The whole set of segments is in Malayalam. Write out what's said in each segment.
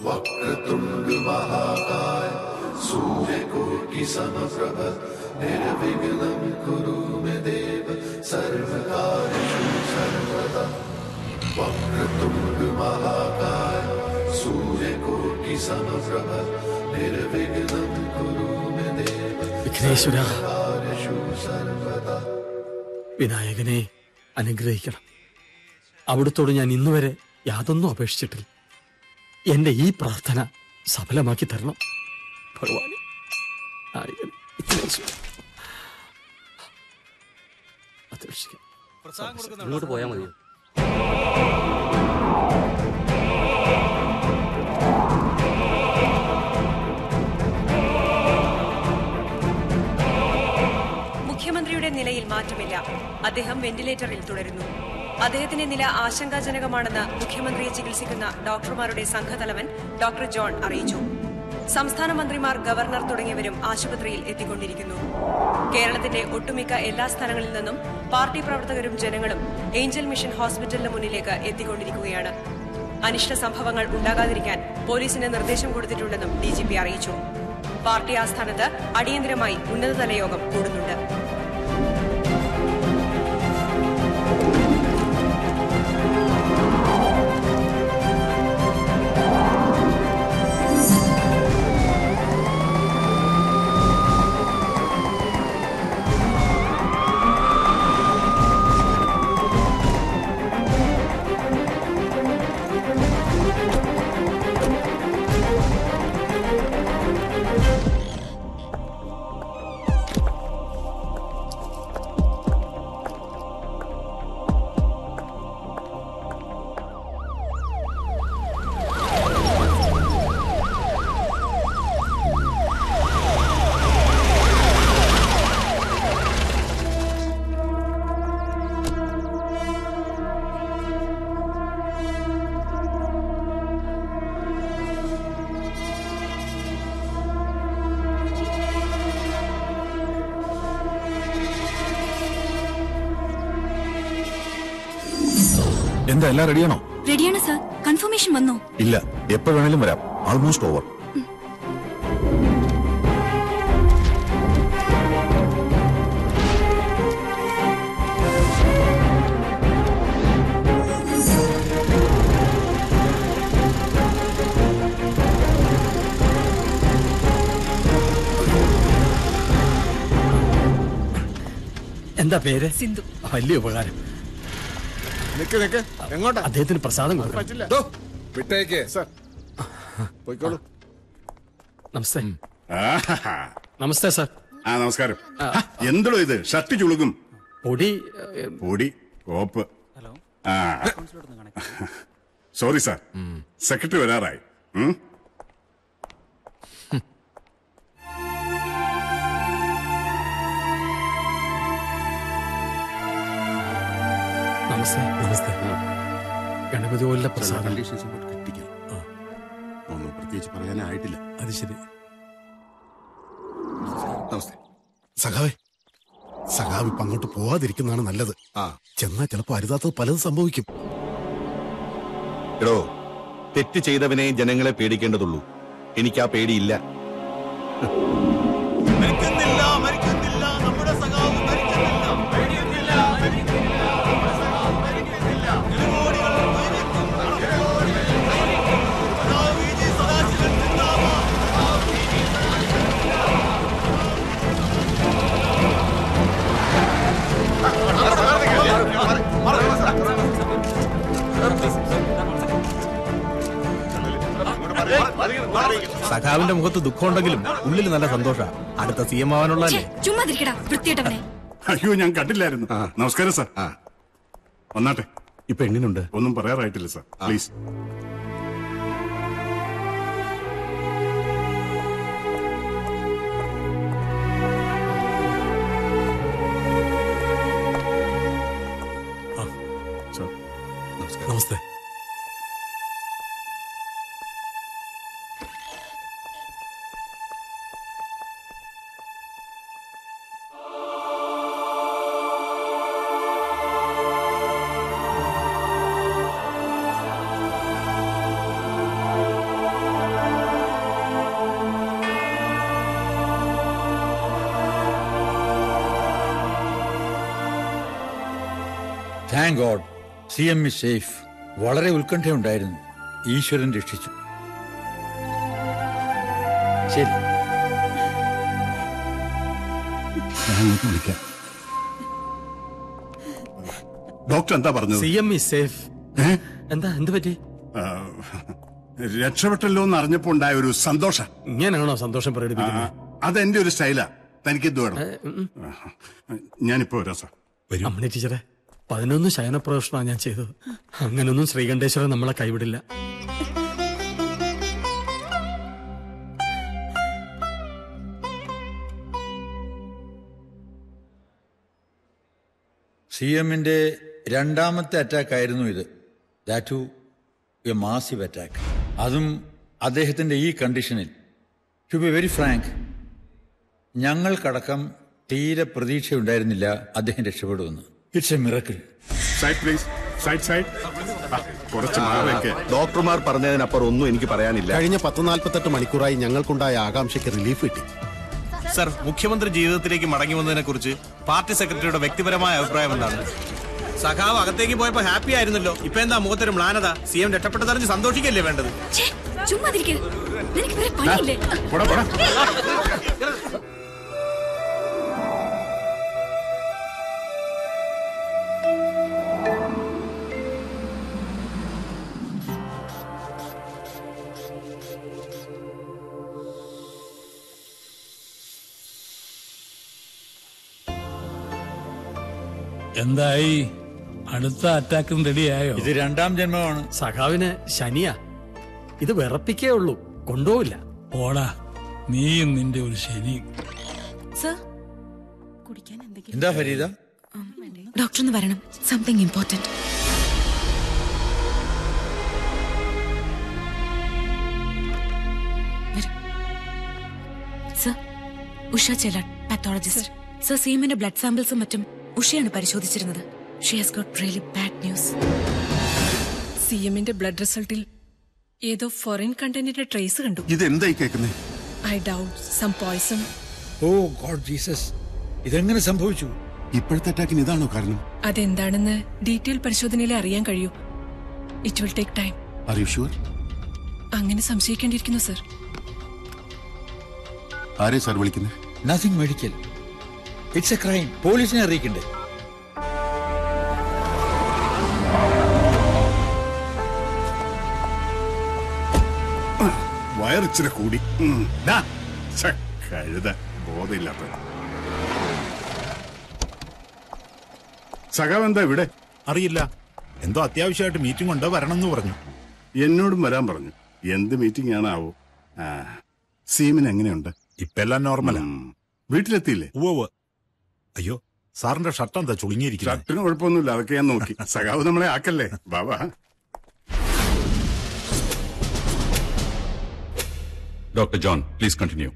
वक्रतुण्ड महाकाय सूर्यकोटि समप्रभ निर्विघ्नं कुरु मे देव सर्वकार्येषु सर्वदा वक्रतुण्ड महाकाय सूर्यकोटि समप्रभ निर्विघ्नं कुरु मे देव വിഘ്നേശ്വര कार्येषु सर्वदा വിനായകനെ അനുഗ്രഹിക്കണം അവിടുത്തോട് ഞാൻ ഇന്നുവരെ യാതൊന്നും അപേക്ഷിച്ചിട്ടില്ല എന്റെ ഈ പ്രാർത്ഥന സഫലമാക്കി തരണം ഭഗവാനെ നായകൻ വിഘ്നേശ്വര അപേക്ഷിക്കാം ഇങ്ങോട്ട് പോയാൽ മതിയോ മുഖ്യമന്ത്രിയുടെ നിലയിൽ മാറ്റമില്ല അദ്ദേഹം വെന്റിലേറ്ററിൽ തുടരുന്നു അദ്ദേഹത്തിന്റെ നില ആശങ്കാജനകമാണെന്ന് മുഖ്യമന്ത്രിയെ ചികിത്സിക്കുന്ന ഡോക്ടർമാരുടെ സംഘതലവൻ ഡോക്ടർ ജോൺ അറിയിച്ചു സംസ്ഥാന മന്ത്രിമാർ ഗവർണർ തുടങ്ങിയവരും ആശുപത്രിയിൽ എത്തിക്കൊണ്ടിരിക്കുന്നു കേരളത്തിന്റെ ഒട്ടുമിക്ക എല്ലാ സ്ഥലങ്ങളിൽ നിന്നും പാർട്ടി പ്രവർത്തകരും ജനങ്ങളും ഏഞ്ചൽ മിഷൻ ഹോസ്പിറ്റലിന് മുന്നിലേക്ക് എത്തിക്കൊണ്ടിരിക്കുകയാണ് അനിഷ്ട സംഭവങ്ങൾ ഉണ്ടാകാതിരിക്കാൻ പോലീസിന് നിർദ്ദേശം കൊടുത്തിട്ടുണ്ടെന്നും ഡിജിപി അറിയിച്ചു പാർട്ടി ആസ്ഥാനത്ത് അടിയന്തരമായി ഉന്നതതല യോഗം കൂടുന്നുണ്ട് എന്താ എല്ലാം റെഡിയാണോ റെഡിയാണ് സർ കൺഫർമേഷൻ വന്നോ ഇല്ല എപ്പോ വേണേലും വരാം ആൾമോസ്റ്റ് ഓവർ എന്താ പേര് സിന്ധു വലിയ ഉപകാരം നിക്ക് നിക്ക് എങ്ങോട്ടാ അദ്ദേഹത്തിന് പ്രസാദം കൊടുക്കണം പറ്റില്ല ദോ, വിട്ടേക്ക് സർ പോയിക്കോളൂ നമസ്തേ ആഹാ. നമസ്തേ സാർ ആ നമസ്കാരം എന്തോ ഇത് ഷർട്ട് ചുളുക്കും പൊടി ഏ, പൊടി കോപ്പ് ആ സോറി സാർ സെക്രട്ടറി വരാറായി ഉം? നമസ്തേ നമസ്തേ ഗണപതി പോലുള്ള പ്രസാദം കണ്ടീഷൻസ് അങ്ങോട്ട് ക്രിട്ടിക്കൽ. ഒന്നും പ്രത്യേകിച്ച് പറയാനായിട്ടില്ല അത് ശരി നമസ്തേ സഖാവേ സഖാവ് ഇപ്പൊ അങ്ങോട്ട് പോവാതിരിക്കുന്നതാണ് നല്ലത് ആ ചെന്നാ ചിലപ്പോ അരുതാത്തത് പലതും സംഭവിക്കും എടോ തെറ്റ് ചെയ്തവനെ ജനങ്ങളെ പേടിക്കേണ്ടതുള്ളൂ എനിക്ക് ആ പേടിയില്ല സഖാവിന്റെ മുഖത്ത് ദുഃഖമുണ്ടെങ്കിലും ഉള്ളിൽ നല്ല സന്തോഷ അടുത്ത സി എം ആവാനുള്ള ഛെ, ചുമ്മാ തിരിക്കടാ വൃത്തിയേട്ടവനെ അയ്യോ ഞാൻ കണ്ടില്ലായിരുന്നു നമസ്കാരം സാർ വന്നാട്ടെ ഇപ്പൊ എങ്ങനെയുണ്ട് ഒന്നും പറയാറായിട്ടില്ല സാർ പ്ലീസ് സാർ നമസ്കാരം നമസ്തേ ആ thank God C M is safe വളരെ ഉത്കണ്ഠയുണ്ടായിരുന്നു ഈശ്വരൻ രക്ഷിച്ചു ശരി ഞാൻ അങ്ങോട്ട് വിളിക്കാം ഡോക്ടർ എന്താ പറഞ്ഞത് സി എം ഇ സേഫ് എന്താ എന്ത് പറ്റി ആ, രക്ഷപ്പെട്ടല്ലോ എന്ന് അറിഞ്ഞപ്പോ ഉണ്ടായ ഒരു സന്തോഷം ഇങ്ങനെയാണോ സന്തോഷം പ്രകടിപ്പിക്കുന്നത് അതെന്റെ ഒരു സ്റ്റൈലാ തനിക്ക് എന്ത് വേണം ഞാനിപ്പോ വരാം സാർ അമ്മണി ടീച്ചറെ പതിനൊന്ന് ശയന പ്രദർശനമാണ് ഞാൻ ചെയ്തത് അങ്ങനൊന്നും ശ്രീകണ്ഠേശ്വരൻ നമ്മളെ കൈവിടില്ല സി എമ്മിന്റെ രണ്ടാമത്തെ അറ്റാക്ക് ആയിരുന്നു ഇത് that to a massive attack അതും അദ്ദേഹത്തിന്റെ ഈ കണ്ടീഷനിൽ ടു ബി വെരി ഫ്രാങ്ക് ഞങ്ങൾക്കടക്കം തീരെ പ്രതീക്ഷയുണ്ടായിരുന്നില്ല അദ്ദേഹം രക്ഷപ്പെടുമെന്ന് it's a miracle side please side side കുറച്ച് മാറിയൊക്കെ ഡോക്ടർമാർ പറഞ്ഞതിനപ്പുറം ഒന്നും എനിക്ക് പറയാനില്ല കഴിഞ്ഞ പത്ത് നാൽപ്പത്തെട്ട് മണിക്കൂറായി ഞങ്ങൾക്കുണ്ടായ ആകാംക്ഷയ്ക്ക് റിലീഫ് കിട്ടി സർ മുഖ്യമന്ത്രി ജീവിതത്തിലേക്ക് മടങ്ങി വന്നതിനെ കുറിച്ച് പാർട്ടി സെക്രട്ടറിയുടെ വ്യക്തിപരമായ അഭിപ്രായം എന്താണ് സഖാവ് അകത്തേക്ക് പോയപ്പോ ഹാപ്പി ആയിരുന്നല്ലോ ഇപ്പൊ എന്താ മുഖത്തൊരു മ്ലാനത സി എം രക്ഷപ്പെട്ടതറിഞ്ഞ് സന്തോഷിക്കല്ലേ വേണ്ടത് ചുമ്മാ തിരിക്കുക നിനക്ക് വേറെ പണിയില്ലേ പോടാ പോടാ എന്തായി അടുത്ത അറ്റാക്കും റെഡിയായോ ഇത് രണ്ടാം ജന്മമാണ് സഖാവിന് ശനിയാ ഇത് വിറപ്പിക്കേ ഉള്ളൂ കൊണ്ടുപോവില്ല ഓടാ നീയും നിന്റെ ഒരു ശനി സർ കുടിക്കാൻ എന്തെങ്കിലും എന്താ ഫരീദ ഡോക്ടർ ഒന്ന് വരണം something important sir Usha Chelat pathologist sir സീമിന്റെ ബ്ലഡ് സാമ്പിൾസും മറ്റും ഉഷയാണ് പരിശോധിച്ചിരുന്നത് she has got really bad news C എമ്മിന്റെ ബ്ലഡ് റിസൾട്ടിൽ ഏതോ ഫോറിൻ കണ്ടന്റിന്റെ ട്രേസ് കണ്ടു ഇത് എന്തായി കേൾക്കുന്നേ I doubt some poison oh God Jesus ഇതെങ്ങനെ സംഭവിച്ചു ഇപ്പോഴത്തെ അറ്റാക്കിന് ഇതാണോ കാരണം അതെന്താണെന്ന് ഡീറ്റെയിൽ പരിശോധനയിൽ അറിയാൻ കഴിയൂ it will take time are you sure അങ്ങനെ സംശയിക്കേണ്ടിയിരിക്കുന്നു സർ ആരെ സാർ വിളിക്കുന്നത് nothing medical it's a crime പോലീസിനെ അറിയിക്കണ്ടേ വയറിച്ചിരി കൂടി ഉം. ദാ, ഛെ, കഴുത ബോധമില്ലാത്ത സഖാവ് എന്താ ഇവിടെ അറിയില്ല എന്തോ അത്യാവശ്യമായിട്ട് മീറ്റിംഗ് ഉണ്ടോ വരണം എന്ന് പറഞ്ഞു എന്നോടും വരാൻ പറഞ്ഞു എന്ത് മീറ്റിംഗ് ആണ് ആവോ ആ സീമിന് എങ്ങനെയുണ്ട് ഇപ്പൊ എല്ലാം നോർമലാ വീട്ടിലെത്തിയില്ലേ ഉവ്വ് അയ്യോ സാറിന്റെ ഷർട്ട് എന്താ ചുളുങ്ങിയിരിക്കുന്നത് ഷർട്ടിന് കുഴപ്പമൊന്നുമില്ല അതൊക്കെ ഞാൻ നോക്കി സഖാവ് നമ്മളെ ആക്കല്ലേ ബാബാ ഡോക്ടർ ജോൺ പ്ലീസ് കണ്ടിന്യൂ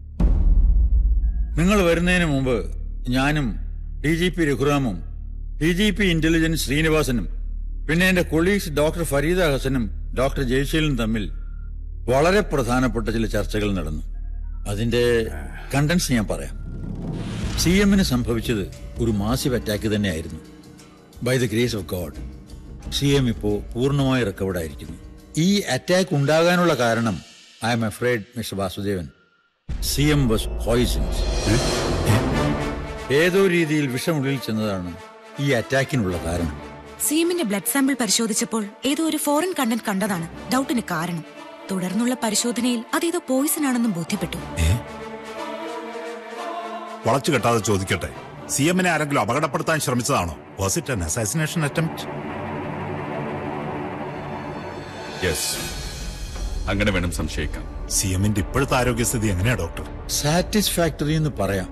നിങ്ങൾ വരുന്നതിന് മുമ്പ് ഞാനും ഡി ജി പി രഘുറാമും ഡി ജി പി ഇന്റലിജൻസ് ശ്രീനിവാസനും പിന്നെ എന്റെ കൊളീഗ്സ് ഡോക്ടർ ഫരീദ ഹസനും ഡോക്ടർ ജയശീലും തമ്മിൽ വളരെ പ്രധാനപ്പെട്ട ചില ചർച്ചകൾ നടന്നു അതിന്റെ കണ്ടൻസ് ഞാൻ പറയാം സി എമ്മിന് സംഭവിച്ചത് ഒരു മാസീവ് അറ്റാക്ക് തന്നെയായിരുന്നു by the grace of God C M ഇപ്പോ പൂർണ്ണമായി റിക്കവർഡായിരിക്കുന്നു ഈ അറ്റാക്ക് ഉണ്ടാകാനുള്ള കാരണം I am afraid mister Vasudevan C M was poisons ഏതോ രീതിയിൽ വിഷമുള്ളിൽ ചെന്നതാണ് ഈ അറ്റാക്കിനുള്ള കാരണം സീമിന്റെ ബ്ലഡ് സാമ്പിൾ പരിശോധിച്ചപ്പോൾ ഏതോ ഒരു ഫോറിൻ കണ്ടന്റ് കണ്ടതാണ് ഡൗട്ടിന് കാരണം തുടർന്നുള്ള പരിശോധനയിൽ അതേതോ പോയിസൺ ആണെന്നും ബോധ്യപ്പെട്ടു വളച്ചു കെട്ടാതെ ചോദിക്കട്ടെ സി എമ്മിനെ ആരെങ്കിലും അപകടപ്പെടുത്താൻ ശ്രമിച്ചതാണോ was it an assassination attempt yes അങ്ങനെ വേണം സംശയിക്കാം സി എമ്മിന്റെ ഇപ്പോഴത്തെ ആരോഗ്യസ്ഥിതി എങ്ങനെയാ ഡോക്ടർ സാറ്റിസ്ഫാക്ടറി എന്ന് പറയാം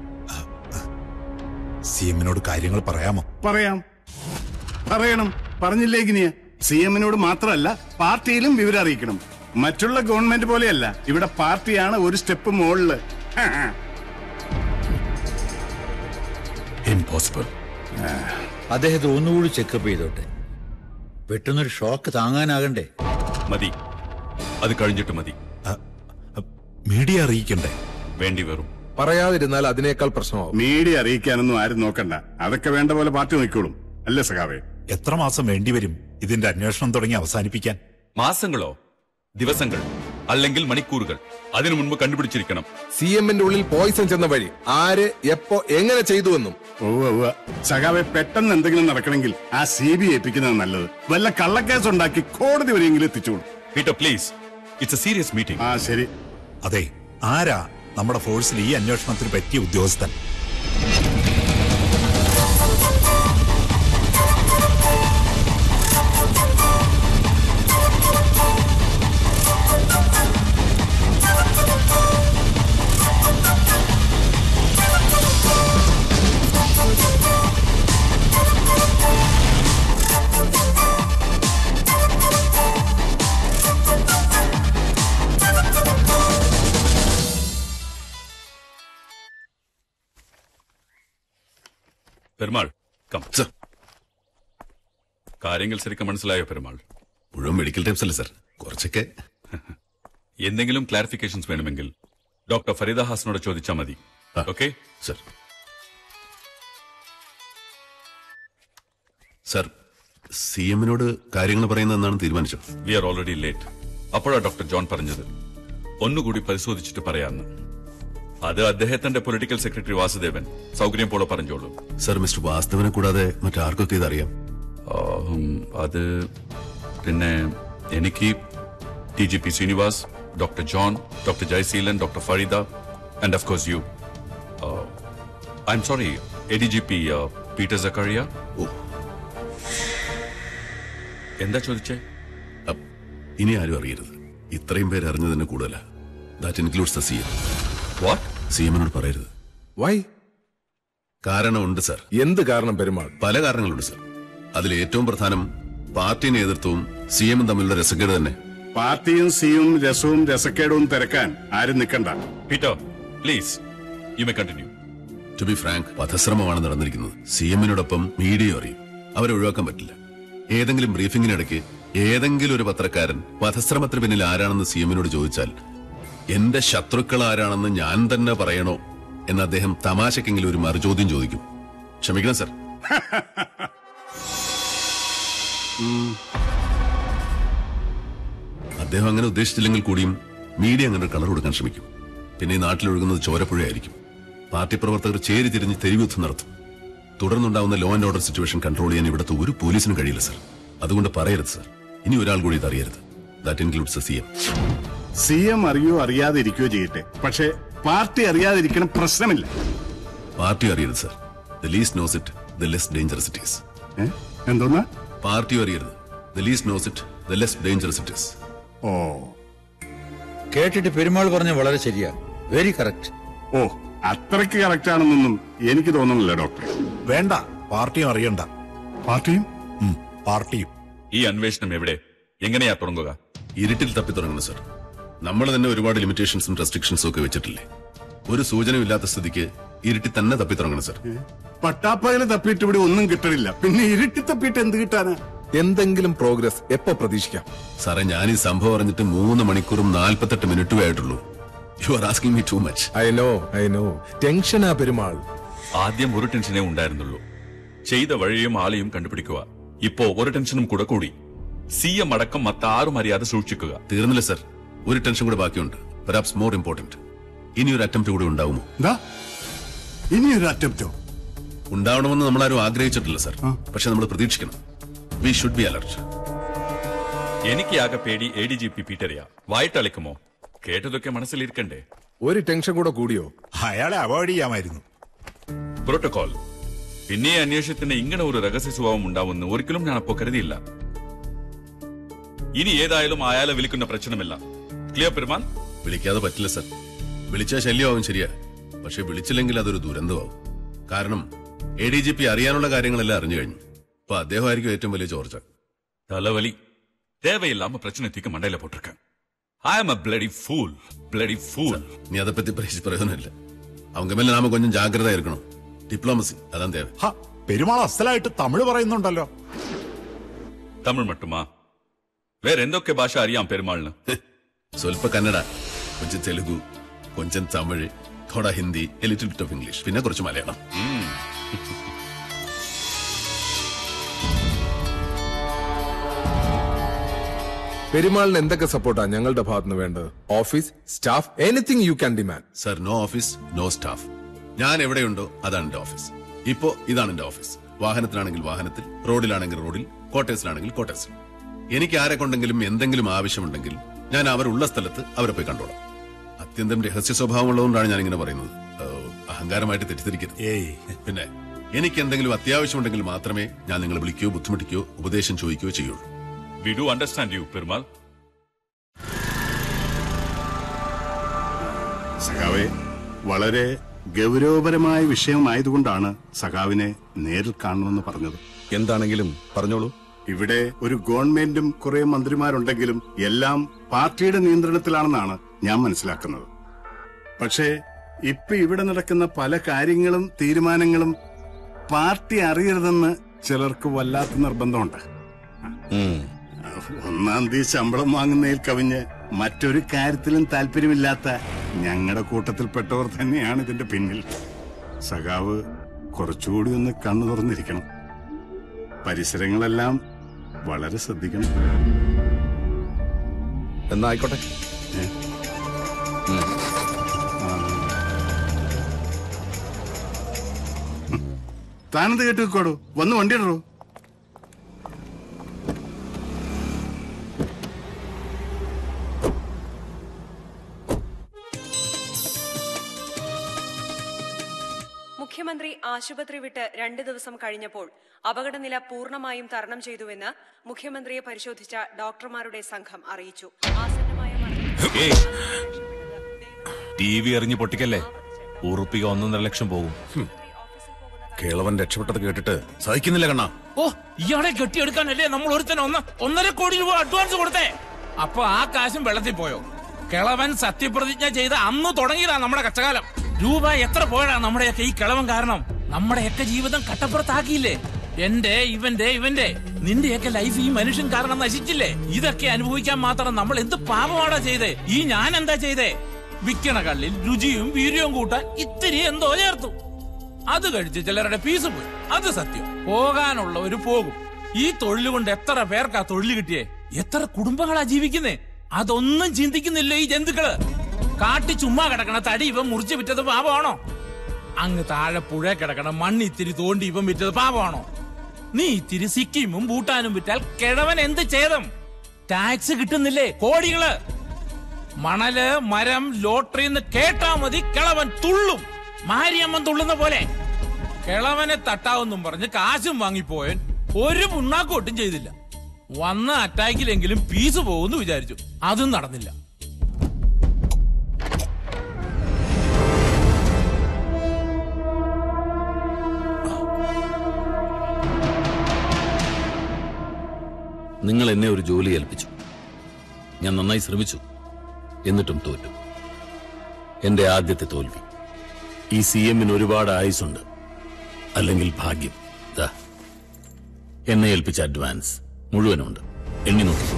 സി എമ്മിനോട് കാര്യങ്ങൾ പറയാമോ പറയാം പറയണം പറഞ്ഞില്ലേ ഗിനിയ സി എമ്മിനോട് മാത്രമല്ല പാർട്ടിയിലും വിവരം അറിയിക്കണം മറ്റുള്ള ഗവൺമെന്റ് പോലെയല്ല ഇവിടെ പാർട്ടിയാണ് ഒരു സ്റ്റെപ്പ് മുകളില് ഇമ്പോസിബിൾ അദ്ദേഹത്തെ ഒന്നുകൂടി ചെക്കപ്പ് ചെയ്തോട്ടെ പെട്ടെന്നൊരു ഷോക്ക് താങ്ങാനാകണ്ടേ മതി അത് കഴിഞ്ഞിട്ട് മതി മീഡിയ അറിയിക്കണ്ടേ വേണ്ടി വരും പറയാതിരുന്നാൽ അതിനേക്കാൾ പ്രശ്നമാവും മീഡിയ അറിയിക്കാനൊന്നും ആരും നോക്കണ്ട അതൊക്കെ വേണ്ട പോലെ പാർട്ടി നോക്കിക്കോളും അല്ലേ സഖാവേ എത്ര മാസം വേണ്ടിവരും ഇതിന്റെ അന്വേഷണം തുടങ്ങി അവസാനിപ്പിക്കാൻ മാസങ്ങളോ ദിവസങ്ങൾ അല്ലെങ്കിൽ മണിക്കൂറുകൾ അതിനു മുൻപ് കണ്ടുപിടിച്ചിരിക്കണം സി എമ്മിന്റെ ഉള്ളിൽ പോയിസൺ ചെന്ന വഴി ആര് എപ്പോ എങ്ങനെ ചെയ്തുവെന്നും ഉവ്വ് ഉവ്വ്. സഖാവെ പെട്ടെന്ന് എന്തെങ്കിലും നടക്കണമെങ്കിൽ ആ സി ബി ഏൽപ്പിക്കുന്നത് നല്ലത് വല്ല കള്ളക്കേസ് ഉണ്ടാക്കി കോടതി വരെയെങ്കിലും എത്തിച്ചോളൂ Peter please it's a serious meeting ആ ശരി അതെ ആരാ നമ്മുടെ ഫോഴ്സിൽ ഈ അന്വേഷണത്തിന് പറ്റിയ ഉദ്യോഗസ്ഥൻ പെരുമാൾ കം കാര്യങ്ങൾ ശരിക്കും മനസ്സിലായോ പെരുമാൾ മുഴുവൻ മെഡിക്കൽ ടൈപ്സ് അല്ലേ സർ കുറച്ചൊക്കെ എന്തെങ്കിലും ക്ലാരിഫിക്കേഷൻസ് വേണമെങ്കിൽ ഡോക്ടർ ഫരീദ ഹാസനോട് ചോദിച്ചാൽ മതി ഓക്കെ സർ സർ സി എമ്മിനോട് കാര്യങ്ങൾ പറയുന്നതെന്നാണ് തീരുമാനിച്ചത് വി ആർ ഓൾറെഡി ലേറ്റ് അപ്പോഴാ ഡോക്ടർ ജോൺ പറഞ്ഞത് ഒന്നുകൂടി പരിശോധിച്ചിട്ട് പറയാന്ന് അത് അദ്ദേഹത്തിന്റെ പൊളിറ്റിക്കൽ സെക്രട്ടറി വാസുദേവൻ സൗകര്യം പോലെ പറഞ്ഞോളൂ സർ മിസ്റ്റർ വാസ്തവനെ കൂടാതെ മറ്റാർക്കൊക്കെ ഇതറിയാം ആഹും, അത് പിന്നെ എനിക്ക് T G P Srinivas doctor John doctor Jayaseelan doctor Farida and of course you I am sorry A D G P Peter Sakkariya എന്താ ചോദിച്ചേ ഇനി ആരും അറിയരുത് ഇത്രയും പേര് അറിഞ്ഞതിന് കൂടുതലാ that includes the C M what C എമ്മിനോട് പറയരുത് വൈ കാരണമുണ്ട് സർ എന്ത് കാരണം പെരുമാൾ പല കാരണങ്ങളുണ്ട് സർ അതിൽ ഏറ്റവും പ്രധാനം പാർട്ടി നേതൃത്വവും സി എമ്മും തമ്മിലുള്ള രസക്കേട് തന്നെ പാർട്ടിയും സിയും രസവും രസക്കേടവും തിരക്കാൻ ആരും നിൽക്കണ്ട Peter please you may continue to be frank വധശ്രമമാണ് നടന്നിരിക്കുന്നത് സി എമ്മിനോടൊപ്പം മീഡിയ അറിയും അവരെ ഒഴിവാക്കാൻ പറ്റില്ല ഏതെങ്കിലും ബ്രീഫിംഗിനിടയ്ക്ക് ഏതെങ്കിലും ഒരു പത്രക്കാരൻ വധശ്രമത്തിന് പിന്നിൽ ആരാണെന്ന് സി എമ്മിനോട് ചോദിച്ചാൽ എന്റെ ശത്രുക്കൾ ആരാണെന്ന് ഞാൻ തന്നെ പറയണോ എന്ന് അദ്ദേഹം തമാശക്കെങ്കിലും ഒരു മറുചോദ്യം ചോദിക്കും ക്ഷമിക്കണം സർ അദ്ദേഹം അങ്ങനെ ഉദ്ദേശിച്ചില്ലെങ്കിൽ കൂടിയും മീഡിയ അങ്ങനെ ഒരു കളർ കൊടുക്കാൻ ശ്രമിക്കും പിന്നെ ഈ നാട്ടിലൊഴുകുന്നത് ചോരപ്പുഴയായിരിക്കും പാർട്ടി പ്രവർത്തകർ ചേരി തിരിഞ്ഞ് തെരുവുദ്ധം നടത്തും തുടർന്നുണ്ടാവുന്ന law and order situation control ചെയ്യാൻ ഇവിടുത്തെ ഒരു പോലീസിനും കഴിയില്ല സർ അതുകൊണ്ട് പറയരുത് സർ ഇനി ഒരാൾ കൂടി ഇത് അറിയരുത് that includes C M C M അറിയോ അറിയാതെ ഇരിക്കുകയോ ചെയ്യട്ടെ പക്ഷേ പാർട്ടി അറിയാതിരിക്കണം പ്രശ്നമില്ല പാർട്ടി അറിയരുത് sir the least knows it the less dangerous it is എന്തോന്നാ പാർട്ടിയും അറിയരുത് the least knows it the less dangerous it is ഓ കേട്ടിട്ട് പെരുമാൾ പറഞ്ഞ വളരെ ശരിയാ വെരി കറക്റ്റ് ഓ അത്രയ്ക്ക് കറക്റ്റ് ആണെന്നൊന്നും എനിക്ക് തോന്നുന്നില്ല ഡോക്ടർ വേണ്ട പാർട്ടിയും അറിയണ്ട പാർട്ടിയും പാർട്ടിയും ഈ അന്വേഷണം എവിടെ എങ്ങനെയാ തുടങ്ങുക ഇരുട്ടിൽ തപ്പി തുടങ്ങണം സർ നമ്മൾ തന്നെ ഒരുപാട് ലിമിറ്റേഷൻസും റെസ്ട്രിക്ഷൻസും ഒക്കെ വെച്ചിട്ടില്ലേ ഒരു സൂചനയും ഇല്ലാത്ത സ്ഥിതിക്ക് ഇരുട്ടി തന്നെ തപ്പി തുടങ്ങണം സർ പട്ടാപ്പകല് തപ്പിയിട്ട് ഇവിടെ ഒന്നും കിട്ടണില്ല പിന്നെ ഇരുട്ടി തപ്പിയിട്ട് എന്ത് കിട്ടാനാ എന്തെങ്കിലും പ്രോഗ്രസ് എപ്പോ പ്രതീക്ഷിക്കാം സാറേ ഞാൻ ഈ സംഭവം അറിഞ്ഞിട്ട് മൂന്ന് മണിക്കൂറും നാൽപ്പത്തെട്ട് മിനിറ്റും ആയിട്ടുള്ളൂ you are asking me too much I know I know ടെൻഷനാ പെരുമാൾ ആദ്യം ഒരു ടെൻഷനേ ഉണ്ടായിരുന്നുള്ളൂ ചെയ്ത വഴിയും ആളെയും കണ്ടുപിടിക്കുക ഇപ്പോ ഒരു ടെൻഷനും കൂടെ കൂടി സി എം അടക്കം മറ്റാരും അറിയാതെ സൂക്ഷിക്കുക തീർന്നില്ല സർ ഒരു ടെൻഷൻ കൂടെ ബാക്കിയുണ്ട് പെറാപ്സ് മോർ ഇമ്പോർട്ടന്റ് ഇനി ഒരു അറ്റംപ്റ്റ് കൂടി ഉണ്ടാവുമോ ഇനി ഒരു അറ്റംപ്റ്റോ ഉണ്ടാവണമെന്ന് നമ്മൾ ആരും ആഗ്രഹിച്ചിട്ടില്ല സർ പക്ഷെ നമ്മൾ പ്രതീക്ഷിക്കണം വി ഷുഡ് ബി അലർട്ട് എനിക്ക് ആകെ പേടി എ ഡി ജി പി പീറ്ററിയ വായിട്ടളിക്കുമോ കേട്ടതൊക്കെ മനസ്സിലിരിക്കണ്ടേ ഒരു ടെൻഷൻ കൂടെ കൂടിയോ അയാളെ അവോയ്ഡ് ചെയ്യാമായിരുന്നു പ്രോട്ടോകോൾ പിന്നെ ഈ അന്വേഷണത്തിന് ഇങ്ങനെ ഒരു രഹസ്യ സ്വഭാവം ഉണ്ടാവുമെന്ന് ഒരിക്കലും ഞാൻ അപ്പോ കരുതിയില്ല ഇനി ഏതായാലും അയാളെ വിളിക്കുന്ന പ്രശ്നമില്ല ക്ലിയർ പെരുമാൻ വിളിക്കാതെ പറ്റില്ല സർ വിളിച്ചാൽ ശല്യമാവും ശരിയാ പക്ഷെ വിളിച്ചില്ലെങ്കിൽ അതൊരു ദുരന്തമാവും കാരണം എ ഡി ജി പി അറിയാനുള്ള കാര്യങ്ങളെല്ലാം അറിഞ്ഞു കഴിഞ്ഞു അപ്പൊ അദ്ദേഹമായിരിക്കും ഏറ്റവും വലിയ ചോർച്ച தலைவலி தேவையில்லாம பிரச்சனை தீக்க மண்டையில போட்டிருக்கேன் I am a bloody fool bloody fool நீ அதை பத்தி பேசி பிரயோஜனம் இல்ல அவங்க மேல நாம கொஞ்சம் ஜாக்கிரதா இருக்கணும் ഡിപ്ലോമസി അതാണ് தேவை പെരുമാൾ അസലായിട്ട് തമിഴ് പറയുന്നുണ്ടല്ലോ തമിഴ് മട്ടുമാ വേറെ എന്തൊക്കെ ഭാഷ അറിയാം പെരുമാളിന് സ്വല്പ കന്നഡ കൊഞ്ചം തെലുഗു കൊഞ്ചം തമിഴ് തോട Hindi a little bit of English പിന്നെ കുറച്ച് മലയാളം പെരുമാളിന് എന്തൊക്കെ സപ്പോർട്ടാ ഞങ്ങളുടെ ഭാഗത്തുനിന്ന് വേണ്ടത് office staff anything you can demand sir no office no staff ഞാൻ എവിടെയുണ്ടോ അതാണ് എന്റെ ഓഫീസ് ഇപ്പോ ഇതാണ് എന്റെ ഓഫീസ് വാഹനത്തിലാണെങ്കിൽ വാഹനത്തിൽ റോഡിലാണെങ്കിൽ റോഡിൽ ക്വാർട്ടേഴ്സിലാണെങ്കിൽ ക്വാർട്ടേഴ്സിൽ എനിക്ക് ആരെ കൊണ്ടെങ്കിലും എന്തെങ്കിലും ആവശ്യമുണ്ടെങ്കിൽ ഞാൻ അവരുള്ള സ്ഥലത്ത് അവരെ പോയി കണ്ടോളാം അത്യന്തം രഹസ്യ സ്വഭാവമുള്ളതുകൊണ്ടാണ് ഞാൻ ഇങ്ങനെ പറയുന്നത് ഏഹ്, അഹങ്കാരമായിട്ട് തെറ്റിദ്ധരിക്കരുത് പിന്നെ എനിക്ക് എന്തെങ്കിലും അത്യാവശ്യമുണ്ടെങ്കിൽ മാത്രമേ ഞാൻ നിങ്ങളെ വിളിക്കുകയോ ബുദ്ധിമുട്ടിക്കുകയോ ഉപദേശം ചോദിക്കുകയോ ചെയ്യുള്ളൂ we do understand you Perumal സഖാവെ വളരെ ഗൗരവപരമായ വിഷയമായതുകൊണ്ടാണ് സഖാവിനെ നേരിൽ കാണണമെന്ന് പറഞ്ഞത് എന്താണെങ്കിലും പറഞ്ഞോളൂ ഇവിടെ ഒരു ഗവൺമെന്റും കുറെ മന്ത്രിമാരുണ്ടെങ്കിലും എല്ലാം പാർട്ടിയുടെ നിയന്ത്രണത്തിലാണെന്നാണ് ഞാൻ മനസ്സിലാക്കുന്നത് പക്ഷേ ഇപ്പൊ ഇവിടെ നടക്കുന്ന പല കാര്യങ്ങളും തീരുമാനങ്ങളും പാർട്ടി അറിയരുതെന്ന് ചിലർക്ക് വല്ലാത്ത നിർബന്ധമുണ്ട് ഒന്നാം തീയതി ശമ്പളം വാങ്ങുന്നതിൽ കവിഞ്ഞ് മറ്റൊരു കാര്യത്തിലും താല്പര്യമില്ലാത്ത ഞങ്ങളുടെ കൂട്ടത്തിൽപ്പെട്ടവർ തന്നെയാണ് ഇതിന്റെ പിന്നിൽ സഖാവ് കുറച്ചുകൂടി ഒന്ന് കണ്ണു തുറന്നിരിക്കണം പരിസരങ്ങളെല്ലാം വളരെ ശ്രദ്ധിക്കണം എന്നാ ആയിക്കോട്ടെ താനത് കേട്ട് വെക്കോടോ വന്ന് വണ്ടി ഇടറോ മുഖ്യമന്ത്രി ആശുപത്രി വിട്ട് രണ്ട് ദിവസം കഴിഞ്ഞപ്പോൾ അപകടനില പൂർണ്ണമായും തരണം ചെയ്തുവെന്ന് മുഖ്യമന്ത്രിയെ പരിശോധിച്ച ഡോക്ടർമാരുടെ സംഘം അറിയിച്ചു ആസന്നമായ ടി വി എറിഞ്ഞ് പൊട്ടിക്കല്ലേ ഉറുപ്പിക ഒന്നൊന്നര ലക്ഷം പോകും കേളവൻ രക്ഷപ്പെട്ടത് കേട്ടിട്ട് സഹിക്കുന്നില്ല കണ്ണാ ഓ ഇയാളെ കെട്ടിയെടുക്കാനല്ലേ നമ്മൾ ഒരുത്തന് ഒന്ന് ഒന്നര കോടി രൂപ അഡ്വാൻസ് കൊടുത്തേ അപ്പൊ ആ കാശും വെള്ളത്തിൽ പോയോ കിളവൻ സത്യപ്രതിജ്ഞ ചെയ്ത അന്ന് തുടങ്ങിയതാ നമ്മുടെ കഷ്ടകാലം രൂപ എത്ര പോയടാ നമ്മുടെയൊക്കെ ഈ കിളവൻ കാരണം നമ്മുടെയൊക്കെ ജീവിതം കട്ടപ്പുറത്താക്കിയില്ലേ എന്റെ ഇവന്റെ ഇവന്റെ നിന്റെയൊക്കെ ലൈഫ് ഈ മനുഷ്യൻ കാരണം നശിച്ചില്ലേ ഇതൊക്കെ അനുഭവിക്കാൻ മാത്രം നമ്മൾ എന്ത് പാപമാടാ ചെയ്തേ ഈ ഞാൻ എന്താ ചെയ്തേ വിക്കണ കള്ളിൽ രുചിയും വീര്യവും കൂട്ടാൻ ഇത്തിരി എന്തോ ചേർത്തു അത് കഴിച്ച് ചിലരുടെ പീസ് പോയി അത് സത്യം പോകാനുള്ളവര് പോകും ഈ തൊഴിൽ കൊണ്ട് എത്ര പേർക്കാ തൊഴിൽ കിട്ടിയേ എത്ര കുടുംബങ്ങളാ ജീവിക്കുന്നേ അതൊന്നും ചിന്തിക്കുന്നില്ല ഈ ജന്തുക്കള് കാട്ടി ചുമ്മാ കിടക്കണ തടി ഇവൻ മുറിച്ച് വിറ്റത് പാപമാണോ അങ്ങ് താഴെ പുഴ കിടക്കണ മണ്ണ് ഇത്തിരി തോണ്ടി ഇവൻ വിറ്റത് പാപമാണോ നീ ഇത്തിരി സിക്കിമും ഭൂട്ടാനും വിറ്റാൽ കിഴവൻ എന്ത് ചെയ്തം ടാക്സ് കിട്ടുന്നില്ലേ കോടികള് മണല് മരം ലോട്ടറി എന്ന് കേട്ടാ മതി കിളവൻ തുള്ളും മാരിയമ്മൻ തുള്ളുന്ന പോലെ കിളവനെ തട്ടാവെന്നും പറഞ്ഞ് കാശും വാങ്ങിപ്പോയൻ ഒരു പുണ്ണാക്കൊട്ടും ചെയ്തില്ല വന്ന അറ്റാക്കിലെങ്കിലും പീസ് പോകുമെന്ന് വിചാരിച്ചു അതും നടന്നില്ല നിങ്ങൾ എന്നെ ഒരു ജോലി ഏൽപ്പിച്ചു ഞാൻ നന്നായി ശ്രമിച്ചു എന്നിട്ടും തോറ്റു എന്റെ ആദ്യത്തെ തോൽവി ഈ സി എമ്മിന് ഒരുപാട് ആയുസുണ്ട് അല്ലെങ്കിൽ ഭാഗ്യം ദാ എന്നെ ഏൽപ്പിച്ച അഡ്വാൻസ് മുഴുവനുണ്ട് എണ്ണി നോക്കി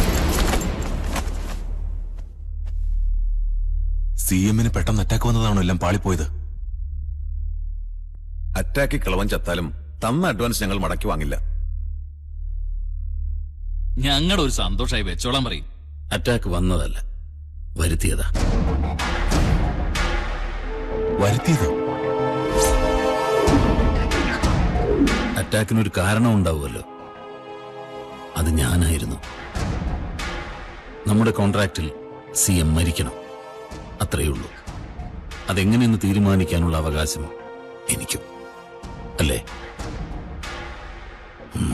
സി എമ്മിന് പെട്ടെന്ന് അറ്റാക്ക് വന്നതാണോ എല്ലാം പാളിപ്പോയത് അറ്റാക്ക് കിളവൻ ചത്താലും തന്ന അഡ്വാൻസ് ഞങ്ങൾ മടക്കി വാങ്ങില്ല ഞങ്ങളുടെ ഒരു സന്തോഷമായി വെച്ചോളാൻ പറയും അറ്റാക്ക് വന്നതല്ല വരുത്തിയതാ വരുത്തിയതോ അറ്റാക്കിനൊരു കാരണം ഉണ്ടാവുമല്ലോ അത് ഞാനായിരുന്നു നമ്മുടെ കോൺട്രാക്റ്റിൽ സി എം മരിക്കണം അത്രയേ ഉള്ളൂ അതെങ്ങനെയെന്ന് തീരുമാനിക്കാനുള്ള അവകാശം എനിക്കും അല്ലേ ഉം.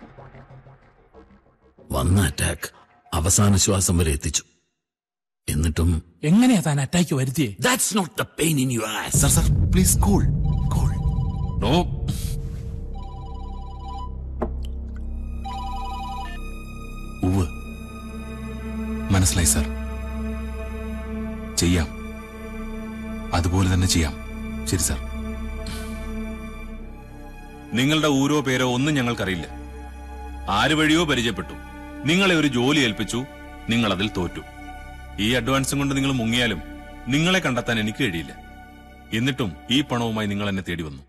വന്ന അറ്റാക്ക് അവസാന ശ്വാസം വരെ എത്തിച്ചു എന്നിട്ടും എങ്ങനെയാ താൻ അറ്റാക്ക് വരുത്തിയേ that's not the pain in you ass sir sir please cool cool no ഉവ് മനസ്സിലായി സർ ചെയ്യാം അതുപോലെ തന്നെ ചെയ്യാം ശരി സർ നിങ്ങളുടെ ഊരോ പേരോ ഒന്നും ഞങ്ങൾക്കറിയില്ല ആര് വഴിയോ പരിചയപ്പെട്ടു നിങ്ങളെ ഒരു ജോലി ഏൽപ്പിച്ചു നിങ്ങൾ അതിൽ തോറ്റു ഈ അഡ്വാൻസും കൊണ്ട് നിങ്ങൾ മുങ്ങിയാലും നിങ്ങളെ കണ്ടെത്താൻ എനിക്ക് കഴിയില്ല എന്നിട്ടും ഈ പണവുമായി നിങ്ങൾ എന്നെ തേടി വന്നു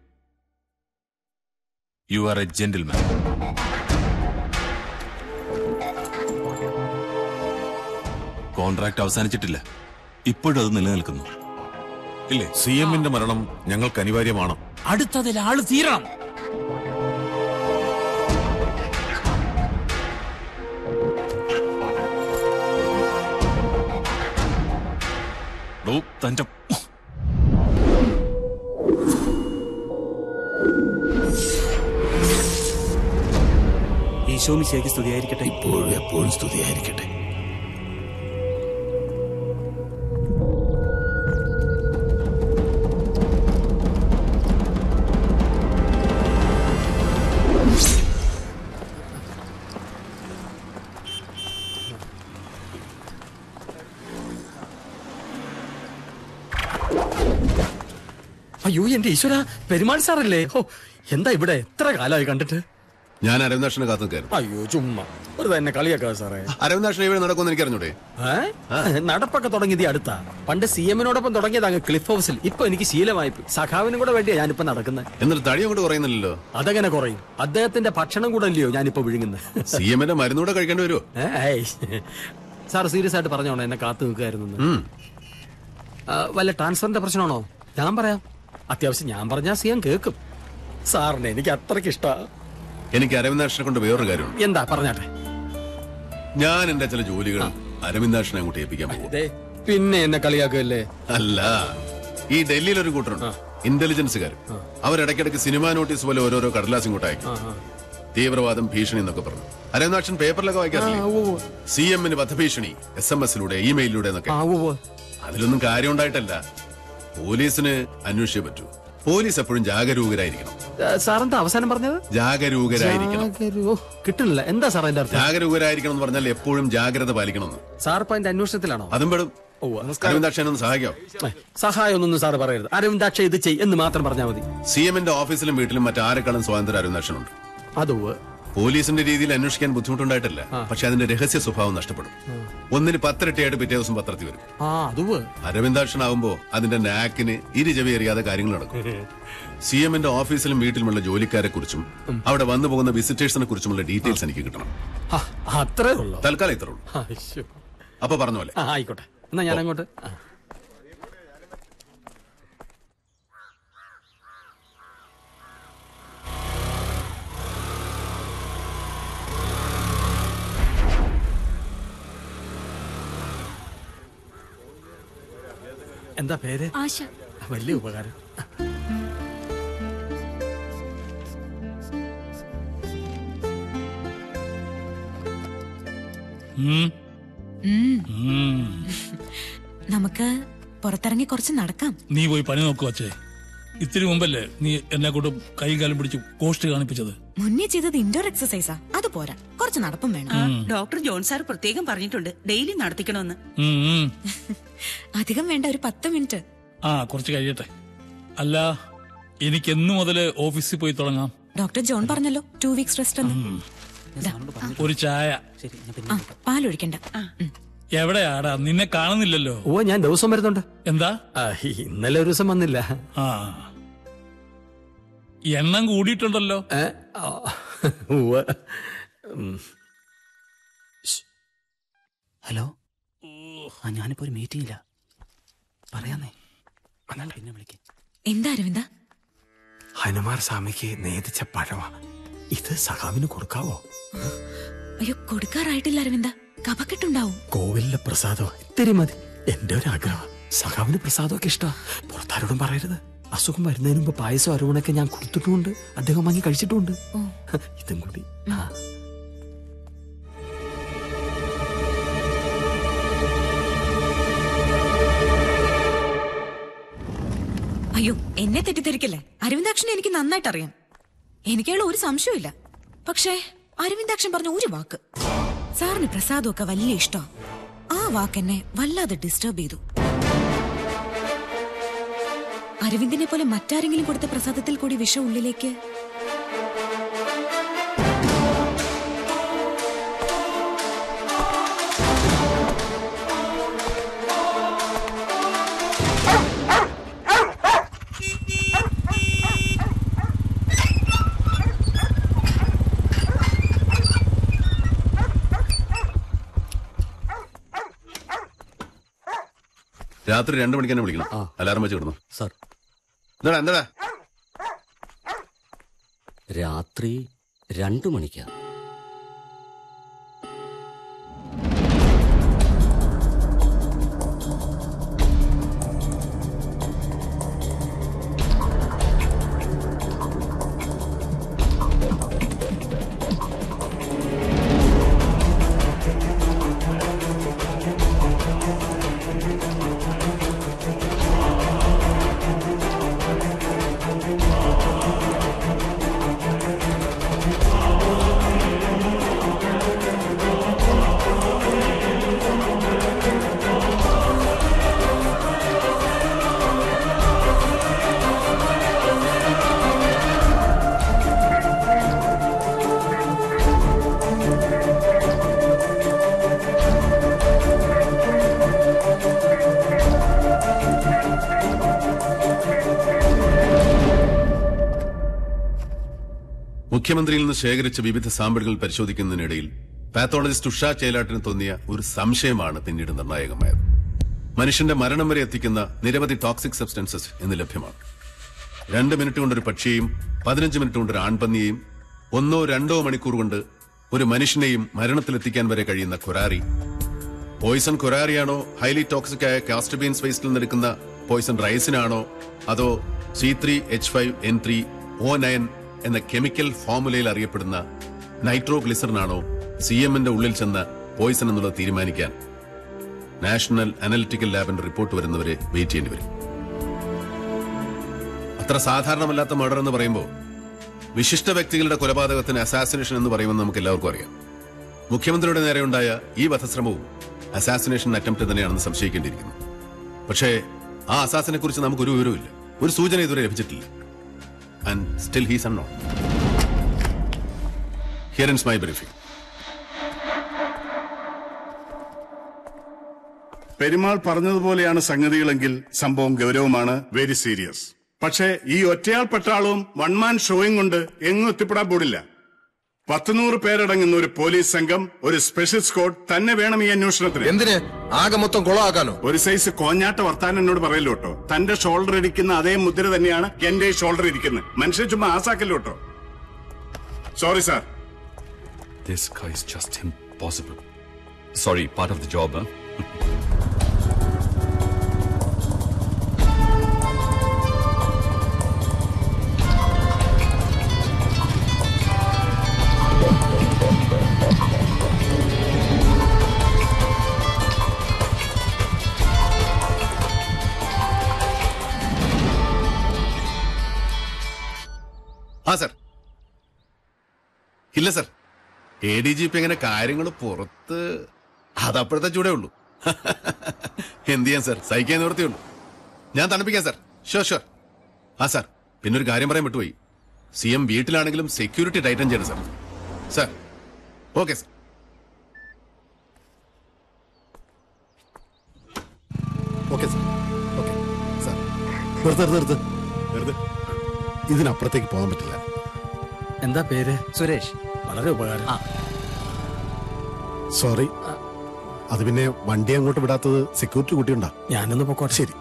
you are a gentleman contract അവസാനിച്ചിട്ടില്ല ഇപ്പോഴും അത് നിലനിൽക്കുന്നു ഇല്ലേ സി എമ്മിന്റെ മരണം ഞങ്ങൾക്ക് അനിവാര്യമാണ് അടുത്തതിൽ ആള് തീരണം ഡോ, തന്റെ ഈശോ മിശിയാക്കി സ്തുതിയായിരിക്കട്ടെ ഇപ്പോഴും എപ്പോഴും സ്തുതിയായിരിക്കട്ടെ അയ്യോ എന്റെ ഈശ്വര പെരുമാൾ സാറല്ലേ ഓ എന്താ ഇവിടെ എത്ര കാലമായി കണ്ടിട്ട് ഞാൻ അരവിന്ദാക്ഷനെ കാത്തു നിൽക്കായിരുന്നു അയ്യോ ചുമ്മാ ഒരു തന്നെ കളിയാക്കാ സാറേ അരവിന്ദാക്ഷൻ ഇവിടെ നടക്കുമെന്ന് എനിക്ക് അറിഞ്ഞൂടെ ഏ? നടപ്പൊക്കെ തുടങ്ങിയത് ഈ അടുത്താ പണ്ട് സി എമ്മിനോടൊപ്പം തുടങ്ങിയത് അങ്ങ് ക്ലിഫ് ഹൗസിൽ ഇപ്പൊ എനിക്ക് ശീലമായി പോയി. സഖാവിനും കൂടെ വേണ്ടിയാ ഞാനിപ്പോ നടക്കുന്നത് എന്നിട്ട് തടി അങ്ങോട്ട് കുറയുന്നില്ലല്ലോ അതെങ്ങനെ കുറയും അദ്ദേഹത്തിന്റെ ഭക്ഷണം കൂടെ അല്ലയോ ഞാനിപ്പോ വിഴുങ്ങുന്നത് സി എമ്മിന്റെ മരുന്നൂടെ കഴിക്കേണ്ടി വരുമോ ഏ, ഏയ്. സാർ സീരിയസ് ആയിട്ട് പറഞ്ഞോണോ എന്നെ കാത്തു നിൽക്കായിരുന്നു വല്ല ട്രാൻസ്ഫറിന്റെ പ്രശ്നമാണോ ഞാൻ പറയാം അത്യാവശ്യം ഞാൻ പറഞ്ഞാൽ സി എം കേൾക്കും സാറിന് എനിക്ക് അത്രയ്ക്ക് ഇഷ്ടാ എനിക്ക് അരവിന്ദാക്ഷനെ കൊണ്ട് വേറൊരു കാര്യമുണ്ട് എന്താ പറഞ്ഞാട്ടെ ഞാൻ എന്റെ ചില ജോലികൾ അരവിന്ദാക്ഷനെ അങ്ങോട്ട് ഏൽപ്പിക്കാൻ പോകും ദേ, പിന്നെ എന്നെ കളിയാക്കല്ലേ അല്ല ഈ ഡൽഹിയിൽ ഒരു കൂട്ടരുണ്ട് ഇന്റലിജൻസുകാർ അവരിടയ്ക്കിടയ്ക്ക് സിനിമാ നോട്ടീസ് പോലെ ഓരോരോ കടലാസ് ഇങ്ങോട്ട് അയക്കും തീവ്രവാദം ഭീഷണി എന്നൊക്കെ പറഞ്ഞു അരവിന്ദാക്ഷൻ പേപ്പറിലൊക്കെ വായിക്കാറില്ലേ സി എമ്മിന് വധഭീഷണി എസ് എം എസിലൂടെ ഇമെയിലിലൂടെ എന്നൊക്കെ അതിലൊന്നും കാര്യം ഉണ്ടായിട്ടല്ല പോലീസിന് അന്വേഷിച്ചേ പറ്റൂ പോലീസ് എപ്പോഴും ജാഗരൂകരായിരിക്കണം സാറെന്താ അവസാനം പറഞ്ഞത് ജാഗരൂകരായിരിക്കണം ജാഗരൂ- ഓ, കിട്ടുന്നില്ല എന്താ സാർ അതിന്റെ അർത്ഥം ജാഗരൂകരായിരിക്കണം എന്ന് പറഞ്ഞാൽ എപ്പോഴും ജാഗ്രത പാലിക്കണമെന്ന് സാർ ഇപ്പൊ അതിന്റെ അന്വേഷണത്തിലാണോ അതും പെടും അരവിന്ദാക്ഷൻ ഒന്ന് സഹായിക്കാം ഏ, സഹായമൊന്നും സാർ പറയരുത് അരവിന്ദാക്ഷ ഇത് ചെയ് എന്ന് മാത്രം പറഞ്ഞാൽ മതി സി എമ്മിന്റെ ഓഫീസിലും വീട്ടിലും മറ്റാരെക്കാളും സ്വാതന്ത്ര്യം അരവിന്ദാക്ഷനുണ്ട് അതോ പോലീസിന്റെ രീതിയിൽ അന്വേഷിക്കാൻ ബുദ്ധിമുട്ടുണ്ടായിട്ടില്ല പക്ഷെ അതിന്റെ രഹസ്യ സ്വഭാവം നഷ്ടപ്പെടും ഒന്നിന് പത്തിരട്ടിയായിട്ട് പിറ്റേ ദിവസം പത്രത്തിൽ വരും ആ അതോ അരവിന്ദാക്ഷനാവുമ്പോ അതിന്റെ നാക്കിന് ഇരു ചെവി അറിയാതെ കാര്യങ്ങൾ നടക്കും സി എമ്മിന്റെ ഓഫീസിലും വീട്ടിലുമുള്ള ജോലിക്കാരെ കുറിച്ചും അവിടെ വന്നു പോകുന്ന വിസിറ്റേഴ്സിനെ കുറിച്ചുമുള്ള ഡീറ്റെയിൽസ് എനിക്ക് കിട്ടണം അത്രേ ഉള്ളൂ തൽക്കാലം ഇത്രേ ഉള്ളൂ അയ്യോ. അപ്പൊ പറഞ്ഞ പോലെ ആ, ആയിക്കോട്ടെ എന്നാ ഞാൻ അങ്ങോട്ട് ആ. എന്താ പേര് ആശ വലിയ ഉപകാരം ഉം. ഉം. ഉം. നമുക്ക് പുറത്തിറങ്ങി കുറച്ച് നടക്കാം നീ പോയി പണി നോക്കുക അച്ഛേ ഇത്തിരി മുമ്പല്ലേ നീ എന്നെ കൊണ്ട് കൈയും കാലും പിടിച്ച് കോസ്റ്റ് കാണിപ്പിച്ചത് മുന്നേ ചെയ്തത് ഇൻഡോർ എക്സസൈസാ അത് പോരാ കുറച്ച് നടപ്പും വേണം ഡോക്ടർ ജോൺ സാർ പ്രത്യേകം പറഞ്ഞിട്ടുണ്ട് ഡെയിലി നടത്തിക്കണമെന്ന് ഉം, ഉം. അധികം വേണ്ട ഒരു പത്ത് മിനിറ്റ് ആ കുറച്ച് കഴിയട്ടെ അല്ല എനിക്ക് എന്നു മുതല് ഓഫീസിൽ പോയി തുടങ്ങാം ഡോക്ടർ ജോൺ പറഞ്ഞല്ലോ ടു വീക്സ് റെസ്റ്റ് എന്ന് ദാ, ഒരു ചായ ആ പാലൊഴിക്കണ്ട ഉം. എവിടെയാടാ നിന്നെ കാണുന്നില്ലല്ലോ ഓ ഞാൻ ദിവസം വരുന്നുണ്ട് എന്താ ആ, ഇന്നലെ ഒരു ദിവസം വന്നില്ല ആ എണ്ണം കൂടിയിട്ടുണ്ടല്ലോ ഏ? ആ, ഉവ്വ്. ഉം. ഹലോ ആ ഞാനിപ്പോ ഒരു മീറ്റിംഗില്ല പറയാന്നേ പിന്നെ വിളിക്കാം എന്താ അരവിന്ദ ഹനുമാർ സ്വാമിക്ക് നേതിച്ച പഴവാ ഇത് സഖാവിന് കൊടുക്കാവോ അയ്യോ കൊടുക്കാറായിട്ടില്ല അരവിന്ദ കപക്കെട്ടുണ്ടാവും കോവിലിലെ പ്രസാദം ഇത്തിരി മതി എന്റെ ഒരു ആഗ്രഹം സഖാവിന് പ്രസാദമൊക്കെ ഇഷ്ടാ പുറത്താരോടും പറയരുത് അസുഖം വരുന്നതിന് മുമ്പ് പായസം അരുവണൊക്കെ ഞാൻ കൊടുത്തിട്ടുമുണ്ട് അദ്ദേഹം വാങ്ങി കഴിച്ചിട്ടുമുണ്ട് ഇതും കൂടി ആ. അയ്യോ എന്നെ തെറ്റിദ്ധരിക്കല്ലേ അരവിന്ദാക്ഷനെ എനിക്ക് നന്നായിട്ട് അറിയാം എനിക്കുള്ള ഒരു സംശയമില്ല പക്ഷേ അരവിന്ദാക്ഷൻ പറഞ്ഞ ഒരു വാക്ക് സാറിന് പ്രസാദമൊക്കെ വലിയ ഇഷ്ടമാ ആ വാക്ക് എന്നെ വല്ലാതെ ഡിസ്റ്റർബ് ചെയ്തു അരവിന്ദിനെ പോലെ മറ്റാരെങ്കിലും കൊടുത്ത പ്രസാദത്തിൽ കൂടി വിഷം ഉള്ളിലേക്ക് രാത്രി രണ്ടു മണിക്ക് തന്നെ വിളിക്കണം അലാറം വെച്ച് കിടന്നു സാർ എന്താടാ എന്താടാ രാത്രി രണ്ടു മണിക്കാ മുഖ്യമന്ത്രിയിൽ നിന്ന് ശേഖരിച്ച വിവിധ സാമ്പിളുകൾ പരിശോധിക്കുന്നതിനിടയിൽ പാത്തോളജിസ്റ്റ് ഉഷ ചേലാട്ടിന് തോന്നിയ ഒരു സംശയമാണ് പിന്നീട് നിർണായകമായത് മനുഷ്യന്റെ മരണം വരെ എത്തിക്കുന്ന നിരവധി ടോക്സിക് സബ്സ്റ്റൻസസ് ഇന്ന് ലഭ്യമാണ് രണ്ട് മിനിറ്റ് കൊണ്ട് ഒരു പക്ഷിയെയും പതിനഞ്ച് മിനിറ്റ് കൊണ്ട് ഒരു ആൺപന്നിയെയും ഒന്നോ രണ്ടോ മണിക്കൂർ കൊണ്ട് ഒരു മനുഷ്യനെയും മരണത്തിലെത്തിക്കാൻ വരെ കഴിയുന്ന കുരാറി പോയിസൺ കുരാറിയാണോ ഹൈലി ടോക്സിക് ആയ കാസ്റ്റബീൻസ് വേസ്റ്റിൽ നിന്നെടുക്കുന്ന പോയിസൺ റൈസിനാണോ അതോ C three H five N three O nine എന്ന കെമിക്കൽ ഫോർമുലയിൽ അറിയപ്പെടുന്ന നൈട്രോ ഗ്ലിസറിനാണോ സി എമ്മിന്റെ ഉള്ളിൽ ചെന്ന പോയിസൺ എന്നുള്ളത് തീരുമാനിക്കാൻ നാഷണൽ അനലിറ്റിക്കൽ ലാബിന്റെ റിപ്പോർട്ട് വരുന്നവരെ വെയിറ്റ് ചെയ്യേണ്ടി വരും അത്ര സാധാരണമല്ലാത്ത മർഡർ എന്ന് പറയുമ്പോൾ വിശിഷ്ട വ്യക്തികളുടെ കൊലപാതകത്തിന് അസാസിനേഷൻ എന്ന് പറയുമെന്ന് നമുക്ക് എല്ലാവർക്കും അറിയാം മുഖ്യമന്ത്രിയുടെ നേരെയുണ്ടായ ഈ വധശ്രമവും അസാസിനേഷൻ അറ്റംപ്റ്റ് തന്നെയാണെന്ന് സംശയിക്കേണ്ടിയിരിക്കുന്നു പക്ഷേ ആ അസാസിനെ കുറിച്ച് നമുക്കൊരു വിവരവുമില്ല ഒരു സൂചന ഇതുവരെ ലഭിച്ചിട്ടില്ല and still he's un not here ins my briefing Perumal പറഞ്ഞതുപോലെയാണ് സംഗതികളെങ്കിൽ സംഭവം ഗൗരവമാണ് വെരി സീരിയസ് പക്ഷേ ഈ ഒറ്റയാൾ പട്ടാളവും വൺമാൻ ഷോയും കൊണ്ട് എങ്ങും എത്തിപ്പെടാൻ പോടില്ല പത്തുനൂറ് പേരടങ്ങുന്ന ഒരു പോലീസ് സംഘം ഒരു സ്പെഷ്യൽ സ്ക്വാഡ് തന്നെ വേണം ഈ അന്വേഷണത്തിന് എന്തിന് ആകെ മൊത്തം കുളമാക്കാനോ ഒരു സൈസ് കോഞ്ഞാട്ട വർത്താനം എന്നോട് പറയല്ലോ കേട്ടോ തന്റെ ഷോൾഡർ ഇരിക്കുന്ന അതേ മുദ്ര തന്നെയാണ് എന്റെ ഷോൾഡർ ഇരിക്കുന്നത് മനുഷ്യൻ ചുമ്മാ ആസാക്കല്ലോ കേട്ടോ sorry sir This guy is just impossible. Sorry, part of the job, huh? ആ സർ ഇല്ല sir A D G P അങ്ങനെ കാര്യങ്ങൾ പുറത്ത് അതപ്പോഴത്തെ ചൂടേ ഉള്ളൂ എന്ത് ചെയ്യാൻ സർ സഹിക്കാൻ നിവർത്തിയുള്ളൂ ഞാൻ തണുപ്പിക്കാം സർ ഷുവർ ഷുവർ ആ സർ പിന്നെ ഒരു കാര്യം പറയാൻ വിട്ടുപോയി സി എം വീട്ടിലാണെങ്കിലും സെക്യൂരിറ്റി ടൈറ്റൻ ചെയ്യണം sir sir okay sir okay sir okay sir നിർത്ത് നിർത്ത് നിർത്ത് നിർത്ത് ഇതിനപ്പുറത്തേക്ക് പോകാൻ പറ്റില്ല എന്താ പേര് സുരേഷ് വളരെ ഉപകാരം സോറി അത് പിന്നെ വണ്ടി അങ്ങോട്ട് വിടാത്തത് സെക്യൂരിറ്റി കുട്ടിയുണ്ടാ ഞാനൊന്ന് പൊക്കോട്ടെ ശരി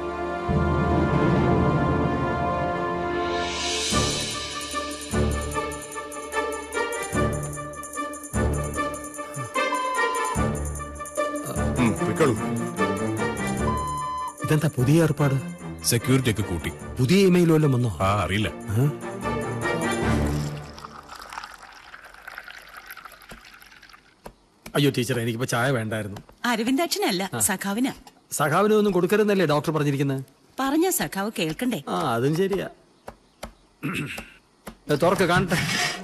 ഉം, പൊയ്ക്കോളൂ. ഇതെന്താ പുതിയ ഏർപ്പാട് സെക്യൂരിറ്റി ഒക്കെ കൂട്ടി പുതിയ ഇമെയിൽ വല്ലതും വന്നോ ആ അറിയില്ല അയ്യോ ടീച്ചർ എനിക്കിപ്പോ ചായ വേണ്ടായിരുന്നു അരവിന്ദാക്ഷനല്ല സഖാവിനാ സഖാവിന് ഒന്നും കൊടുക്കരുന്നല്ലേ ഡോക്ടർ പറഞ്ഞിരിക്കുന്നത് പറഞ്ഞ സഖാവ് കേൾക്കണ്ടേ ആ അതും ശരിയാ ഏ, തുറക്ക് കാണട്ടെ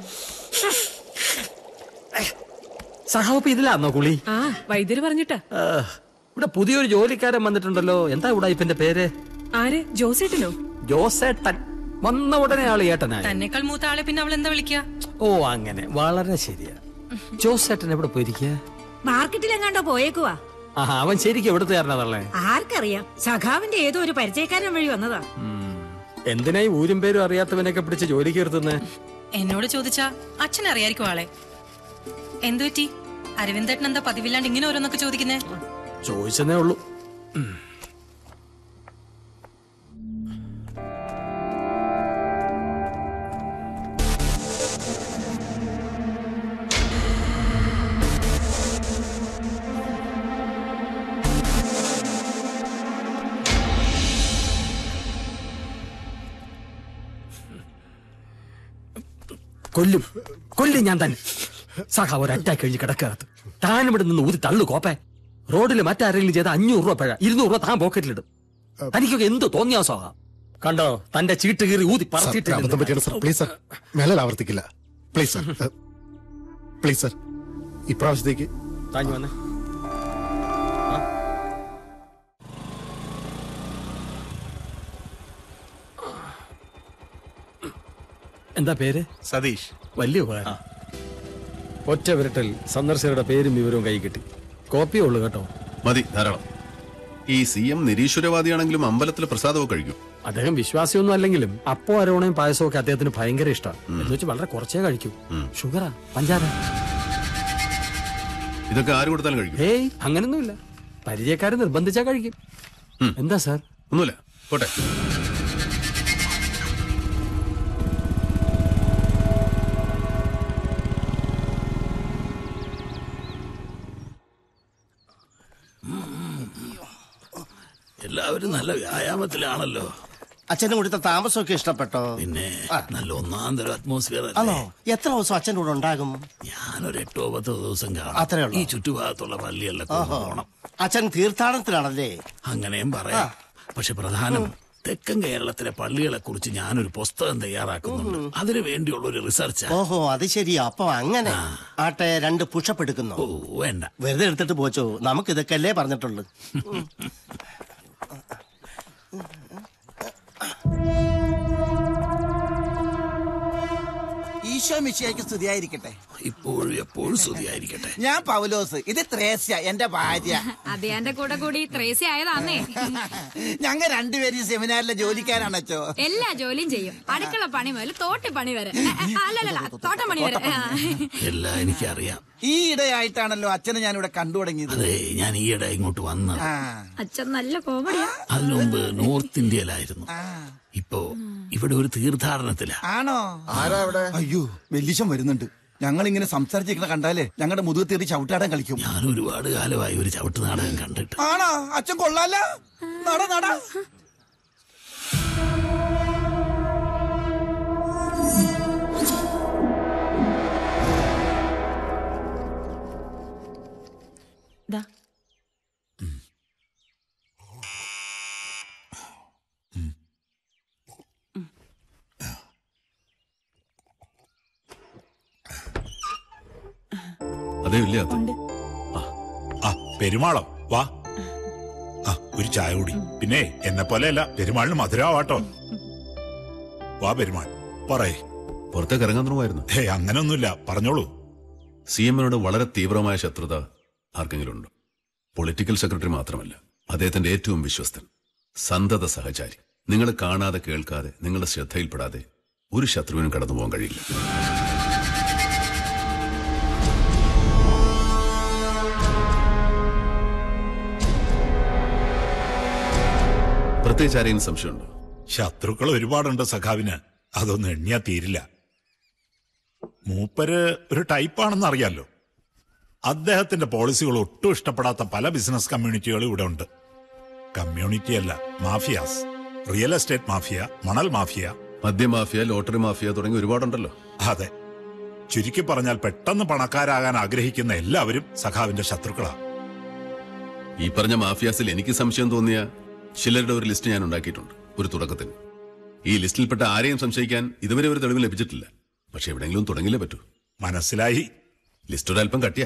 സഖാവ് ഇപ്പൊ ഇതിലാന്നോ കുളി ആ വൈദ്യര് പറഞ്ഞിട്ടാ ആ, ഇവിടെ പുതിയൊരു ജോലിക്കാരൻ വന്നിട്ടുണ്ടല്ലോ എന്താ ഇവിടെ ഇപ്പന്റെ പേര് ആര് ജോസേട്ടനോ ജോസേട്ടൻ വന്ന ഉടനെ ആള് ഏട്ടനായി തന്നെക്കാൾ മൂത്ത ആളെ പിന്നെ അവൾ എന്താ വിളിക്കുക ഓ അങ്ങനെ വളരെ ശരിയാ ജോസേട്ടൻ എവിടെ പോയിരിക്കുക മാർക്കറ്റിലെങ്ങാണ്ടോ പോയേക്കുവാ ആ അവൻ ശരിക്കും എവിടുത്തെ കാരണതള്ളേ ആർക്കറിയാം സഖാവിന്റെ ഏതോ ഒരു പരിചയക്കാരൻ വഴി വന്നതാ എന്തിനായി ഊരും പേരും അറിയാത്തവനൊക്കെ പിടിച്ച് ജോലിക്ക് നിർത്തുന്നേ എന്നോട് ചോദിച്ചാ അച്ഛൻ അറിയായിരിക്കും ആളെ എന്തു പറ്റി അരവിന്ദേട്ടൻ എന്താ പതിവില്ലാണ്ട് ഇങ്ങനെ ഓരോന്നൊക്കെ ചോദിക്കുന്നേ ചോദിച്ചതേ ഉള്ളൂ ഉം. കൊല്ലും കൊല്ലും ഞാൻ തന്നെ സഖാവ് ഒരു അറ്റാക്ക് കഴിഞ്ഞ് കിടക്കകത്ത് താൻ ഇവിടെ നിന്ന് ഊതി തള്ളു കോപ്പേ റോഡിൽ മറ്റാരെങ്കിലും ചെയ്ത അഞ്ഞൂറ് രൂപ പിഴ ഇരുന്നൂറ് രൂപ താൻ പോക്കറ്റിലിടും തനിക്കൊക്കെ എന്ത് തോന്നിയാ സോഹാ കണ്ടോ തന്റെ ചീട്ട് കീറി ഊതി സാർ, ഒരു അബദ്ധം പറ്റിയാണ് സാർ പ്ലീസ് സാർ മേലെ ആവർത്തിക്കില്ല പ്ലീസ് സാർ പ്ലീസ് സാർ ഇപ്രാവശ്യത്തേക്ക് താഞ്ഞു വന്നേ എന്താ പേര് സതീഷ് വലിയ ഉപകാരം ഒറ്റ വിരട്ടൽ സന്ദർശകരുടെ പേരും വിവരവും കൈ കിട്ടി കോപ്പിയേ ഉള്ളൂ കേട്ടോ മതി ധാരാളം ഈ സി എം നിരീശ്വരവാദിയാണെങ്കിലും അമ്പലത്തിലെ പ്രസാദമൊക്കെ കഴിക്കും അദ്ദേഹം വിശ്വാസിയൊന്നും അല്ലെങ്കിലും അപ്പോ അരോണയും പായസവും ഒക്കെ അദ്ദേഹത്തിന് ഭയങ്കര ഇഷ്ടമാണ് എന്ന് വെച്ച് വളരെ കുറച്ചേ കഴിക്കൂ ഷുഗറാ പഞ്ചാര ഇതൊക്കെ ആര് കൊടുത്താലും കഴിക്കും ഹേയ് അങ്ങനൊന്നുമില്ല പരിചയക്കാര് നിർബന്ധിച്ചാ കഴിക്കും എന്താ സാർ ഒന്നുമില്ല പോട്ടെ എല്ലാവരും നല്ല വ്യായാമത്തിലാണല്ലോ അച്ഛനും കൊടുത്ത താമസമൊക്കെ ഇഷ്ടപ്പെട്ടോ പിന്നെ നല്ല ഒന്നാം തരം അറ്റ്മോസ്ഫിയർ ആണോ എത്ര ദിവസം അച്ഛൻ്റെ കൂടെ ഉണ്ടാകും ഞാനൊരു എട്ടോ പത്തോ ദിവസം അത്രേ കാണാം ഉള്ളൂ. ഈ ചുറ്റുഭാഗത്തുള്ള പള്ളിയെല്ലാം ഓഹോ. പോകണം അച്ഛൻ തീർത്ഥാടനത്തിലാണല്ലേ അങ്ങനെയും പറയാം പക്ഷെ പ്രധാനം തെക്കൻ കേരളത്തിലെ പള്ളികളെ കുറിച്ച് ഞാനൊരു പുസ്തകം തയ്യാറാക്കുന്നുണ്ട് അതിനു വേണ്ടിയുള്ള ഒരു റിസർച്ച് ഓഹോ അത് ശരിയാ അപ്പൊ അങ്ങനെ ആട്ടെ രണ്ട് പുഷപ്പ് എടുക്കുന്നു ഓ വേണ്ട വെറുതെ എടുത്തിട്ട് പോച്ചോ നമുക്ക് ഇതൊക്കെ അല്ലേ പറഞ്ഞിട്ടുള്ളൂ ഉം. ഈശോ മിശിയായിക്ക് സ്തുതിയായിരിക്കട്ടെ ഇപ്പോഴും എപ്പോഴും സ്തുതിയായിരിക്കട്ടെ ഞാൻ പൗലോസ് ഇത് ത്രേസ്യ എന്റെ ഭാര്യ അദ്ദേഹന്റെ കൂടെ കൂടി ത്രേസി ആയതാന്നേ ഞങ്ങൾ രണ്ടുപേരും സെമിനാറിലെ ജോലിക്കാരാണച്ചോ എല്ലാ ജോലിയും ചെയ്യും അടുക്കള പണി മുതൽ തോട്ടി പണി വരെ എ, എ, അല്ലല്ല തോട്ടം പണി വരെ ആ. എല്ലാം എനിക്കറിയാം ഈ ഇടയായിട്ടാണല്ലോ അച്ഛനെ ഞാൻ ഇവിടെ കണ്ടു തുടങ്ങിയത് അതെ ഞാൻ ഈയിടെ ഇങ്ങോട്ട് വന്നത് ആ. അച്ഛൻ നല്ല കോമഡിയാ അതിനു മുമ്പ് നോർത്ത് ഇന്ത്യയിലായിരുന്നു ഇപ്പോ ഇവിടെ ഒരു തീർത്ഥാടനത്തിലാ ആണോ ആരാ അവിടെ അയ്യോ വെല്ലിശം വരുന്നുണ്ട് ഞങ്ങൾ ഇങ്ങനെ സംസാരിച്ചിരിക്കണ കണ്ടാലേ ഞങ്ങളുടെ മുതുക തീറി ചവിട്ടാടൻ കളിക്കും ഞാൻ ഒരുപാട് കാലമായി ഒരു ചവിട്ട് നാടകം കണ്ടിട്ട് ആണോ അച്ഛൻ കൊള്ളാല നട നട ദാ. അതേ ഇല്ല അത് ആ പെരുമാളം വാ ആ ഒരു ചായ കൂടി പിന്നെ എന്നെ പോലെയല്ല പെരുമാളിന് മധുരമാവാട്ടോ വാ പെരുമാൾ പറയേ പുറത്തേക്ക് ഇറങ്ങാൻ തുടങ്ങുമായിരുന്നു ഹേ അങ്ങനെയൊന്നുമില്ല പറഞ്ഞോളൂ സി എമ്മിനോട് വളരെ തീവ്രമായ ശത്രുത ആർക്കെങ്കിലും ഉണ്ടോ പൊളിറ്റിക്കൽ സെക്രട്ടറി മാത്രമല്ല അദ്ദേഹത്തിന്റെ ഏറ്റവും വിശ്വസ്തൻ സന്തത സഹചാരി നിങ്ങൾ കാണാതെ കേൾക്കാതെ നിങ്ങളുടെ ശ്രദ്ധയിൽപ്പെടാതെ ഒരു ശത്രുവിനും കടന്നു പോകാൻ കഴിയില്ല പ്രത്യേകിച്ച് ആരെയും സംശയമുണ്ടോ ശത്രുക്കൾ ഒരുപാടുണ്ട് സഖാവിന് അതൊന്നും എണ്ണിയാ തീരില്ല മൂപ്പര് ഒരു ടൈപ്പാണെന്ന് അറിയാലോ അദ്ദേഹത്തിന്റെ പോളിസികൾ ഒട്ടും ഇഷ്ടപ്പെടാത്ത പല ബിസിനസ് കമ്മ്യൂണിറ്റികളും ഇവിടെ ഉണ്ട് കമ്മ്യൂണിറ്റി അല്ല മാഫിയാസ് റിയൽ എസ്റ്റേറ്റ് മാഫിയ മണൽ മാഫിയ മദ്യമാഫിയ ലോട്ടറി മാഫിയ തുടങ്ങി ഒരുപാടുണ്ടല്ലോ അതെ ചുരുക്കി പറഞ്ഞാൽ പെട്ടെന്ന് പണക്കാരാകാൻ ആഗ്രഹിക്കുന്ന എല്ലാവരും സഖാവിന്റെ ശത്രുക്കളാ ഈ പറഞ്ഞ മാഫിയാസിൽ എനിക്ക് സംശയം തോന്നിയ ചിലരുടെ ഒരു ലിസ്റ്റ് ഞാൻ ഉണ്ടാക്കിയിട്ടുണ്ട് ഒരു തുടക്കത്തിന് ഈ ലിസ്റ്റിൽപ്പെട്ട ആരെയും സംശയിക്കാൻ ഇതുവരെ ഒരു തെളിവ് ലഭിച്ചിട്ടില്ല പക്ഷെ എവിടെയെങ്കിലും തുടങ്ങില്ലേ പറ്റൂ മനസ്സിലായി ലിസ്റ്റ് ഒരല്പം കട്ടിയ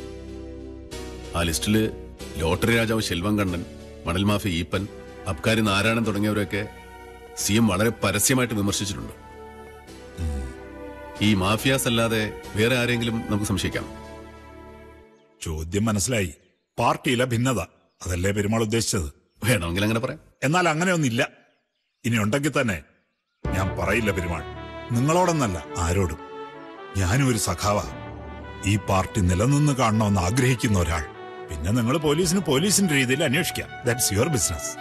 ആ ലിസ്റ്റില് ലോട്ടറി രാജാവ് ശെൽവം കണ്ണൻ മണൽ മാഫി ഈപ്പൻ അബ്കാരി നാരായണൻ തുടങ്ങിയവരൊക്കെ സി എം വളരെ പരസ്യമായിട്ട് വിമർശിച്ചിട്ടുണ്ട് ഈ മാഫിയാസ് അല്ലാതെ വേറെ ആരെങ്കിലും നമുക്ക് സംശയിക്കാം ചോദ്യം മനസ്സിലായി പാർട്ടിയിലെ ഭിന്നത അതല്ലേ പെരുമാൾ ഉദ്ദേശിച്ചത് വേണമെങ്കിൽ അങ്ങനെ പറയാം എന്നാൽ അങ്ങനെയൊന്നില്ല ഇനി ഉണ്ടെങ്കിൽ തന്നെ ഞാൻ പറയില്ല പെരുമാൾ നിങ്ങളോടൊന്നല്ല ആരോടും ഞാനും ഒരു സഖാവ ഈ പാർട്ടി നിലനിന്ന് കാണണമെന്ന് ആഗ്രഹിക്കുന്ന ഒരാൾ പിന്നെ നിങ്ങൾ പോലീസിന് പോലീസിന്റെ രീതിയിൽ അന്വേഷിക്കാം that's your business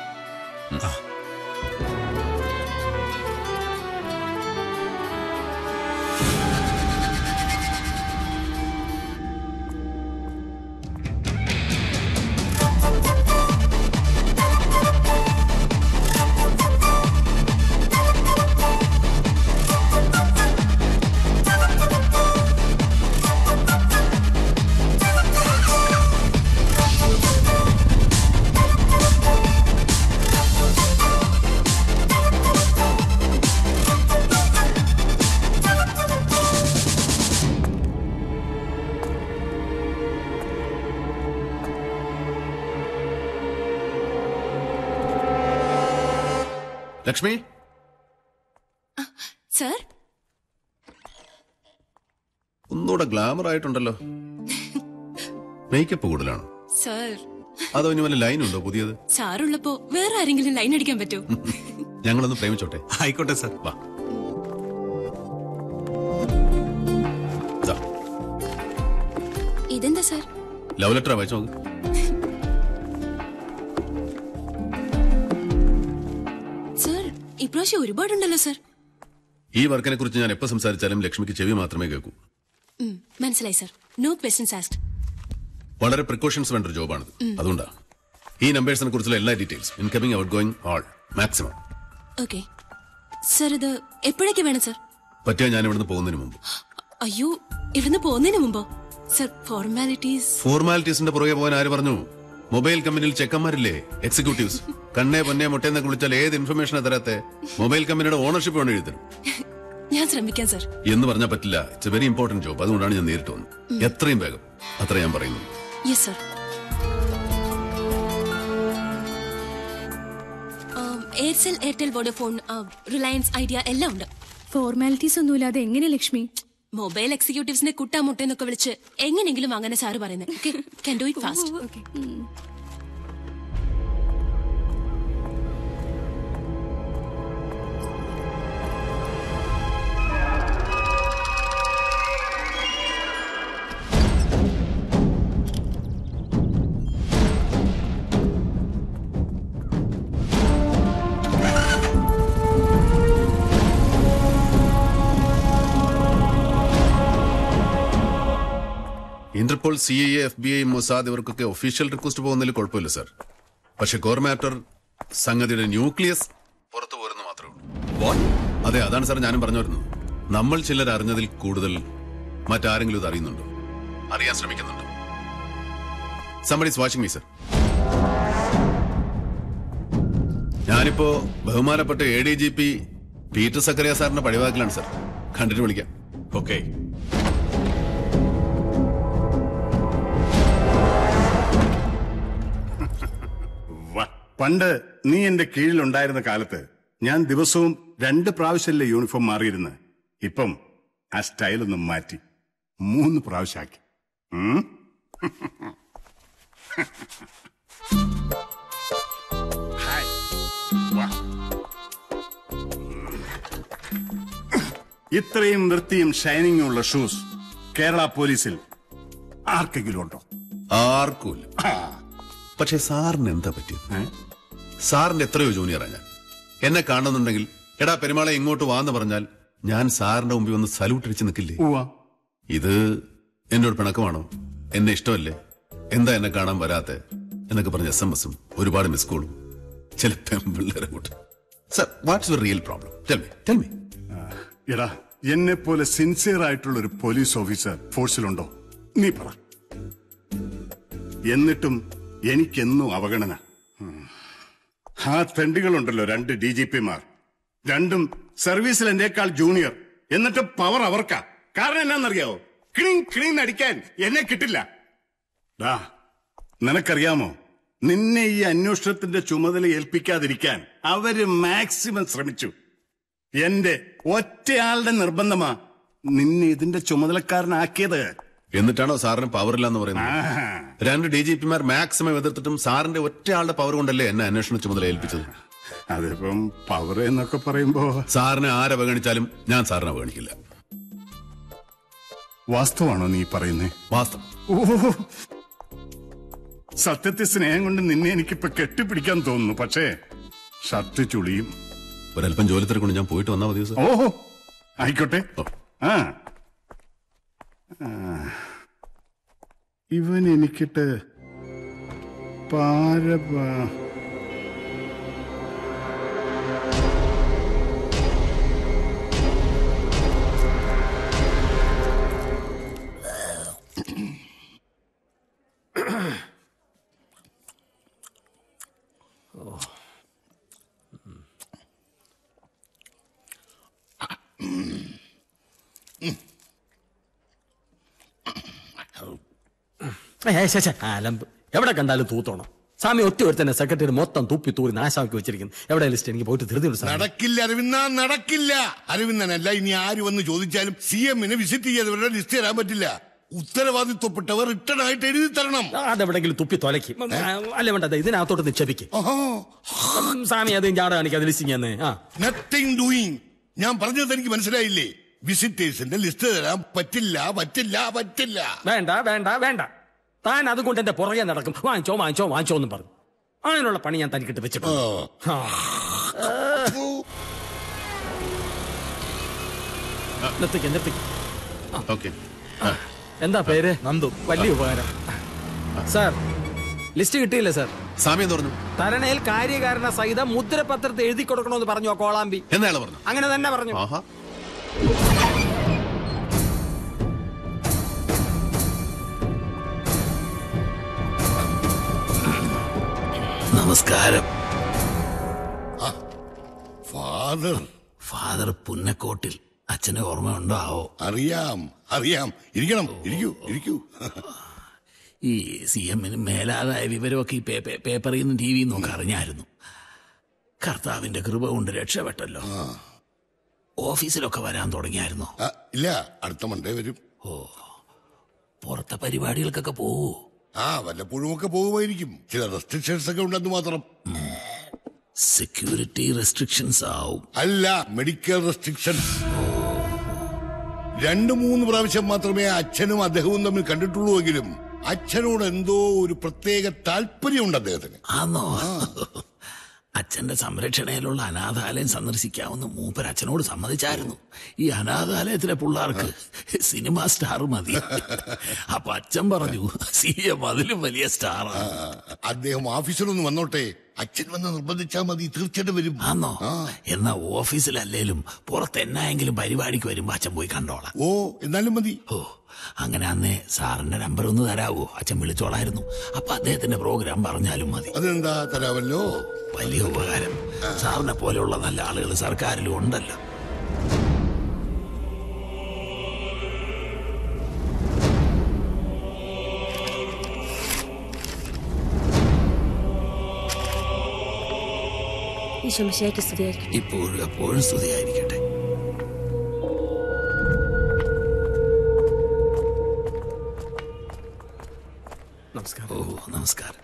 Lakshmi sir ഒന്നുകൂടെ ഗ്ലാമർ ആയിട്ടുണ്ടല്ലോ മേക്കപ്പ് കൂടുതലാണ് സർ അതോ ഇനി വല്ല ലൈൻ ഉണ്ടോ പുതിയത് സാറുള്ളപ്പോ വേറെ ആരെങ്കിലും ലൈൻ അടിക്കാൻ പറ്റുമോ ഞങ്ങളൊന്ന് പ്രേമിച്ചോട്ടെ ആയിക്കോട്ടെ സർ വാ ദാ, ഇതെന്താ സർ ലവ് ലെറ്റർ വായിച്ചു നോക്ക് സർ ഇപ്രാവശ്യം ഒരുപാടുണ്ടല്ലോ സർ ഈ വർക്കിനെ കുറിച്ച് ഞാൻ എപ്പോ സംസാരിച്ചാലും ലക്ഷ്മിക്ക് ചെവി മാത്രമേ കേൾക്കൂ ഉം, മനസ്സിലായി സർ നോ ക്വസ്റ്റ്യൻസ് ആസ്ക്ഡ് വളരെ പ്രിക്കോഷൻസ് വേണ്ട ഒരു ജോബാണിത് ഉം. അതുകൊണ്ടാ ഈ നമ്പേഴ്സിനെ കുറിച്ചുള്ള എല്ലാ details incoming outgoing all maximum okay sir ഇത് എപ്പോഴേക്ക് വേണം സർ പറ്റിയ ഞാൻ ഇവിടുന്ന് പോകുന്നതിന് മുമ്പ് അയ്യോ ഇവിടുന്ന് പോകുന്നതിന് മുമ്പോ സർ ഫോർമാലിറ്റീസ് ഫോർമാലിറ്റീസിന്റെ പുറകെ പോകാൻ ആര് പറഞ്ഞു മൊബൈൽ കമ്പനിയിൽ ചെക്കന്മാരില്ലേ എക്സിക്യൂട്ടീവ്സ് കണ്ണേ പൊന്നെ മുട്ടേന്നൊക്കെ വിളിച്ചാൽ ഏത് ഇൻഫർമേഷനെ തരാത്തെ മൊബൈൽ കമ്പനിയുടെ ഓണർഷിപ്പ് വേണം എഴുതരും ഞാൻ ശ്രമിക്കാം സർ എന്ന് പറഞ്ഞാൽ പറ്റില്ല it's a very important job അതുകൊണ്ടാണ് ഞാൻ നേരിട്ട് വന്നത് എത്രയും വേഗം അത്ര ഞാൻ പറയുന്നു yes sir Aircel Airtel Vodafone Reliance Idea എല്ലാം ഉണ്ട് ഫോർമാലിറ്റീസ് ഒന്നുമില്ലാതെ എങ്ങനെ ലക്ഷ്മി മൊബൈൽ എക്സിക്യൂട്ടീവ്സിനെ കുട്ടാമുട്ടേന്നൊക്കെ വിളിച്ച് എങ്ങനെങ്കിലും അങ്ങനെ സാറ് പറയുന്നത് can do it fast Interpol C I F B I Mossad ഇവർക്കൊക്കെ ഒഫീഷ്യൽ റിക്വസ്റ്റ് പോകുന്നതിൽ കുഴപ്പമില്ല സർ പക്ഷെ കോർ മാറ്റർ സംഗതിയുടെ ന്യൂക്ലിയസ് പുറത്തു പോരുന്നു മാത്രമേ ഉള്ളൂ അതെ അതാണ് സാർ ഞാനും പറഞ്ഞു വരുന്നത് നമ്മൾ ചിലർ അറിഞ്ഞതിൽ കൂടുതൽ മറ്റാരെങ്കിലും ഇത് അറിയുന്നുണ്ടോ അറിയാൻ ശ്രമിക്കുന്നുണ്ടോ സംബഡീസ് വാച്ചിങ് മീ സർ ഞാനിപ്പോ ബഹുമാനപ്പെട്ട A D G P Peter Sakkariya സാറിന്റെ പഴിവാക്കലാണ് സർ കണ്ടിട്ട് വിളിക്കാം ഓക്കെ വാ. പണ്ട് നീ എന്റെ കീഴിലുണ്ടായിരുന്ന കാലത്ത് ഞാൻ ദിവസവും രണ്ട് പ്രാവശ്യമല്ലേ യൂണിഫോം മാറിയിരുന്ന് ഇപ്പം ആ സ്റ്റൈൽ ഒന്ന് മാറ്റി മൂന്ന് പ്രാവശ്യമാക്കി ഉം? ഹായ്. വാ. ഇത്രയും വൃത്തിയും ഷൈനിങ്ങും ഉള്ള ഷൂസ് കേരള പോലീസിൽ ആർക്കെങ്കിലും ഉണ്ടോ ആർക്കുമില്ല പക്ഷെ സാറിന് എന്താ പറ്റിയത് സാറിന്റെ എത്രയോ ജൂനിയറാ ഞാൻ എന്നെ കാണുന്നുണ്ടെങ്കിൽ എടാ പെരുമാളെ ഇങ്ങോട്ട് വാന്ന് പറഞ്ഞാൽ ഞാൻ സാറിന്റെ മുമ്പിൽ ഒന്ന് സല്യൂട്ട് അടിച്ച് നിൽക്കില്ലേ ഇത് എന്നോട് പിണക്കമാണോ എന്നെ ഇഷ്ടമല്ലേ എന്താ എന്നെ കാണാൻ വരാത്തെ എന്നൊക്കെ പറഞ്ഞ എസ് എം എസും ഒരുപാട് മിസ് കോളും ചില പെമ്പിള്ളേരെ കൂട്ട് sir what's your real problem tell me tell me എടാ എന്നെ പോലെ സിൻസിയർ ആയിട്ടുള്ള ഒരു പോലീസ് ഓഫീസർ ഫോഴ്സിലുണ്ടോ നീ പറ എന്നിട്ടും എനിക്കെന്നും അവഗണന ഉം. ആ തെണ്ടികളുണ്ടല്ലോ രണ്ട് ഡി ജി പിമാർ രണ്ടും സർവീസിൽ എന്റെക്കാൾ ജൂനിയർ എന്നിട്ട് പവർ അവർക്കാ കാരണം എന്നാന്നറിയാവോ ക്ലീൻ ക്ലീൻ അടിക്കാൻ എന്നെ കിട്ടില്ല ഡാ നിനക്കറിയാമോ നിന്നെ ഈ അന്വേഷണത്തിന്റെ ചുമതല ഏൽപ്പിക്കാതിരിക്കാൻ അവര് മാക്സിമം ശ്രമിച്ചു എന്റെ ഒറ്റയാളുടെ നിർബന്ധമാ നിന്നെ ഇതിന്റെ ചുമതലക്കാരനാക്കിയത് എന്നിട്ടാണോ സാറിന് പവർ ഇല്ലെന്ന് പറയുന്നത് രണ്ട് ഡി ജി പിമാർ മാക്സിമം എതിർത്തിട്ടും സാറിന്റെ ഒറ്റയാളുടെ പവർ കൊണ്ടല്ലേ എന്നെ അന്വേഷണ ചുമതല ഏൽപ്പിച്ചത് അതിപ്പം പവർ എന്നൊക്കെ പറയുമ്പോ സാറിനെ ആരവഗണിച്ചാലും ഞാൻ സാറിനെ അവഗണിക്കില്ല വാസ്തവാണോ നീ പറയുന്നേ വാസ്തവം ഓ സത്യത്തെ സ്നേഹം കൊണ്ട് നിന്നെ എനിക്കിപ്പോ കെട്ടിപ്പിടിക്കാൻ തോന്നുന്നു പക്ഷേ ഷർട്ട് ചുളിയും ഒരല്പം ജോലി തിരക്കൊണ്ട് ഞാൻ പോയിട്ട് വന്നാൽ മതിയോ സാർ ഓഹോ ആയിക്കോട്ടെ ആ ആ. ഇവൻ എനിക്കിട്ട് പാര ഏ, ശ്ശെ, ശ്ശെ, അലമ്പ് എവിടെ കണ്ടാലും തൂത്തോണം സ്വാമി ഒറ്റ ഒരുത്തന്നെ സെക്രട്ടറി മൊത്തം തുപ്പി തൂറി നാശാക്കി വെച്ചിരിക്കുന്നു എവിടെ ലിസ്റ്റ് എനിക്ക് പോയിട്ട് ധൃതി സ്വാമി നടക്കില്ല അരവിന്ദ നടക്കില്ല അരവിന്ദനല്ല ഇനി ആര് വന്ന് ചോദിച്ചാലും സി എമ്മിനെ വിസിറ്റ് ചെയ്തവരുടെ ലിസ്റ്റ് തരാൻ പറ്റില്ല ഉത്തരവാദിത്വപ്പെട്ടവർ റിട്ടേൺ ആയിട്ട് എഴുതി തരണം അതെവിടെങ്കിലും തുപ്പി തൊലയ്ക്കും അല്ല വേണ്ട ദേ ഇതിനകത്തോട്ട് നിക്ഷേപിക്കും സ്വാമി അത് ജാട കാണിക്കാതെ ലിസ്റ്റിങ് തന്നെ ആ നത്തിങ് ഡൂയിങ് ഞാൻ പറഞ്ഞത് എനിക്ക് മനസ്സിലായില്ലേ വിസിറ്റേഴ്സിന്റെ ലിസ്റ്റ് തരാൻ പറ്റില്ല പറ്റില്ല പറ്റില്ല വേണ്ട വേണ്ട വേണ്ട താൻ അതുകൊണ്ട് എന്റെ പുറകെ നടക്കും വാങ്ങിച്ചോ വാങ്ങിച്ചോ വാങ്ങിച്ചോ എന്ന് പറഞ്ഞു അതിനുള്ള പണി ഞാൻ തനിക്കിട്ട് വെച്ചിട്ടുണ്ട് ആ. നിർത്തിക്ക് നിർത്തിക്ക് ഓക്കെ എന്താ പേര് നന്ദു വലിയ ഉപകാരം സാർ ലിസ്റ്റ് കിട്ടിയില്ല സാർ സ്വാമി എന്ന് പറഞ്ഞു തരണയിൽ കാര്യകാരണ സഹിതം മുദ്രപത്രത്തിൽ എഴുതി കൊടുക്കണമെന്ന് പറഞ്ഞു ആ കോളാമ്പി എന്നയാള് പറഞ്ഞു അങ്ങനെ തന്നെ പറഞ്ഞു ആഹാ നമസ്കാരം ഫാദർ ഫാദർ പുന്നക്കോട്ടിൽ അച്ഛനെ ഓർമ്മയുണ്ടോ ആവോ അറിയാം അറിയാം ഇരിക്കണം ഇരിക്കൂ ഇരിക്കൂ ഈ സി എമ്മിന് മേലാതായ വിവരമൊക്കെ ഈ പേ- പേ- പേപ്പറിൽ നിന്നും ടി വിയിൽ നിന്നൊക്കെ അറിഞ്ഞായിരുന്നു കർത്താവിന്റെ കൃപ കൊണ്ട് രക്ഷപ്പെട്ടല്ലോ ഓഫീസിലൊക്കെ വരാൻ തുടങ്ങിയായിരുന്നു ആ, ഇല്ല അടുത്ത മണ്ടേ വരും ഓ പുറത്തെ പരിപാടികൾക്കൊക്കെ പോവൂ ആ വല്ലപ്പോഴും ഒക്കെ പോകുമായിരിക്കും ചില റെസ്ട്രിക്ഷൻസ് ഒക്കെ ഉണ്ടെന്ന് മാത്രം സെക്യൂരിറ്റി റെസ്ട്രിക്ഷൻസ് ആവും അല്ല മെഡിക്കൽ റെസ്ട്രിക്ഷൻസ് രണ്ടു മൂന്ന് പ്രാവശ്യം മാത്രമേ അച്ഛനും അദ്ദേഹവും തമ്മിൽ കണ്ടിട്ടുള്ളൂ എങ്കിലും അച്ഛനോട് എന്തോ ഒരു പ്രത്യേക താല്പര്യമുണ്ട് അദ്ദേഹത്തിന് ആന്നോ അച്ഛന്റെ സംരക്ഷണയിലുള്ള അനാഥാലയം സന്ദർശിക്കാവുന്ന മൂപ്പർ അച്ഛനോട് സമ്മതിച്ചായിരുന്നു ഈ അനാഥാലയത്തിലെ പിള്ളേർക്ക് സിനിമ സ്റ്റാർ മതി അപ്പൊ അച്ഛൻ പറഞ്ഞു സി എം അതിലും വലിയ സ്റ്റാറാണ് അദ്ദേഹം ഓഫീസിലൊന്ന് വന്നോട്ടെ അച്ഛൻ വന്ന് നിർബന്ധിച്ചാൽ മതി തീർച്ചയായിട്ടും വരും ആന്നോ എന്നാ ഓഫീസിലല്ലേലും പുറത്ത് എന്നായെങ്കിലും പരിപാടിക്ക് വരുമ്പോ അച്ഛൻ പോയി കണ്ടോളാം ഓ എന്നാലും മതി ഓ അങ്ങനെ അന്നേ സാറിന്റെ നമ്പർ ഒന്ന് തരാവോ അച്ഛൻ വിളിച്ചോളായിരുന്നു അപ്പൊ അദ്ദേഹത്തിന്റെ പ്രോഗ്രാം പറഞ്ഞാലും മതി അതെന്താ തരാമല്ലോ വലിയ ഉപകാരം സാറിനെ പോലെയുള്ള നല്ല ആളുകൾ സർക്കാരിലും ഉണ്ടല്ലോ ഈശോമിശിയായിട്ട് സ്തുതിയായിരിക്കും ഇപ്പോഴും എപ്പോഴും സ്തുതിയായിരിക്കട്ടെ നമസ്കാരം ഓ നമസ്കാരം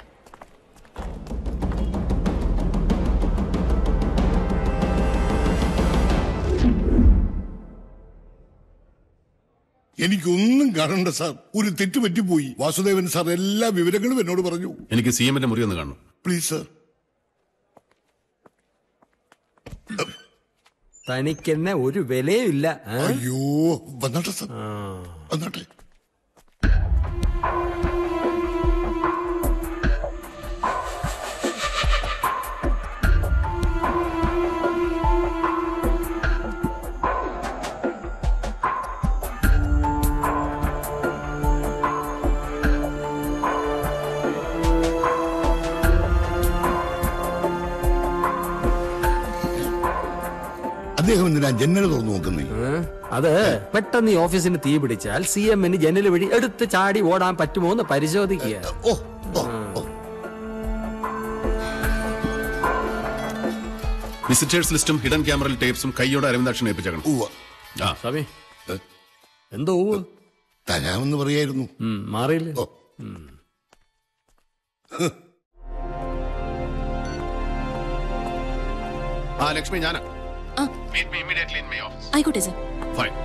എനിക്കൊന്നും കാണണ്ട സാർ ഒരു തെറ്റ് പറ്റിപ്പോയി വാസുദേവൻ സാർ എല്ലാ വിവരങ്ങളും എന്നോട് പറഞ്ഞു എനിക്ക് സി എമ്മിന്റെ മുറി ഒന്ന് കാണണം പ്ലീസ് സാർ തനിക്കെന്നെ ഒരു വിലയും ഇല്ല ഏ? അയ്യോ വന്നോട്ടെ സാർ വന്നോട്ടെ അദ്ദേഹം എന്തിനാ ജന്നൽ തുറന്നു നോക്കുന്നേ ഏ? അത് പെട്ടെന്ന് ഈ ഓഫീസിന് തീ പിടിച്ചാൽ സി എമ്മിന് ജനൽ വഴി എടുത്ത് ചാടി ഓടാൻ പറ്റുമോ എന്ന് പരിശോധിക്കുക വിസിറ്റേഴ്സ് ലിസ്റ്റും ഹിഡൻ ക്യാമറൽ ടേപ്സും കൈയോടെ അരവിന്ദാക്ഷൻ ഏൽപ്പിച്ചേക്കണം ആ സ്വാമി എന്തോ ഉവ്വ്? തരാമെന്ന് പറയായിരുന്നു ഉം, മാറിയില്ലേ ഓ. ഉം. ആ ലക്ഷ്മി ഞാനാ ആ. Meet me immediately in my office. ആയിക്കോട്ടെ സർ Fine.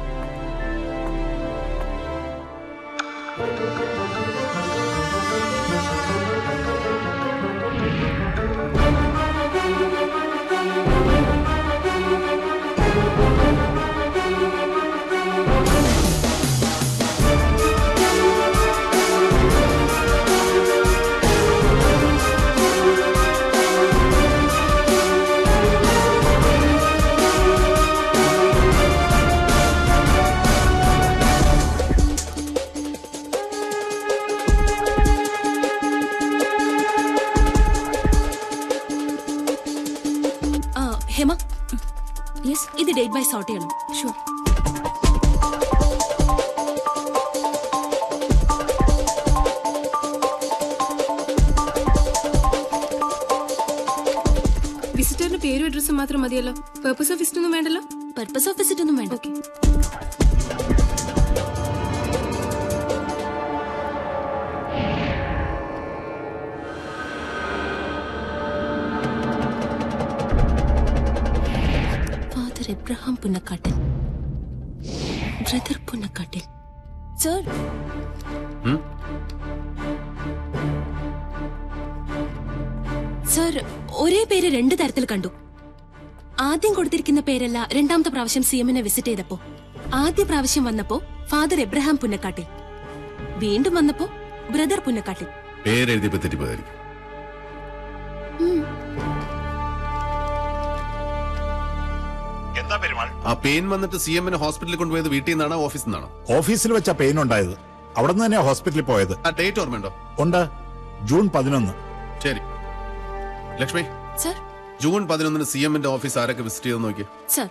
ആ, ഹേമ യെസ് ഇത് ഡേറ്റ് ബൈ സോർട്ട് ചെയ്യണം ഷുവർ പേരും അഡ്രസ്സും മാത്രം മതിയല്ലോ പേർപ്പസ് ഓഫ് വിസിറ്റ് ഒന്നും വേണ്ടല്ലോ പർപ്പസ് ഓഫ് വിസിറ്റ് ഒന്നും വേണ്ട father Abraham Punnakkattil brother Punnakkattil sir sir ഒരേ പേര് രണ്ട് തരത്തിൽ കണ്ടു ആദ്യം കൊടുത്തിരിക്കുന്ന പേരല്ല രണ്ടാമത്തെ പ്രാവശ്യം സി എമ്മിനെ വിസിറ്റ് ചെയ്തപ്പോ ആദ്യ പ്രാവശ്യം വന്നപ്പോ ഫാദർ എബ്രഹാം പുന്നക്കാട്ടിൽ വീണ്ടും വന്നപ്പോ ബ്രദർ പുന്നക്കാട്ടിൽ പേരെഴുതിയപ്പോ തെറ്റിപ്പോയായിരിക്കും എന്താ പെരുമാൾ ആ പെയിൻ വന്നിട്ട് സി എമ്മിനെ ഹോസ്പിറ്റലിൽ കൊണ്ടുപോയത് വീട്ടിൽ നിന്നാണോ ഓഫീസിൽ നിന്നാണോ ഓഫീസിൽ വെച്ച പെയിൻ ഉണ്ടായത് അവിടെ നിന്ന് തന്നെയാ ഹോസ്പിറ്റലിൽ പോയത് ആ ഡേറ്റ് ഓർമ്മയുണ്ടോ ഉണ്ട് ജൂൺ പതിനൊന്ന് ശരി ലക്ഷ്മി സർ ജൂൺ പതിനൊന്നിന് സി എമ്മിന്റെ ഓഫീസ് ആരൊക്കെ വിസിറ്റ് ചെയ്തെന്ന് നോക്കി സർ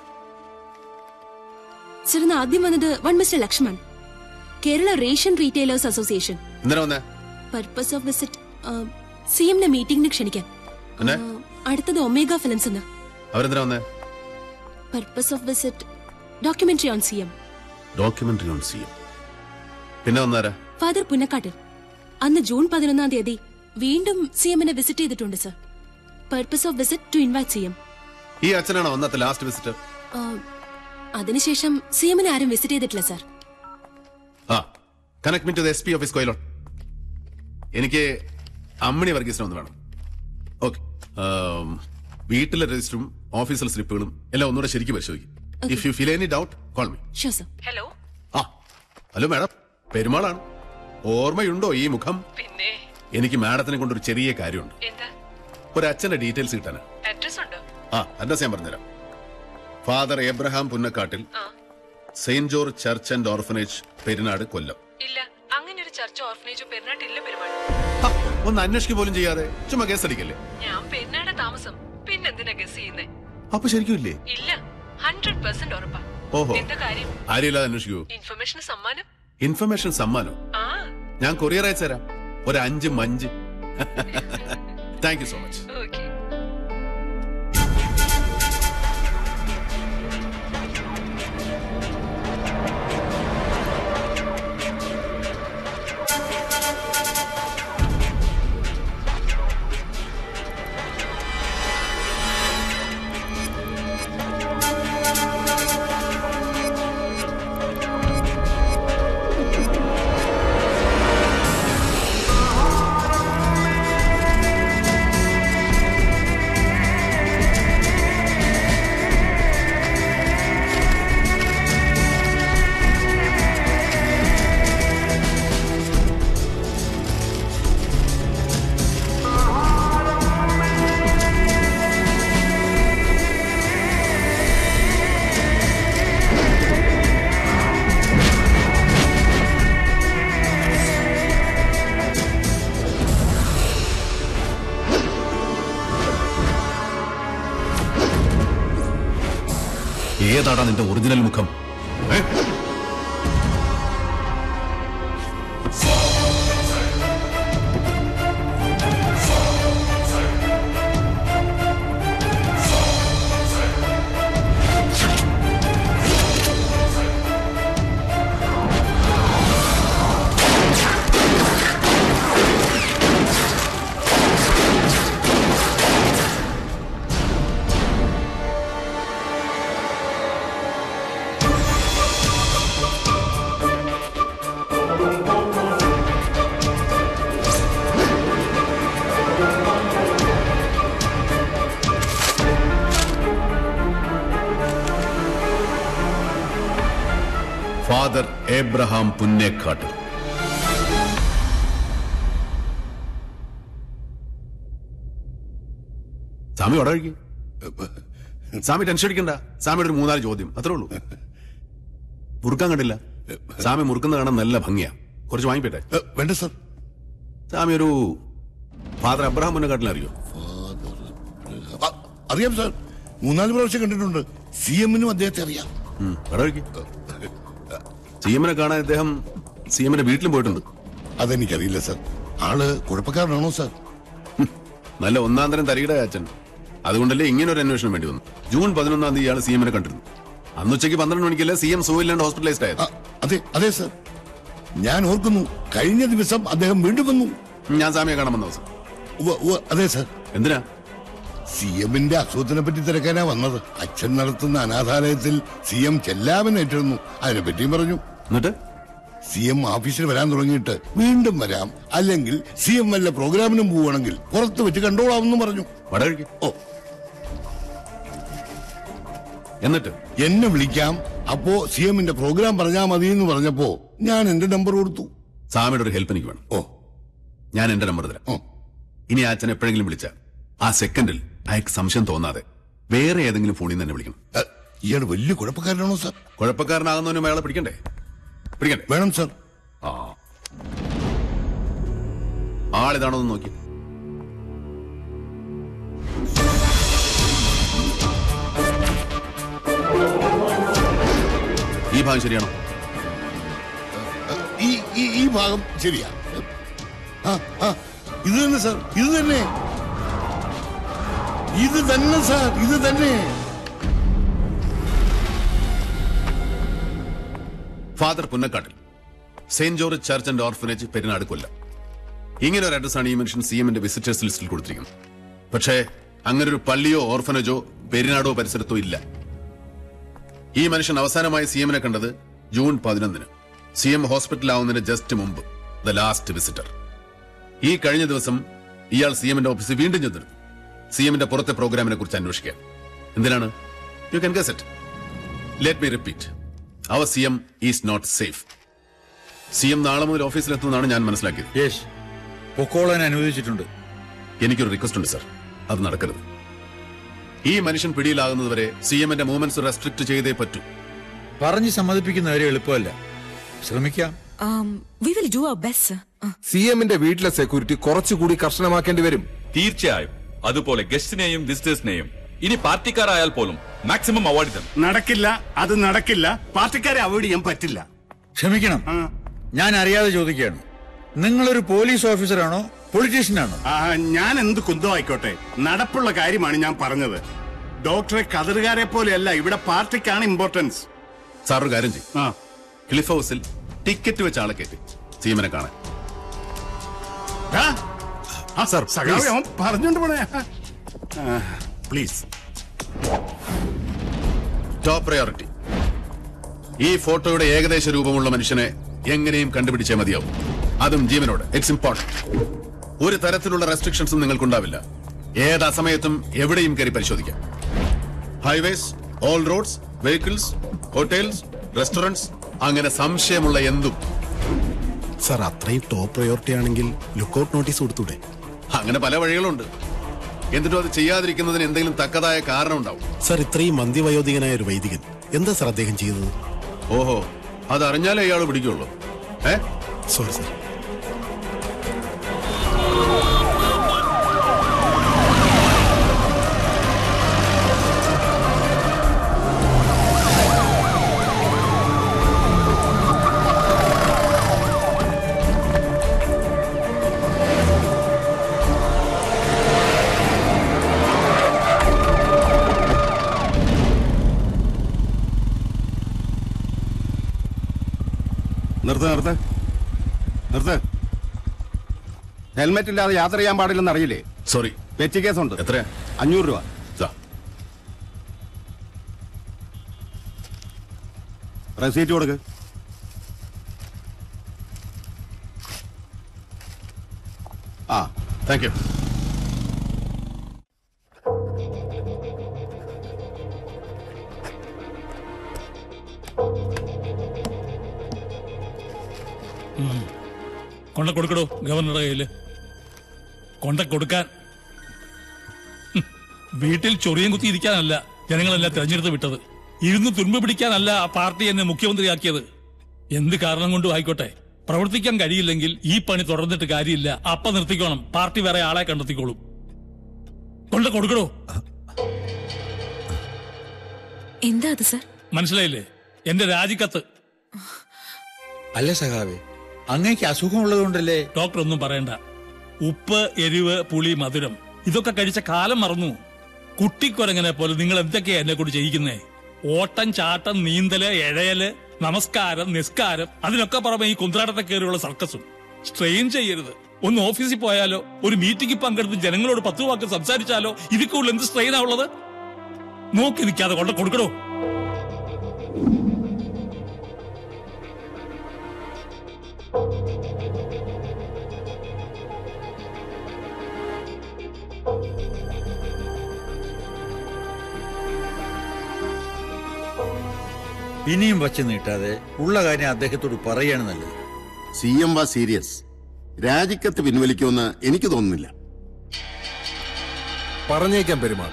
സർ ഇന്ന് ആദ്യം വന്നത് one mister Lakshman Kerala ration retailers association എന്തിനാ വന്നേ പർപ്പസ് ഓഫ് വിസിറ്റ് സി എമ്മിനെ മീറ്റിംഗിന് ക്ഷണിക്കാൻ എന്നെ ആ, അടുത്തത് ഒമേഗ ഫിലിംസ് എന്ന് അവരെന്തിനാ വന്നേ purpose of visit documentary on C M documentary on C M പിന്നെ വന്നാരാ ഫാദർ പുന്നക്കാട്ടിൽ അന്ന് ജൂൺ പതിനൊന്നാം തീയതി വീണ്ടും സി എമ്മിനെ വിസിറ്റ് ചെയ്തിട്ടുണ്ട് sir purpose of visit to invite C M ഈ അച്ഛനാണോ അന്നത്തെ ലാസ്റ്റ് വിസിറ്റ് അതിനുശേഷം സി എമ്മിനെ ആരും വിസിറ്റ് ചെയ്തിട്ടില്ല സർ ആ connect me to S P office Quilon എനിക്ക് അമ്മിണി വർഗീസിനെ ഒന്ന് വേണം ഓക്കെ വീട്ടിലെ രജിസ്റ്ററും ഓഫീസിലെ സ്ലിപ്പുകളും എല്ലാം ഒന്നുകൂടെ ശരിക്കും പരിശോധിക്കും if you feel any doubt call me show sir hello ആ ഹലോ മാഡം പെരുമാളാണ് ഓർമ്മയുണ്ടോ ഈ മുഖം പിന്നെ എനിക്ക് മാഡത്തിനെ കൊണ്ടൊരു ചെറിയ കാര്യമുണ്ട് എന്താ ഒരു അച്ഛന്റെ ഡീറ്റെയിൽസ് കിട്ടാനാ അഡ്രസ് ഉണ്ടോ ആ അഡ്രസ് ഞാൻ പറഞ്ഞുതരാം ഫാദർ എബ്രഹാം പുന്നക്കാട്ടിൽ ആ saint George church and orphanage Perunad Kollam ഇല്ല അങ്ങനെ ഒരു ചർച്ച ഓർഫനേജോ പെരുന്നാട്ടില്ല പെരുമാൾ ഒന്ന് അന്വേഷിക്കുക പോലും ചെയ്യാതെ ചുമ്മാ കേസ് അടിക്കല്ലേ ഞാൻ പെരുന്നാട് താമസം പിന്നെന്തിനാ ഗസ് ചെയ്യുന്നേ അപ്പൊ ശരിക്കും ഇല്ലേ ഇല്ല ഹൺഡ്രഡ് പെർസെന്റ് ഉറപ്പാ ഓഹോ എന്താ കാര്യം ആരെയില്ലാതെ അന്വേഷിക്കൂ ഇൻഫർമേഷൻ സമ്മാനം ഇൻഫർമേഷൻ സമ്മാനം ആ ഞാൻ കൊറിയർ അയച്ചു തരാം ഒരു അഞ്ച് മഞ്ച് thank you so much okay ഏതാടാ നിന്റെ ഒറിജിനൽ മുഖം ഏ? ഫാദർ ഏബ്രഹാം പുന്നേക്കാട്ട് സ്വാമി ഉടക്കി സ്വാമി ടെൻഷൻ അടിക്കണ്ട സ്വാമിയുടെ ഒരു മൂന്നാല് ചോദ്യം അത്രേ ഉള്ളൂ മുറുക്കാൻ കണ്ടില്ല സ്വാമി മുറുക്കുന്ന കാണാൻ നല്ല ഭംഗിയാ കുറച്ച് വാങ്ങിപ്പോട്ടെ വേണ്ട സർ സ്വാമി ഒരു ഫാദർ അബ്രഹാം പുന്നക്കാട്ടിൽ അറിയോ അറിയാം സാർ മൂന്നാല് പ്രാവശ്യം കണ്ടിട്ടുണ്ട് സി എമ്മിനും അദ്ദേഹത്തെ അറിയാം സി എമ്മിനെ കാണാൻ അദ്ദേഹം സി എമ്മിന്റെ വീട്ടിലും പോയിട്ടുണ്ട് അതെനിക്കറിയില്ല സാർ ആള് കുഴപ്പക്കാരനാണോ സാർ നല്ല ഒന്നാം തരം തരികിട അച്ഛൻ അതുകൊണ്ടല്ലേ ഇങ്ങനെ ഒരു അന്വേഷണം വേണ്ടി വന്നു ജൂൺ പതിനൊന്നാം തീയതി ഇയാൾ സി എമ്മിനെ കണ്ടിരുന്നു അന്ന് ഉച്ചയ്ക്ക് പന്ത്രണ്ട് മണിക്കല്ലേ സി എം സുഖമില്ലാണ്ട് ഹോസ്പിറ്റലൈസ്ഡ് ആയത് അതെ അതെ സർ ഞാൻ ഓർക്കുന്നു കഴിഞ്ഞ ദിവസം അദ്ദേഹം വീണ്ടും വന്നു ഞാൻ സാമിയെ കാണാൻ വന്ന ദിവസം അതെ സർ എന്തിനാ സി എമ്മിന്റെ അസുഖത്തിനെ പറ്റി തിരക്കാനാ വന്നത് അച്ഛൻ നടത്തുന്ന അനാഥാലയത്തിൽ സി എം ചെല്ലാമെന്നേറ്റിരുന്നു അതിനെ പറ്റിയും പറഞ്ഞു എന്നിട്ട് സി എം ഓഫീസിൽ വരാൻ തുടങ്ങിയിട്ട് വീണ്ടും വരാം അല്ലെങ്കിൽ സി എം വല്ല പ്രോഗ്രാമിനും പോവുകയാണെങ്കിൽ പുറത്ത് വെച്ച് കണ്ടോളാമെന്ന് പറഞ്ഞു വടകഴിക്ക് ഓ എന്നിട്ട് എന്നെ വിളിക്കാം അപ്പോ സി എമ്മിന്റെ പ്രോഗ്രാം പറഞ്ഞാൽ മതി എന്ന് പറഞ്ഞപ്പോ ഞാൻ എന്റെ നമ്പർ കൊടുത്തു സാമിയുടെ ഒരു ഹെൽപ്പ് എനിക്ക് വേണം ഓ ഞാൻ എന്റെ നമ്പർ തരാം ഇനി ആ അച്ഛൻ എപ്പോഴെങ്കിലും വിളിച്ച ആ സെക്കൻഡിൽ അയാൾക്ക് സംശയം തോന്നാതെ വേറെ ഏതെങ്കിലും ഫോണിൽ നിന്ന് തന്നെ വിളിക്കണം ഇയാൾ വലിയ കുഴപ്പക്കാരനാണോ സാർ കുഴപ്പക്കാരനാകുന്നവനും അയാളെ പിടിക്കണ്ടേ പിടിക്കണ്ടേ വേണം സാർ ആ ആളിതാണോ എന്ന് നോക്കി ഈ ഭാഗം ശരിയാണോ ഈ ഈ- ഈ ഭാഗം ശരിയാ ആ ആ ഇത് തന്നെ സാർ ഇത് തന്നെ ഇത് തന്നെ സാർ ഇത് തന്നെ father Punnakkattil saint George church and orphanage Perunad Kollam ഇങ്ങനെ ഒരു അഡ്രസ്സാണ് ഈ മനുഷ്യൻ സി എമ്മിന്റെ വിസിറ്റേഴ്സ് ലിസ്റ്റിൽ കൊടുത്തിരിക്കുന്നത് പക്ഷേ അങ്ങനെ ഒരു പള്ളിയോ ഓർഫനേജോ പെരുന്നാടോ പരിസരത്തോ ഇല്ല ഈ മനുഷ്യൻ അവസാനമായി സി എമ്മിനെ കണ്ടത് ജൂൺ പതിനൊന്നിന് സി എം ഹോസ്പിറ്റലാവുന്നതിന് ജസ്റ്റ് മുമ്പ് ദ ലാസ്റ്റ് വിസിറ്റർ ഈ കഴിഞ്ഞ ദിവസം ഇയാൾ സി എമ്മിന്റെ ഓഫീസിൽ വീണ്ടും ചെന്നിരുന്നു സി എമ്മിന്റെ പുറത്തെ പ്രോഗ്രാമിനെ കുറിച്ച് അന്വേഷിക്കാൻ എന്തിനാണ് you can guess it let me repeat our C M is not safe C M നാളെ മുതൽ ഓഫീസിലെത്തുമെന്നാണ് ഞാൻ മനസ്സിലാക്കിയത് യേശ് പൊക്കോളാൻ അനുവദിച്ചിട്ടുണ്ട് എനിക്കൊരു റിക്വസ്റ്റ് ഉണ്ട് സർ അത് നടക്കരുത് ഈ മനുഷ്യൻ പിടിയിലാകുന്നതുവരെ സി എമ്മിന്റെ മൂവ്മെന്റ്സ് റെസ്ട്രിക്ട് ചെയ്തേ പറ്റൂ പറഞ്ഞ് സമ്മതിപ്പിക്കുന്ന കാര്യം എളുപ്പമല്ല ശ്രമിക്കാം we will do our best C എമ്മിന്റെ വീട്ടിലെ സെക്യൂരിറ്റി കുറച്ചുകൂടി കർശനമാക്കേണ്ടി വരും തീർച്ചയായും അതുപോലെ ഗസ്റ്റിനെയും വിസിറ്റേഴ്സിനെയും ഇനി പാർട്ടിക്കാരായാൽ പോലും മാക്സിമം അവോയ്ഡ് ചെയ്യും നടക്കില്ല അത് നടക്കില്ല പാർട്ടിക്കാരെ അവോയ്ഡ് ചെയ്യാൻ പറ്റില്ല ക്ഷമിക്കണം ഞാൻ അറിയാതെ ചോദിക്കുകയാണ് നിങ്ങളൊരു പോലീസ് ഓഫീസറാണോ പൊളിറ്റീഷ്യനാണോ ആ, ഞാൻ എന്ത് കുന്തം ആയിക്കോട്ടെ നടപ്പുള്ള കാര്യമാണ് ഞാൻ പറഞ്ഞത് ഡോക്ടറെ കതറുകാരെ പോലെയല്ല ഇവിടെ പാർട്ടിക്കാണ് ഇമ്പോർട്ടൻസ് സാർ ഒരു കാര്യം ചെയ്യും ക്ലിഫ് ഹൗസിൽ ടിക്കറ്റ് വെച്ച് ആളെ കയറ്റി സി എമ്മിനെ കാണാൻ സർ പറഞ്ഞോണ്ട് പോണേ പ്ലീസ് ടോപ്പ് പ്രയോറിറ്റി ഈ ഫോട്ടോയുടെ ഏകദേശ രൂപമുള്ള മനുഷ്യനെ എങ്ങനെയും കണ്ടുപിടിച്ചേ മതിയാവും അതും ജീവനോട് ഇറ്റ്സ് ഇമ്പോർട്ടന്റ് ഒരു തരത്തിലുള്ള റെസ്ട്രിക്ഷൻസും നിങ്ങൾക്കുണ്ടാവില്ല ഏത് അസമയത്തും എവിടെയും കയറി പരിശോധിക്കാം highways all roads vehicles hotels restaurants അങ്ങനെ സംശയമുള്ള എന്തും സാർ അത്രയും ടോപ്പ് പ്രയോറിറ്റി ആണെങ്കിൽ ലുക്കൌട്ട് നോട്ടീസ് കൊടുത്തൂടെ അങ്ങനെ പല വഴികളുണ്ട് എന്നിട്ടും അത് ചെയ്യാതിരിക്കുന്നതിന് എന്തെങ്കിലും തക്കതായ കാരണം ഉണ്ടാവും സാർ ഇത്രയും മന്ദിവയോധികനായ ഒരു വൈദികൻ എന്താ സാർ അദ്ദേഹം ചെയ്തത് ഓഹോ അത് അറിഞ്ഞാലേ ഇയാൾ പിടിക്കുള്ളൂ ഏ സോറി സാർ നിർത്ത് നിർത്ത് നിർത്ത് ഹെൽമെറ്റ് ഇല്ലാതെ യാത്ര ചെയ്യാൻ പാടില്ലെന്ന് അറിയില്ലേ സോറി പെറ്റി കേസുണ്ട് എത്ര അഞ്ഞൂറ് രൂപ റെസീറ്റ് കൊടുക്ക് ആ താങ്ക് യു കൊണ്ട കൊടുക്കടോ ഗവർണറുടെ കയ്യില് കൊണ്ട കൊടുക്കാൻ ഹും, വീട്ടിൽ ചൊറിയം കുത്തി ഇരിക്കാനല്ല ജനങ്ങളെല്ലാം തെരഞ്ഞെടുത്ത് വിട്ടത് ഇരുന്ന് തുരുമ്പ് പിടിക്കാനല്ല ആ പാർട്ടി എന്നെ മുഖ്യമന്ത്രിയാക്കിയത് എന്ത് കാരണം കൊണ്ടും ആയിക്കോട്ടെ പ്രവർത്തിക്കാൻ കഴിയില്ലെങ്കിൽ ഈ പണി തുടർന്നിട്ട് കാര്യമില്ല അപ്പ നിർത്തിക്കോണം പാർട്ടി വേറെ ആളെ കണ്ടെത്തിക്കോളും കൊണ്ട കൊടുക്കടോ എന്താ അത് സർ മനസ്സിലായില്ലേ എന്റെ രാജിക്കത്ത് അല്ല സഖാവേ അങ്ങേക്ക് അസുഖമുള്ളതുകൊണ്ടല്ലേ ഡോക്ടർ ഒന്നും പറയണ്ട ഉപ്പ് എരിവ് പുളി മധുരം ഇതൊക്കെ കഴിച്ച കാലം മറന്നു കുട്ടിക്കൊരങ്ങനെ പോലെ നിങ്ങൾ എന്തൊക്കെയാ എന്നെ കൊണ്ട് ചെയ്യിക്കുന്നേ ഓട്ടം ചാട്ടം നീന്തല് എഴയല് നമസ്കാരം നിസ്കാരം അതിനൊക്കെ പുറമെ ഈ കുന്ത്രാട്ടത്തെ കയറിയുള്ള സർക്കസും സ്ട്രെയിൻ ചെയ്യരുത് ഒന്ന് ഓഫീസിൽ പോയാലോ ഒരു മീറ്റിംഗിൽ പങ്കെടുത്ത് ജനങ്ങളോട് പത്ത് വാക്ക് സംസാരിച്ചാലോ ഇതിക്കുള്ളിൽ എന്ത് സ്ട്രെയിനാ ഉള്ളത് നോക്കി നിൽക്കാതെ കൊണ്ട് കൊടുക്കണോ ഇനിയും വച്ച് നീട്ടാതെ ഉള്ള കാര്യം അദ്ദേഹത്തോട് പറയാണ് നല്ലത് സി എം വാ സീരിയസ് രാജിക്കത്ത് പിൻവലിക്കുമെന്ന് എനിക്ക് തോന്നുന്നില്ല പറഞ്ഞേക്കാം Perumal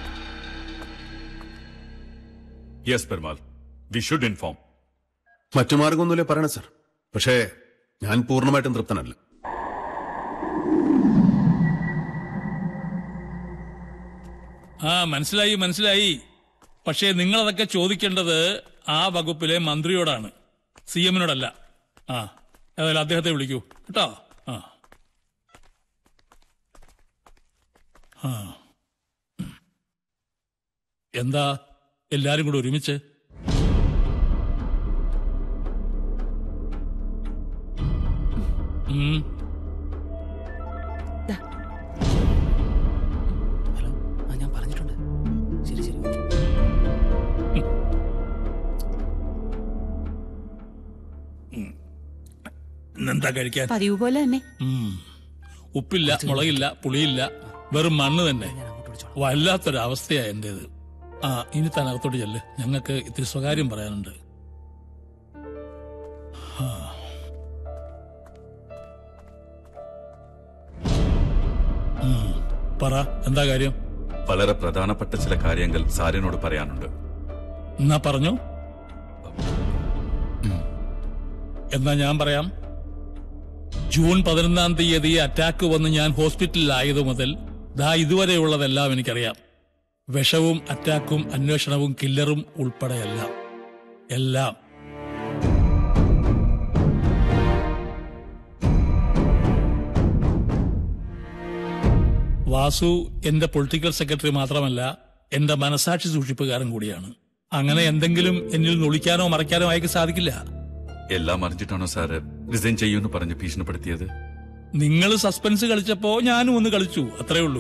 yes Perumal we should inform മറ്റു മാർഗമൊന്നുമില്ലേ പറയണേ സർ പക്ഷേ ഞാൻ പൂർണ്ണമായിട്ടും തൃപ്തനല്ല ആ മനസ്സിലായി മനസ്സിലായി പക്ഷേ നിങ്ങൾ അതൊക്കെ ചോദിക്കേണ്ടത് ആ വകുപ്പിലെ മന്ത്രിയോടാണ് സി എമ്മിനോടല്ല ആ ഏതായാലും അദ്ദേഹത്തെ വിളിക്കൂ കേട്ടോ ആ ആ എന്താ എല്ലാരും കൂടെ ഒരുമിച്ച് ഉം ആ ഞാൻ പറഞ്ഞിട്ടുണ്ട് ശരി ശരി ഓക്കേ. ഇന്നെന്താ കഴിക്കാൻ പതിവ് പോലെ തന്നെ ഉം. ഉപ്പില്ല മുളകില്ല പുളിയില്ല വെറും മണ്ണ് തന്നെ വല്ലാത്തൊരവസ്ഥയാ എന്റേത് ആ ഇനി താൻ അകത്തോട്ട് ചെല്ല് ഞങ്ങൾക്ക് ഇത്തിരി സ്വകാര്യം പറയാനുണ്ട് ആ. ഉം. പറ എന്താ കാര്യം വളരെ പ്രധാനപ്പെട്ട ചില കാര്യങ്ങൾ സാറിനോട് പറയാനുണ്ട് എന്നാ പറഞ്ഞു എന്നാ ഞാൻ പറയാം ജൂൺ പതിനൊന്നാം തീയതി അറ്റാക്ക് വന്ന് ഞാൻ ഹോസ്പിറ്റലിലായതു മുതൽ ദാ ഇതുവരെയുള്ളതെല്ലാം എനിക്കറിയാം വിഷവും അറ്റാക്കും അന്വേഷണവും കില്ലറും ഉൾപ്പെടെയെല്ലാം എല്ലാം വാസു എന്റെ പൊളിറ്റിക്കൽ സെക്രട്ടറി മാത്രമല്ല എന്റെ മനസാക്ഷി സൂക്ഷിപ്പുകാരൻ കൂടിയാണ് അങ്ങനെ എന്തെങ്കിലും എന്നിൽ നൊളിക്കാനോ മറയ്ക്കാനോ അയക്ക് സാധിക്കില്ല എല്ലാം അറിഞ്ഞിട്ടാണോ സാറ് റിസൈൻ ചെയ്യുമെന്ന് പറഞ്ഞ് ഭീഷണിപ്പെടുത്തിയത് നിങ്ങൾ സസ്പെൻസ് കളിച്ചപ്പോ ഞാനും ഒന്ന് കളിച്ചു അത്രേ ഉള്ളൂ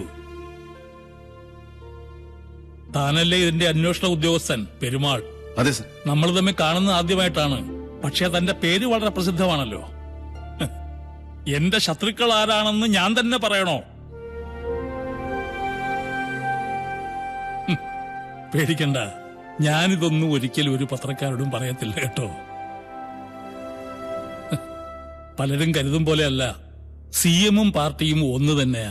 താനല്ലേ ഇതിന്റെ അന്വേഷണ ഉദ്യോഗസ്ഥൻ പെരുമാൾ അതെ സർ നമ്മൾ തമ്മിൽ കാണുന്നത് ആദ്യമായിട്ടാണ് പക്ഷേ തന്റെ പേര് വളരെ പ്രസിദ്ധമാണല്ലോ ഹ്. എന്റെ ശത്രുക്കൾ ആരാണെന്ന് ഞാൻ തന്നെ പറയണോ ഹും. പേടിക്കണ്ട ഞാനിതൊന്നും ഒരിക്കലും ഒരു പത്രക്കാരോടും പറയത്തില്ല കേട്ടോ ഹ്. പലരും കരുതും പോലെയല്ല സി എമ്മും പാർട്ടിയും ഒന്ന് തന്നെയാ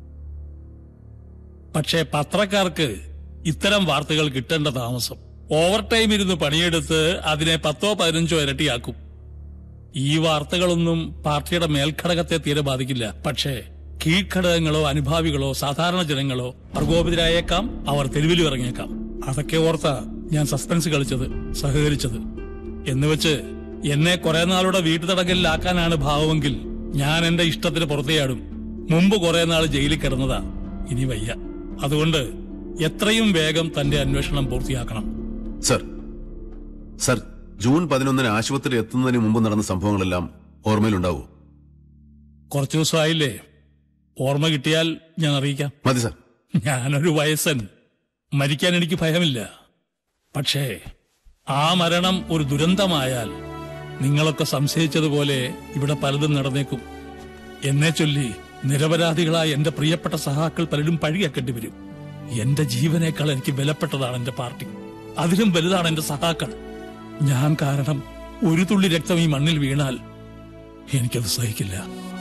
പക്ഷേ പത്രക്കാർക്ക് ഇത്തരം വാർത്തകൾ കിട്ടേണ്ട താമസം ഓവർ ടൈം ഇരുന്ന് പണിയെടുത്ത് അതിനെ പത്തോ പതിനഞ്ചോ ഇരട്ടിയാക്കും ഈ വാർത്തകളൊന്നും പാർട്ടിയുടെ മേൽഘടകത്തെ തീരെ ബാധിക്കില്ല പക്ഷേ കീഴ്ഘടകങ്ങളോ അനുഭാവികളോ സാധാരണ ജനങ്ങളോ പ്രകോപിതരായേക്കാം അവർ തെരുവിലും ഇറങ്ങിയേക്കാം അതൊക്കെ ഓർത്താ ഞാൻ സസ്പെൻസ് കളിച്ചത് സഹകരിച്ചത് എന്നുവെച്ച് എന്നെ കുറെ നാളുടെ വീട്ടുതടങ്കലിലാക്കാനാണ് ഭാവമെങ്കിൽ ഞാൻ എന്റെ ഇഷ്ടത്തിന് പുറത്തെയാടും മുമ്പ് കുറെ നാൾ ജയിലിൽ കിടന്നതാ ഇനി വയ്യ അതുകൊണ്ട് എത്രയും വേഗം തന്റെ അന്വേഷണം പൂർത്തിയാക്കണം സർ സർ ജൂൺ പതിനൊന്നിന് ആശുപത്രി എത്തുന്നതിന് മുമ്പ് നടന്ന സംഭവങ്ങളെല്ലാം ഓർമ്മയിലുണ്ടാവൂ കുറച്ചു ദിവസമായില്ലേ ഓർമ്മ കിട്ടിയാൽ ഞാൻ അറിയിക്കാം മതി സർ ഞാനൊരു വയസ്സൻ മരിക്കാൻ എനിക്ക് ഭയമില്ല പക്ഷേ ആ മരണം ഒരു ദുരന്തമായാൽ നിങ്ങളൊക്കെ സംശയിച്ചതുപോലെ ഇവിടെ പലതും നടന്നേക്കും എന്നെ ചൊല്ലി നിരപരാധികളായ എന്റെ പ്രിയപ്പെട്ട സഹാക്കൾ പലരും പഴിയാക്കേണ്ടി വരും എന്റെ ജീവനേക്കാൾ എനിക്ക് വിലപ്പെട്ടതാണ് എന്റെ പാർട്ടി അതിലും വലുതാണ് എന്റെ സഹാക്കൾ ഞാൻ കാരണം ഒരു തുള്ളി രക്തം ഈ മണ്ണിൽ വീണാൽ എനിക്കത് സഹിക്കില്ല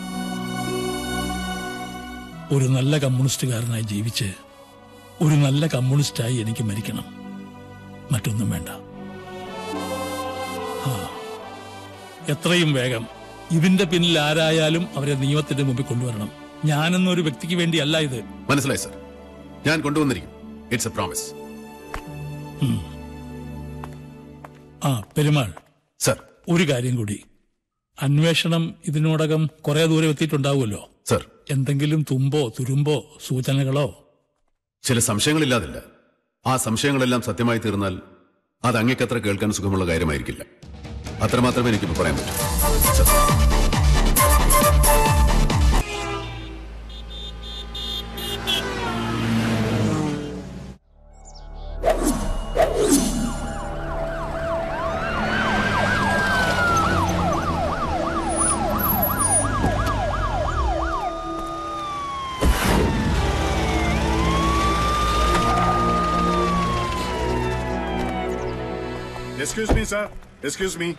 ഒരു നല്ല കമ്മ്യൂണിസ്റ്റുകാരനായി ജീവിച്ച് ഒരു നല്ല കമ്മ്യൂണിസ്റ്റായി എനിക്ക് മരിക്കണം മറ്റൊന്നും വേണ്ട ആ. എത്രയും വേഗം ഇതിന്റെ പിന്നിൽ ആരായാലും അവരെ നിയമത്തിന്റെ മുമ്പിൽ കൊണ്ടുവരണം ഞാനെന്നൊരു വ്യക്തിക്ക് വേണ്ടിയല്ല ഇത് മനസ്സിലായി സർ ഞാൻ കൊണ്ടുവന്നിരിക്കും ഇറ്റ്സ് എ പ്രോമിസ് ഉം. ആ പെരുമാൾ സർ ഒരു കാര്യം കൂടി അന്വേഷണം ഇതിനോടകം കുറെ ദൂരം എത്തിയിട്ടുണ്ടാവുമല്ലോ സർ എന്തെങ്കിലും തുമ്പോ തുരുമ്പോ സൂചനകളോ ചില സംശയങ്ങളില്ലാതില്ല ആ സംശയങ്ങളെല്ലാം സത്യമായി തീർന്നാൽ അത് അങ്ങേക്കത്ര കേൾക്കാൻ സുഖമുള്ള കാര്യമായിരിക്കില്ല അത്രമാത്രമേ എനിക്കിപ്പോൾ പറയാൻ പറ്റൂ excuse me sir excuse me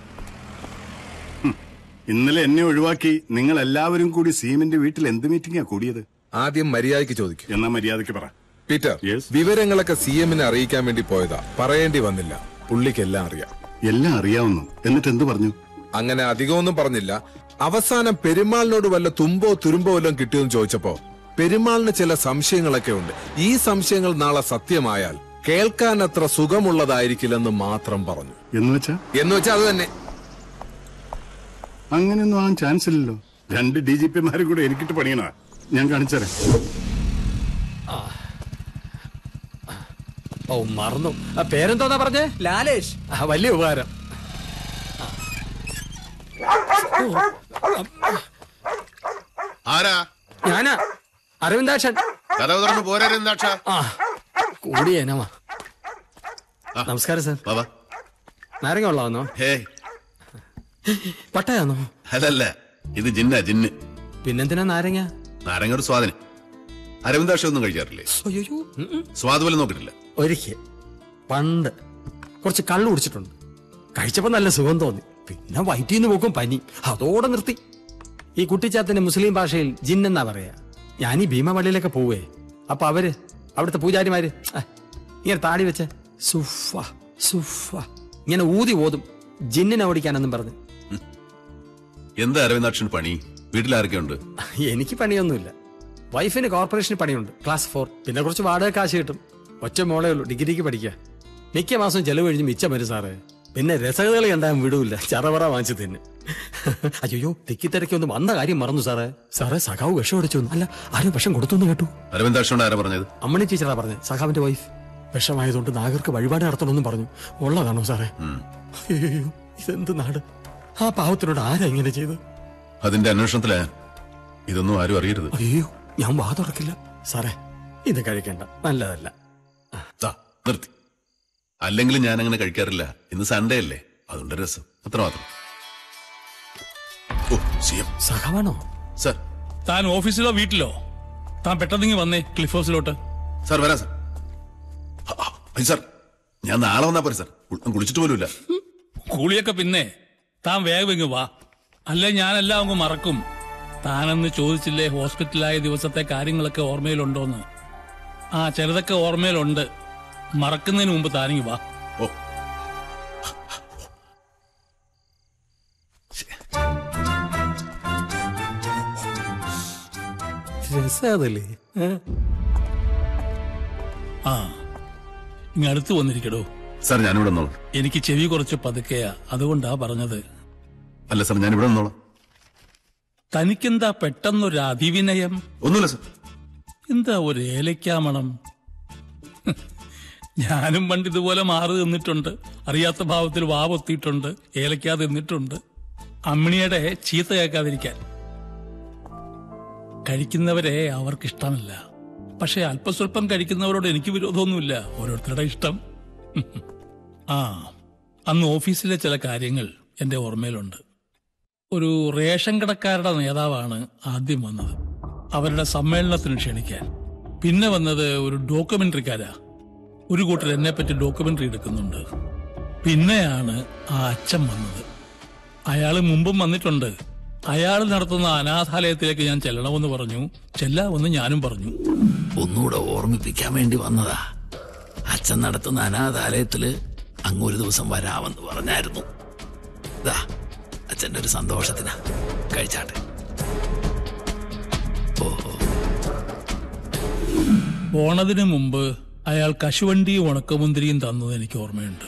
ഇന്നലെ എന്നെ ഒഴിവാക്കി നിങ്ങൾ എല്ലാവരും കൂടി സീമിന്റെ വീട്ടിൽ എന്ത് മീറ്റിംഗാ കൂടിയത് ആദ്യം മര്യാദയ്ക്ക് ചോദിക്കും എന്നാ മര്യാദയ്ക്ക് പറ പീറ്റർ വിവരങ്ങളൊക്കെ സി എമ്മിനെ അറിയിക്കാൻ വേണ്ടി പോയതാ പറയേണ്ടി വന്നില്ല പുള്ളിക്ക് എല്ലാം അറിയാം എല്ലാം അറിയാവുന്നു എന്നിട്ട് എന്ത് പറഞ്ഞു അങ്ങനെ അധികമൊന്നും പറഞ്ഞില്ല അവസാനം പെരുമാളിനോട് വല്ല തുമ്പോ തുരുമ്പോ വല്ലതും കിട്ടിയെന്ന് ചോദിച്ചപ്പോ പെരുമാളിന് ചില സംശയങ്ങളൊക്കെ ഉണ്ട് ഈ സംശയങ്ങൾ നാളെ സത്യമായാൽ കേൾക്കാൻ അത്ര സുഖമുള്ളതായിരിക്കില്ലെന്ന് മാത്രം പറഞ്ഞു എന്ന് വെച്ചാ എന്ന് വെച്ചാൽ അത് തന്നെ അങ്ങനെയൊന്നും ആകാൻ ചാൻസ് ഇല്ലല്ലോ രണ്ട് ഡി ജി പിമാരും കൂടെ എനിക്കിട്ട് പണിയണ ഞാൻ കാണിച്ചുതരാം ഓ മറന്നു ആ പേരെന്തോന്നാ പറഞ്ഞേ ലാലേഷ് ആ വലിയ ഉപകാരം ആരാ ഞാനാ അരവിന്ദാക്ഷൻ കഥ തുറന്ന് പോരാ അരവിന്ദാക്ഷ ആ കൂടിയേനവാ നമസ്കാരം സാർ ബാബാ നാരങ്ങ വെള്ളമാണോ ഹേ പട്ടയാണോ അതല്ല ഇത് ജിന്ന ജിന്ന് പിന്നെന്തിനാ നാരങ്ങ നാരങ്ങ ഒരു സ്വാദിന് അരവിന്ദാക്ഷ ഒന്നും കഴിക്കാറില്ലേ അയ്യോ സ്വാദ് പോലും നോക്കിട്ടില്ല ഒരിക്കൽ പണ്ട് കുറച്ച് കള്ളു കുടിച്ചിട്ടുണ്ട് കഴിച്ചപ്പോ നല്ല സുഖം തോന്നി പിന്നെ വയറ്റിന്ന് പോക്കും പനി അതോടെ നിർത്തി ഈ കുട്ടിച്ചാത്തിന്റെ മുസ്ലിം ഭാഷയിൽ ജിൻ എന്നാ പറയാ ഞാൻ ഈ ഭീമപള്ളിയിലൊക്കെ പോവേ അപ്പൊ അവര് അവിടുത്തെ പൂജാരിമാര് ആ, ഇങ്ങനെ താടി വെച്ച് സുഫ സുഫ ഇങ്ങനെ ഊതി ഓതും ജിന്നിനെ ഓടിക്കാനെന്നും പറഞ്ഞു എന്താ അരവിന്ദാക്ഷൻ പണി വീട്ടിലാരൊക്കെയുണ്ട് എനിക്ക് പണിയൊന്നുമില്ല വൈഫിന് കോർപ്പറേഷന് പണിയുണ്ട് ക്ലാസ് ഫോർ പിന്നെ കുറച്ച് വാടക കാശ് കിട്ടും ഒറ്റ മോളേ ഉള്ളൂ ഡിഗ്രിക്ക് പഠിക്കുക മിക്ക മാസം ചെലവ് കഴിഞ്ഞ് മിച്ചം വരും സാറേ പിന്നെ രസകഥകൾ കണ്ടാൻ വിടൂല ചറവറ വാങ്ങിച്ചു തിന്നെ അയ്യോ തിക്കിത്തിരക്കി ഒന്ന് വന്ന കാര്യം മറന്നു സാറേ സാറേ സഖാവ് വിഷം അടിച്ചു അല്ല ആരും വിഷം കൊടുത്തു കേട്ടു അരവിന്ദാക്ഷനോട് ആരാ പറഞ്ഞത് അമ്മണി ടീച്ചറാ പറഞ്ഞത് സഖാവിന്റെ വൈഫ് വിഷമായതുകൊണ്ട് നാഗർക്ക് വഴിപാട് നടത്തണമെന്നും പറഞ്ഞു ഉള്ളതാണോ സാറേ അയ്യോ ഇതെന്ത് നാട് ആ പാവത്തിനോട് ആരാ ഇങ്ങനെ ചെയ്ത് അതിന്റെ അന്വേഷണത്തിലാ ഇതൊന്നും ആരും അറിയരുത് അയ്യോ ഞാൻ വാ തുറക്കില്ല സാറേ ഇത് കഴിക്കണ്ട നല്ലതല്ല ദാ, നിർത്തി അല്ലെങ്കിലും ഞാൻ അങ്ങനെ കഴിക്കാറില്ല ഇന്ന് സൺഡേ അല്ലേ അതുകൊണ്ട് രസം അത്രമാത്രം ഓ സി എം സഖാവാണോ സർ താൻ ഓഫീസിലോ വീട്ടിലോ താൻ പെട്ടെന്ന് വന്നേ ക്ലിഫ് ഹൗസിലോട്ട് സാർ വരാം സാർ ആ, ആ, അയ്യോ, സാർ ഞാൻ നാളെ വന്നാ പോരെ സാർ കു- കുളിച്ചിട്ട് പോലുമില്ല കൂളിയൊക്കെ പിന്നെ താൻ വേഗം ഇങ്ങ് വാ അല്ലെ ഞാനെല്ലാം അങ്ങ് മറക്കും താനെന്ന് ചോദിച്ചില്ലേ ഹോസ്പിറ്റലായ ദിവസത്തെ കാര്യങ്ങളൊക്കെ ഓർമ്മയിലുണ്ടോന്ന് ആ ചിലതൊക്കെ ഓർമ്മയിലുണ്ട് മറക്കുന്നതിന് മുമ്പ് താനിങ്ങ് വാ ഓ രസതല്ലേ ആ ഇങ്ങ് അടുത്ത് വന്നിരിക്കടോ സാർ ഞാനിവിടെ നിന്നോളാം എനിക്ക് ചെവി കുറച്ച് പതുക്കെയാ അതുകൊണ്ടാ പറഞ്ഞത് അല്ല സാർ ഞാനിവിടെ നിന്നോളാം തനിക്കെന്താ പെട്ടെന്നൊരു അതിവിനയം ഒന്നുമില്ല സാർ എന്താ ഒരു ഏലക്കാമണം ഞാനും പണ്ട് ഇതുപോലെ മാറി നിന്നിട്ടുണ്ട് അറിയാത്ത ഭാവത്തിൽ വാവൊത്തിയിട്ടുണ്ട് ഏലക്കാ തിന്നിട്ടുണ്ട് അമ്മിണിയുടെ ചീത്ത കേൾക്കാതിരിക്കാൻ കഴിക്കുന്നവരെ അവർക്കിഷ്ടമല്ല പക്ഷെ അല്പസ്വല്പം കഴിക്കുന്നവരോട് എനിക്ക് വിരോധമൊന്നുമില്ല ഓരോരുത്തരുടെ ഇഷ്ടം ആ അന്ന് ഓഫീസിലെ ചില കാര്യങ്ങൾ എന്റെ ഓർമ്മയിലുണ്ട് ഒരു റേഷൻ കടക്കാരുടെ നേതാവാണ് ആദ്യം വന്നത് അവരുടെ സമ്മേളനത്തിന് ക്ഷണിക്കാൻ പിന്നെ വന്നത് ഒരു ഡോക്യുമെന്ററിക്കാരാ ഒരു കൂട്ടർ എന്നെ പറ്റി ഡോക്യുമെന്ററി എടുക്കുന്നുണ്ട് പിന്നെയാണ് ആ അച്ഛൻ വന്നത് അയാൾ മുമ്പും വന്നിട്ടുണ്ട് അയാൾ നടത്തുന്ന അനാഥാലയത്തിലേക്ക് ഞാൻ ചെല്ലണമെന്ന് പറഞ്ഞു ചെല്ലാമെന്ന് ഞാനും പറഞ്ഞു ഒന്നുകൂടെ ഓർമ്മിപ്പിക്കാൻ വേണ്ടി വന്നതാ അച്ഛൻ നടത്തുന്ന അനാഥാലയത്തില് അങ്ങൊരു ദിവസം വരാമെന്ന് പറഞ്ഞായിരുന്നു ഇതാ അച്ഛന്റെ ഒരു സന്തോഷത്തിനാ കഴിച്ചാട്ടെ പോണതിന് മുമ്പ് അയാൾ കശുവണ്ടിയും ഉണക്കമുന്തിരിയും തന്നത് എനിക്ക് ഓർമ്മയുണ്ട്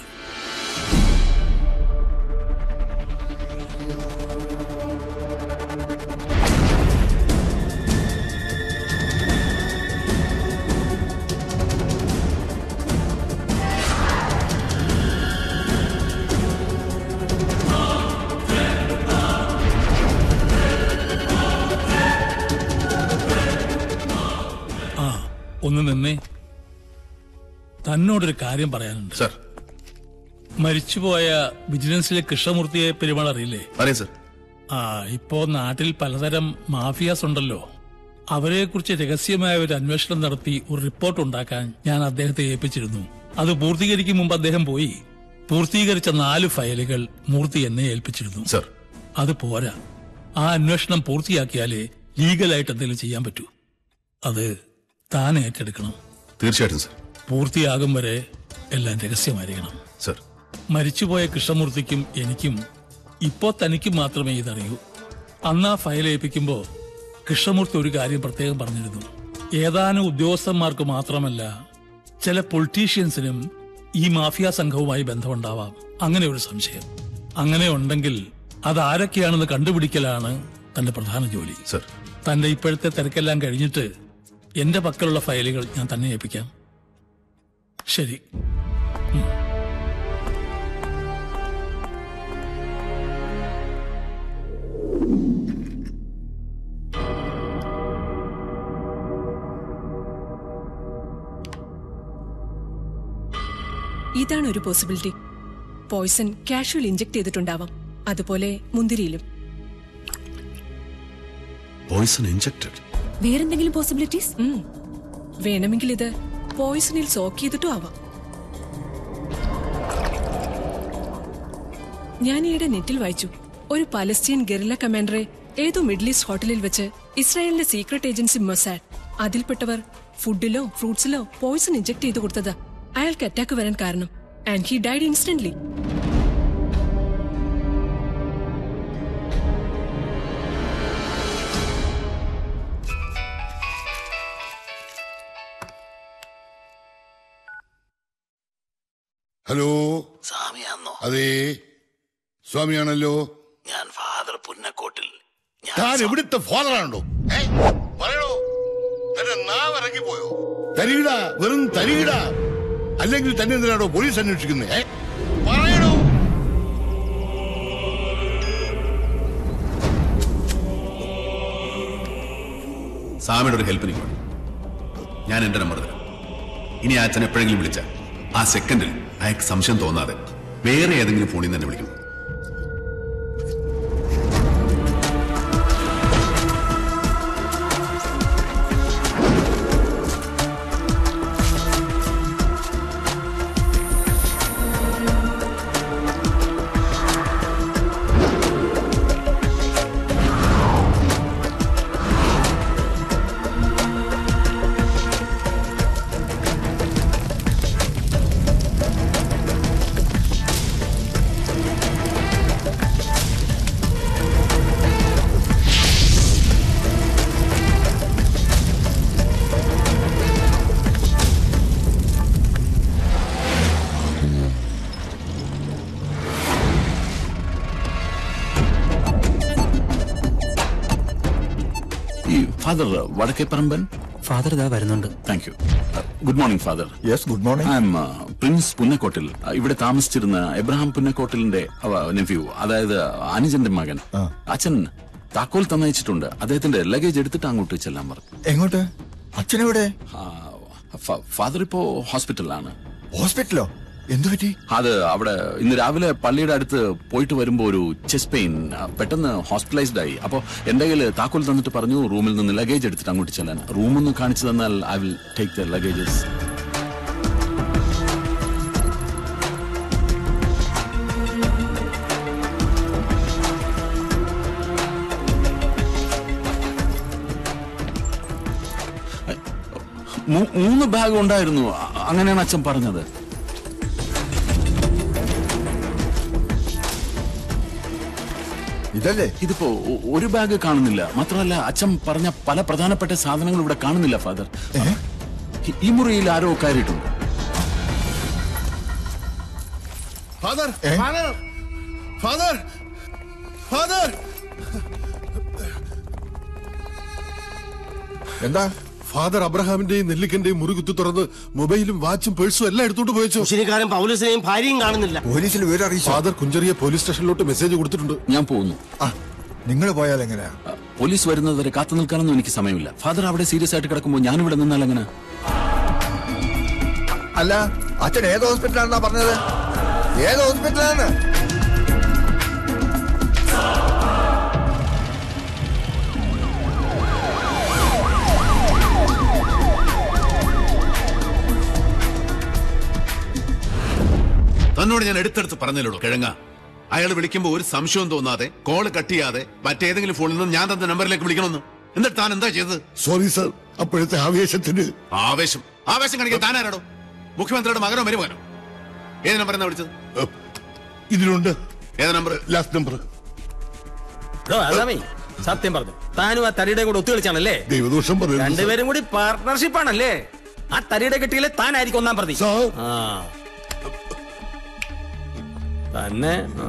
ഒന്ന് നിന്നേ തന്നോടൊരു കാര്യം പറയാനുണ്ട് സർ മരിച്ചുപോയ വിജിലൻസിലെ കൃഷ്ണമൂർത്തിയെ പെരുമാൾ അറിയില്ലേ അറിയാം സർ ആ ഇപ്പോ നാട്ടിൽ പലതരം മാഫിയാസ് ഉണ്ടല്ലോ അവരെ കുറിച്ച് രഹസ്യമായ ഒരു അന്വേഷണം നടത്തി ഒരു റിപ്പോർട്ട് ഉണ്ടാക്കാൻ ഞാൻ അദ്ദേഹത്തെ ഏൽപ്പിച്ചിരുന്നു അത് പൂർത്തീകരിക്കും മുമ്പ് അദ്ദേഹം പോയി പൂർത്തീകരിച്ച നാല് ഫയലുകൾ മൂർത്തി എന്നെ ഏൽപ്പിച്ചിരുന്നു സർ അത് പോരാ ആ അന്വേഷണം പൂർത്തിയാക്കിയാലേ ലീഗലായിട്ട് എന്തെങ്കിലും ചെയ്യാൻ പറ്റൂ അത് താൻ ഏറ്റെടുക്കണം തീർച്ചയായിട്ടും സർ പൂർത്തിയാകും വരെ എല്ലാം രഹസ്യമായിരിക്കണം സർ മരിച്ചുപോയ കൃഷ്ണമൂർത്തിക്കും എനിക്കും ഇപ്പോ തനിക്കും മാത്രമേ ഇതറിയൂ അന്ന് ആ ഫയൽ ഏൽപ്പിക്കുമ്പോ കൃഷ്ണമൂർത്തി ഒരു കാര്യം പ്രത്യേകം പറഞ്ഞിരുന്നു ഏതാനും ഉദ്യോഗസ്ഥന്മാർക്ക് മാത്രമല്ല ചില പൊളിറ്റീഷ്യൻസിനും ഈ മാഫിയ സംഘവുമായി ബന്ധമുണ്ടാവാം അങ്ങനെ ഒരു സംശയം അങ്ങനെ ഉണ്ടെങ്കിൽ അത് ആരൊക്കെയാണെന്ന് കണ്ടുപിടിക്കലാണ് തന്റെ പ്രധാന ജോലി സർ തന്റെ ഇപ്പോഴത്തെ തിരക്കെല്ലാം കഴിഞ്ഞിട്ട് എന്റെ പക്കലുള്ള ഫയലുകൾ ഞാൻ തന്നെ ഏൽപ്പിക്കാം ശരി ഇതാണ് ഒരു പോസിബിലിറ്റി പോയ്സൺ കാഷ്വൽ ഇഞ്ചെക്ട് ചെയ്തിട്ടുണ്ടാവാം അതുപോലെ മുന്തിരിയിലും പോയിസൺ ഇഞ്ചക്റ്റഡ് വേറെന്തെങ്കിലും പോസിബിലിറ്റീസ് വേണമെങ്കിൽ ഇത് പോയ്സണിൽ സോക്ക് ചെയ്തിട്ടും ആവാം ഞാൻ ഈയിടെ നെറ്റിൽ വായിച്ചു ഒരു പലസ്തീൻ ഗറില്ല കമാൻഡറെ ഏതോ മിഡിൽ ഈസ്റ്റ് ഹോട്ടലിൽ വെച്ച് ഇസ്രായേലിന്റെ സീക്രട്ട് ഏജൻസി മൊസാഡ് അതിൽപ്പെട്ടവർ ഫുഡിലോ ഫ്രൂട്ട്സിലോ പോയ്സൺ ഇഞ്ചെക്ട് ചെയ്ത് കൊടുത്തത് അയാൾക്ക് അറ്റാക്ക് വരാൻ കാരണം and he died instantly hello സ്വാമിയാന്നോ അതെ സ്വാമിയാണല്ലോ ഞാൻ ഫാദർ പുന്നക്കോട്ടിൽ താൻ ഇവിടുത്തെ ഫാദറാണോ ഏ? പറയണോ തന്റെ നാവ് ഇറങ്ങിപ്പോയോ തരികിട വെറും തരികിട അല്ലെങ്കിൽ തന്നെ എന്തിനാണോ പോലീസ് അന്വേഷിക്കുന്നത് ഏ? പറയണോ സ്വാമിയുടെ ഒരു ഹെൽപ്പ് എനിക്ക് വേണം. ഞാൻ എന്റെ നമ്പർ തരാം ഇനി ആ അച്ഛൻ എപ്പോഴെങ്കിലും വിളിച്ച ആ സെക്കൻഡിൽ അയാൾക്ക് സംശയം തോന്നാതെ വേറെ ഏതെങ്കിലും ഫോണിൽ നിന്ന് തന്നെ വിളിക്കണം ഈ ഫാദർ വടക്കേപ്പറമ്പൻ ഫാദർ ഇതാ വരുന്നുണ്ട് thank you good morning father yes good morning I am Prince Punnakkottil Uh, ഇവിടെ താമസിച്ചിരുന്ന എബ്രഹാം പുന്നക്കോട്ടിലിന്റെ നെഫ്യൂ അതായത് അനുജന്റെ മകൻ അച്ഛൻ താക്കോൽ തന്നയച്ചിട്ടുണ്ട് അദ്ദേഹത്തിന്റെ ലഗേജ് എടുത്തിട്ട് അങ്ങോട്ട് ചെല്ലാൻ പറഞ്ഞു എങ്ങോട്ട് അച്ഛനെവിടെ ഫാദർ ഇപ്പോ ഹോസ്പിറ്റലിലാണ് ഹോസ്പിറ്റലോ എന്തു പറ്റി അത് അവിടെ ഇന്ന് രാവിലെ പള്ളിയുടെ അടുത്ത് പോയിട്ട് വരുമ്പോ ഒരു ചെസ്റ്റ് പെയിൻ പെട്ടെന്ന് ഹോസ്പിറ്റലൈസ്ഡ് ആയി അപ്പോ എന്റെ കയ്യിൽ താക്കോൽ തന്നിട്ട് പറഞ്ഞു റൂമിൽ നിന്ന് ലഗേജ് എടുത്തിട്ട് അങ്ങോട്ട് ചെല്ലാൻ റൂമൊന്ന് കാണിച്ചു തന്നാൽ I will take the luggages മൂന്ന് ബാഗ് ഉണ്ടായിരുന്നു അ- അങ്ങനെയാണ് അച്ഛൻ പറഞ്ഞത് ഇതല്ലേ ഇതിപ്പോ ഒ- ഒരു ബാഗ് കാണുന്നില്ല മാത്രമല്ല അച്ഛൻ പറഞ്ഞ പല പ്രധാനപ്പെട്ട സാധനങ്ങൾ ഇവിടെ കാണുന്നില്ല ഫാദർ ഈ- ഈ മുറിയിൽ ആരോ കയറിയിട്ടുണ്ട് ഫാദർ ഫാദർ ഫാദർ ഫാദർ എന്താ ഫാദർ അബ്രഹാമിന്റെയും നെല്ലിക്കന്റെയും മുറി കുത്തി തുറന്ന് മൊബൈലും വാച്ചും പേഴ്സും എല്ലാം എടുത്തോണ്ട് പോയച്ചോ ശരിക്കാരൻ പൗലസിനെയും ഭാര്യയും കാണുന്നില്ല പോലീസിൽ വിവരം അറിയിച്ചു ഫാദർ കുഞ്ചറിയ പോലീസ് സ്റ്റേഷനിലോട്ട് മെസ്സേജ് കൊടുത്തിട്ടുണ്ട് ഞാൻ പോകുന്നു നിങ്ങൾ പോയാൽ എങ്ങനെയാ പോലീസ് വരുന്നത് വരെ കാത്തു നിൽക്കാനൊന്നും എനിക്ക് സമയമില്ല ഫാദർ അവിടെ സീരിയസ് ആയിട്ട് കിടക്കുമ്പോൾ ഞാനിവിടെ നിന്നാൽ എങ്ങനെ അല്ല അച്ഛൻ ഏത് ഹോസ്പിറ്റലാണെന്നാ പറഞ്ഞത് ഏത് ഹോസ്പിറ്റലാണ് തന്നോട് ഞാൻ എടുത്തെടുത്ത് പറഞ്ഞല്ലോ കിഴങ്ങ അയാൾ വിളിക്കുമ്പോ ഒരു സംശയവും തോന്നാതെ കോള് കട്ട് ചെയ്യാതെ മറ്റേതെങ്കിലും ഫോണിൽ നിന്ന് ഞാൻ തന്ന നമ്പറിലേക്ക് വിളിക്കണമെന്ന് എന്നിട്ട് താൻ എന്താ ചെയ്തത് സോറി സർ അപ്പോഴത്തെ ആവേശത്തിന് ആവേശം ആവേശം കാണിക്കാൻ താനാരാടോ മുഖ്യമന്ത്രിയുടെ മകനോ മരുമകനോ ഏത് നമ്പർ എന്നാ വിളിച്ചത് ഇതിലുണ്ട് ഏത് നമ്പർ ലാസ്റ്റ് നമ്പർ അതാമേ സത്യം പറഞ്ഞു താനും ആ തടിയുടെ കൂടെ ഒത്തുകളിച്ചാണല്ലേ ദൈവദോഷം പറയുന്നു സർ. രണ്ടുപേരും കൂടി പാർട്ട്ണർഷിപ്പ് ആണല്ലേ ആ തടിയുടെ കെട്ടിയിലെ താനായിരിക്കും ഒന്നാം പ്രതി ആ തന്നെ ആ.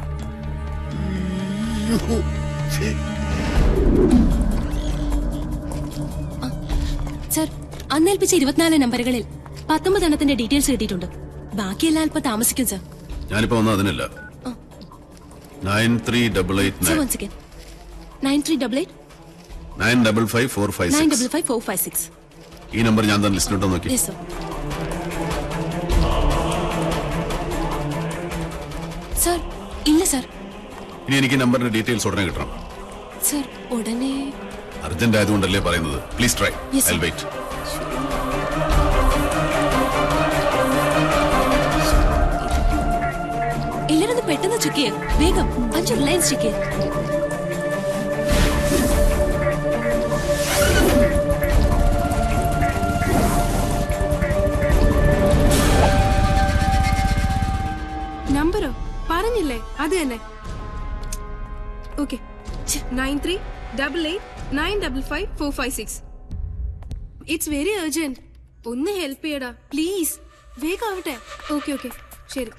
സർ അന്നേൽപ്പിച്ച ഇരുപത്തിനാല് നമ്പറുകളിൽ പത്തൊമ്പത് എണ്ണത്തിന്റെ ഡീറ്റെയിൽസ് കിട്ടിയിട്ടുണ്ട് ബാക്കിയെല്ലാം അല്പം താമസിക്കും സർ ഞാനിപ്പോ വന്ന അതിനല്ല nine three double eight sir nine one second nine three double eight nine double five four five nine six double five four five six ഈ നമ്പർ ഞാൻ തന്നെ ലിസ്റ്റിലോട്ടോ നോക്കി യെസ് സർ സർ ഇല്ല സർ ഇനി എനിക്ക് ഈ നമ്പറിന്റെ ഡീറ്റെയിൽസ് ഉടനെ കിട്ടണം സർ ഉടനെ അർജന്റ് ആയതുകൊണ്ടല്ലേ പറയുന്നത് please try Yes, sir. I wait എല്ലാരും ഒന്ന് പെട്ടെന്ന് ചെക്ക് ചെയ്യ വേഗം അഞ്ച് റിലയൻസ് ചെക്ക് ചെയ്യ നമ്പറോ പറഞ്ഞില്ലേ അത് തന്നെ okay nine three double eight nine double five four five six it's very urgent ഒന്ന് ഹെൽപ്പ് ചെയ്യടാ പ്ലീസ് വേഗം ആവട്ടെ ഓക്കെ ഓക്കെ ശരി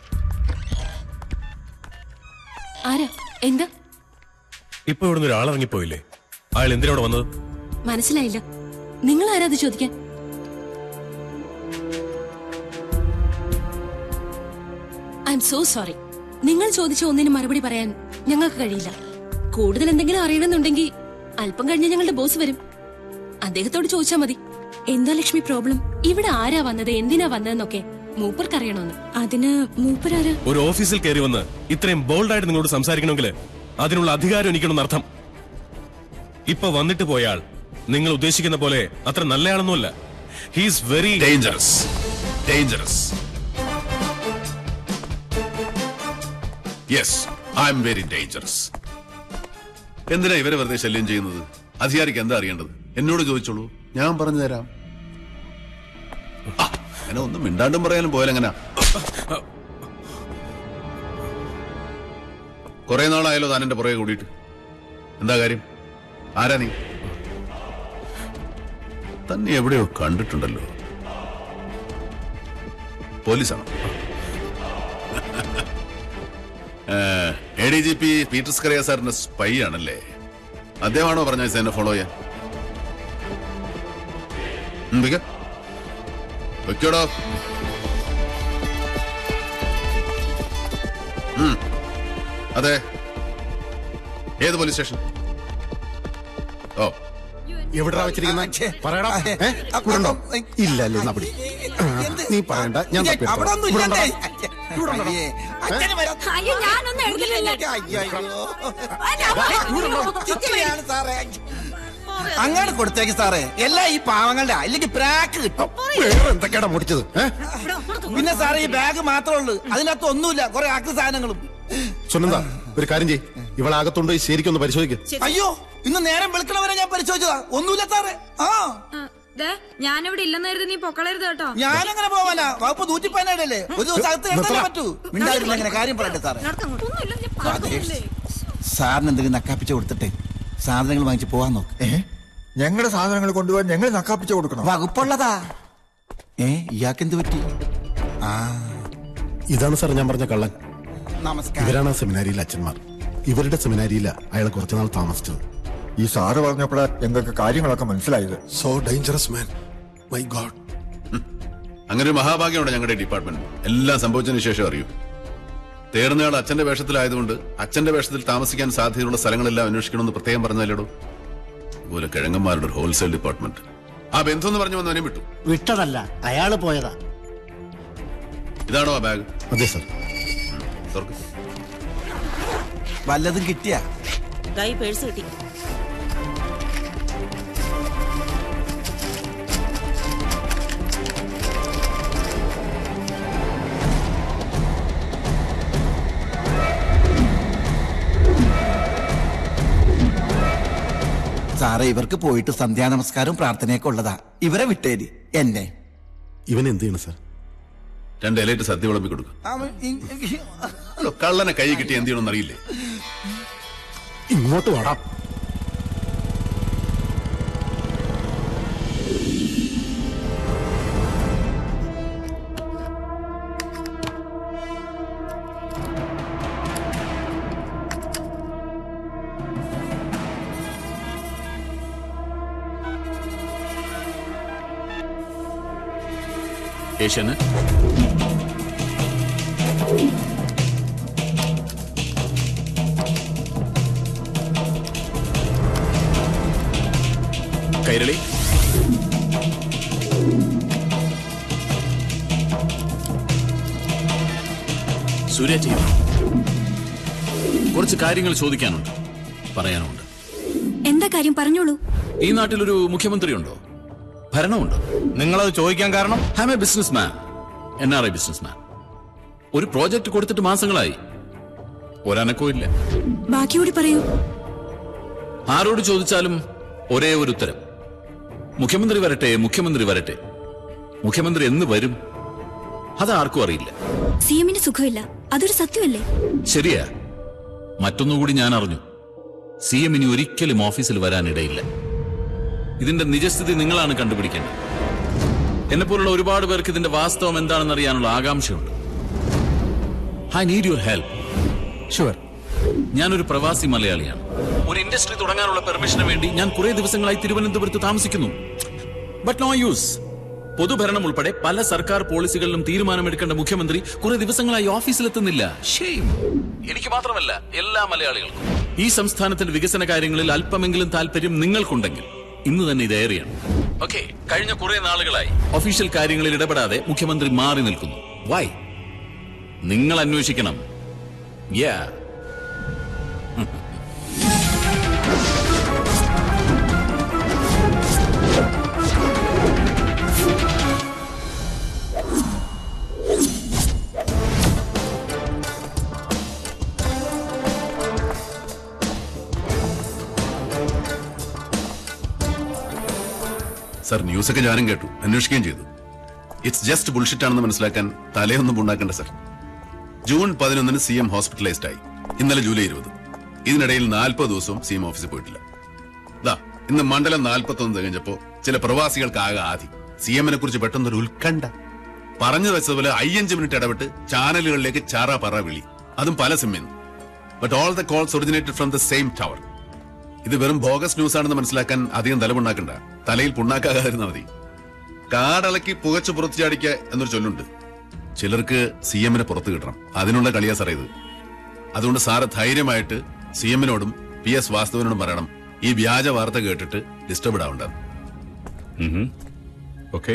ആരാ എന്താ ഇപ്പൊ ഇവിടുന്ന് ഒരാൾ ഇറങ്ങിപ്പോയില്ലേ അയാൾ എന്തിനാ ഇവിടെ വന്നത് മനസ്സിലായില്ല നിങ്ങൾ ആരാ അത് ചോദിക്കാൻ ഐ എം സോ സോറി നിങ്ങൾ ചോദിച്ച ഒന്നിന് മറുപടി പറയാൻ ഞങ്ങൾക്ക് കഴിയില്ല കൂടുതൽ എന്തെങ്കിലും അറിയണമെന്നുണ്ടെങ്കിൽ അല്പം കഴിഞ്ഞ് ഞങ്ങളുടെ ബോസ് വരും അദ്ദേഹത്തോട് ചോദിച്ചാൽ മതി എന്താ ലക്ഷ്മി പ്രോബ്ലം ഇവിടെ ആരാ വന്നത് എന്തിനാ വന്നതെന്നൊക്കെ മൂപ്പർക്ക് അറിയണമെന്ന് അതിന് മൂപ്പരാരാ ഒരു ഓഫീസിൽ കയറി വന്ന് ഇത്രയും ബോൾഡായിട്ട് നിങ്ങളോട് സംസാരിക്കണമെങ്കിൽ അതിനുള്ള അധികാരം എനിക്കുണ്ടെന്ന് അർത്ഥം ഇപ്പൊ വന്നിട്ട് പോയാൽ നിങ്ങൾ ഉദ്ദേശിക്കുന്ന പോലെ അത്ര നല്ലയാളൊന്നുമല്ല he's very dangerous dangerous yes I'm very dangerous എന്തിനാ ഇവരെ വെറുതെ ശല്യം ചെയ്യുന്നത് അധികാരിക്ക് എന്താ അറിയേണ്ടത് എന്നോട് ചോദിച്ചോളൂ ഞാൻ പറഞ്ഞു തരാം ആ, അങ്ങനെ ഒന്നും മിണ്ടാണ്ടും പറയാനും പോയാലെങ്ങനാ കുറെ നാളായാലോ താൻ എന്റെ പുറകെ കൂടിയിട്ട് എന്താ കാര്യം ആരാ നീ തന്നെ എവിടെയോ കണ്ടിട്ടുണ്ടല്ലോ പോലീസാണോ A D G P Peter Scaria സാറിന്റെ സ്പൈ ആണല്ലേ അദ്ദേഹമാണോ പറഞ്ഞ എന്നെ ഫോളോ ചെയ്യാൻ ഉം, വെക്ക. വെക്കോടോ ഉം. അതെ ഏത് പോലീസ് സ്റ്റേഷൻ ഓ എവിടാ വെച്ചിരിക്കുന്ന പറയടാ ഏ? ഇവിടെ ഉണ്ടോ? ഇല്ല അല്ലേ എന്നാ പിടി ആ, നീ പറയണ്ട ഞാൻ തപ്പി എടുത്തോളാം. അവിടെ ഒന്നും ഇവിടെ ഇല്ലണ്ടേ? ഉണ്ടോ? ഇവിടെ ഉണ്ടോ? അയ്യേ, അച്ഛന് വരാം. അയ്യോ ഞാനൊന്നും എഴുതില്ലല്ലോ അയ്യോ, അയ്യോ. ഇത്രയാണ് സാറേ അങ്ങനെ കൊടുത്തേക്ക് സാറേ എല്ലാം ഈ പാവങ്ങളുടെ അല്ലെങ്കിൽ പ്രാക്ക് കിട്ടും വേറെ എന്തൊക്കെയാടാ മുടിച്ചത് ഏ? പിന്നെ സാറേ ഈ ബാഗ് മാത്രമേ ഉള്ളൂ അതിനകത്ത് ഒന്നുമില്ല കുറെ ആക്ക് സാധനങ്ങളും സുനന്ദ ഒരു കാര്യം ചെയ് ഇവളാകത്തുണ്ടോ ശരിക്കൊന്ന് പരിശോധിക്കും അയ്യോ ഇന്ന് നേരം വെളുക്കണവരെ ഞാൻ പരിശോധിച്ചതാ ഒന്നുമില്ല സാറേ ആ ഞാനിവിടെ ഇല്ലെന്ന് കരുതി നീ പൊക്കളരുത് കേട്ടോ ഞാനങ്ങനെ പോവാനാ വകുപ്പ് നൂറ്റി പതിനേഴല്ലേ ഒരു ദിവസം അകത്ത് കിടന്നാലേ പറ്റൂ മിണ്ടാതിരുന്ന അങ്ങനെ കാര്യം പറയട്ടെ സാറേ രാധേഷ്, സാറിന് എന്തെങ്കിലും നക്കാപ്പിച്ച കൊടുത്തിട്ടെ സാധനങ്ങൾ വാങ്ങിച്ച് പോവാൻ നോക്ക് ഞങ്ങളുടെ സാധനങ്ങൾ കൊണ്ടുപോകാൻ ഞങ്ങൾ നക്കാപ്പിച്ച കൊടുക്കണം വകുപ്പുള്ളതാ ഏ ഇയാൾക്ക് എന്ത് പറ്റി ആ ഇതാണ് സാർ ഞാൻ പറഞ്ഞ കള്ളൻ നമസ്കാരം ഇവരാണ് ആ സെമിനാരിയിലെ അച്ഛന്മാർ ഇവരുടെ സെമിനാരിയില അയാൾ കുറച്ചുനാൾ താമസിച്ചത് ഈ സാറ് പറഞ്ഞപ്പോഴാ ഞങ്ങൾക്ക് കാര്യങ്ങളൊക്കെ മനസ്സിലായത് so dangerous man my God അങ്ങനെ ഒരു മഹാഭാഗ്യമുണ്ട് ഞങ്ങളുടെ ഡിപ്പാർട്ട്മെന്റ് എല്ലാം സംഭവിച്ചതിന് ശേഷം അറിയൂ തേടുന്നയാൾ അച്ഛന്റെ വേഷത്തിലായതുകൊണ്ട് അച്ഛന്റെ വേഷത്തിൽ താമസിക്കാൻ സാധ്യതയുള്ള സ്ഥലങ്ങളെല്ലാം അന്വേഷിക്കണമെന്ന് പ്രത്യേകം പറഞ്ഞാലോടോ അതുപോലെ കിഴങ്ങന്മാരുടെ ഒരു ഹോൾസെയിൽ ഡിപ്പാർട്ട്മെന്റ് ആ ബന്ധം എന്ന് പറഞ്ഞു വന്നവനെ വിട്ടു വിട്ടതല്ല അയാള് പോയതാ ഇതാണോ ആ ബാഗ് അതെ സർ തുറക്ക് വല്ലതും കിട്ടിയ കൈ പേഴ്സ് കിട്ടി സാറേ ഇവർക്ക് പോയിട്ട് സന്ധ്യാനമസ്കാരവും പ്രാർത്ഥനയൊക്കെ ഉള്ളതാ ഇവരെ വിട്ടേരി എന്നെ ഇവൻ എന്ത് ചെയ്യണം സർ രണ്ട് ഇലയിട്ട് സദ്യ വിളമ്പി കൊടുക്കും അവൻ കള്ളനെ കൈ കിട്ടി എന്ത് ചെയ്യണമെന്ന് അറിയില്ലേ ഇങ്ങോട്ട് വാടാ ഏഷ്യന് കൈരളി സൂര്യ ചെയ്തു കുറച്ച് കാര്യങ്ങൾ ചോദിക്കാനുണ്ട് പറയാനുണ്ട് എന്താ കാര്യം പറഞ്ഞോളൂ ഈ നാട്ടിലൊരു മുഖ്യമന്ത്രി ഉണ്ടോ ഭരണമുണ്ടോ നിങ്ങളത് ചോദിക്കാൻ കാരണം I a business man N R I business man ഒരു പ്രോജക്റ്റ് കൊടുത്തിട്ട് മാസങ്ങളായി ഒരനക്കവും ഇല്ല ബാക്കിയോടി പറയൂ ആരോട് ചോദിച്ചാലും ഒരേ ഒരു ഉത്തരം മുഖ്യമന്ത്രി വരട്ടെ മുഖ്യമന്ത്രി വരട്ടെ മുഖ്യമന്ത്രി എന്ന് വരും അത് ആർക്കും അറിയില്ല സി എമ്മിന് സുഖമില്ല അതൊരു സത്യമല്ലേ ശരിയാ മറ്റൊന്നുകൂടി ഞാൻ അറിഞ്ഞു സി എം ഇനി ഒരിക്കലും ഓഫീസിൽ വരാനിടയില്ല ഇതിന്റെ നിജസ്ഥിതി നിങ്ങളാണ് കണ്ടുപിടിക്കേണ്ടത് എന്നെ പോലുള്ള ഒരുപാട് പേർക്ക് ഇതിന്റെ വാസ്തവം എന്താണെന്ന് അറിയാനുള്ള ആകാംക്ഷയുണ്ട് I need your help sure ഞാനൊരു പ്രവാസി മലയാളിയാണ് ഒരു ഇൻഡസ്ട്രി തുടങ്ങാനുള്ള പെർമിഷന് വേണ്ടി ഞാൻ കുറെ ദിവസങ്ങളായി തിരുവനന്തപുരത്ത് താമസിക്കുന്നു ബട്ട് നോ യൂസ് പൊതുഭരണം ഉൾപ്പെടെ പല സർക്കാർ പോളിസികളിലും തീരുമാനമെടുക്കേണ്ട മുഖ്യമന്ത്രി കുറെ ദിവസങ്ങളായി ഓഫീസിലെത്തുന്നില്ല Shame. എനിക്ക് മാത്രമല്ല എല്ലാ മലയാളികൾക്കും ഈ സംസ്ഥാനത്തിന്റെ വികസന കാര്യങ്ങളിൽ അല്പമെങ്കിലും താല്പര്യം നിങ്ങൾക്കുണ്ടെങ്കിൽ ഇന്ന് തന്നെ ഇത് ഏറിയാണ് ഓക്കെ കഴിഞ്ഞ കുറെ നാളുകളായി ഒഫീഷ്യൽ കാര്യങ്ങളിൽ ഇടപെടാതെ മുഖ്യമന്ത്രി മാറി നിൽക്കുന്നു വൈ നിങ്ങൾ അന്വേഷിക്കണം യാ സർ ന്യൂസൊക്കെ ഞാനും കേട്ടു അന്വേഷിക്കുകയും ചെയ്തു ഇറ്റ്സ് ജസ്റ്റ് ബുൾഷിറ്റ് ആണെന്ന് മനസ്സിലാക്കാൻ തലയൊന്നും ഉണ്ടാക്കണ്ട സർ ജൂൺ പതിനൊന്നിന് സി എം ഹോസ്പിറ്റലൈസ്ഡ് ആയി ഇന്നലെ ജൂലൈ ഇരുപത് ഇതിനിടയിൽ നാൽപ്പത് ദിവസവും സി എം ഓഫീസിൽ പോയിട്ടില്ല ദാ ഇന്ന് മണ്ഡലം നാൽപ്പത്തൊന്ന് തികഞ്ഞപ്പോ ചില പ്രവാസികൾക്ക് ആകെ ആദി സി എമ്മിനെ കുറിച്ച് പെട്ടെന്നൊരു ഉത്കണ്ഠ പറഞ്ഞു വെച്ചതുപോലെ അയ്യഞ്ച് മിനിറ്റ് ഇടപെട്ട് ചാനലുകളിലേക്ക് ചാറ പറ വിളി അതും പല സിമ്മിന്ന് but all the calls originated from the same tower ഇത് വെറും ബോഗസ് ന്യൂസ് ആണെന്ന് മനസ്സിലാക്കാൻ അധികം തലമുണ്ടാക്കണ്ട തലയിൽ പുണ്ണാക്കാതിരുന്ന മതി കാടളക്കി പുകച്ചു പുറത്തു ചാടിക്ക എന്നൊരു ചൊല്ലുണ്ട് ചിലർക്ക് സി എമ്മിനെ പുറത്തു കിട്ടണം അതിനുള്ള കളിയാ സാറേ ഇത് അതുകൊണ്ട് സാറ് ധൈര്യമായിട്ട് സി എമ്മിനോടും പി എസ് വാസ്തവനോടും പറയണം ഈ വ്യാജ വാർത്ത കേട്ടിട്ട് ഡിസ്റ്റർബ്ഡ് ആവണ്ടത് ഓക്കെ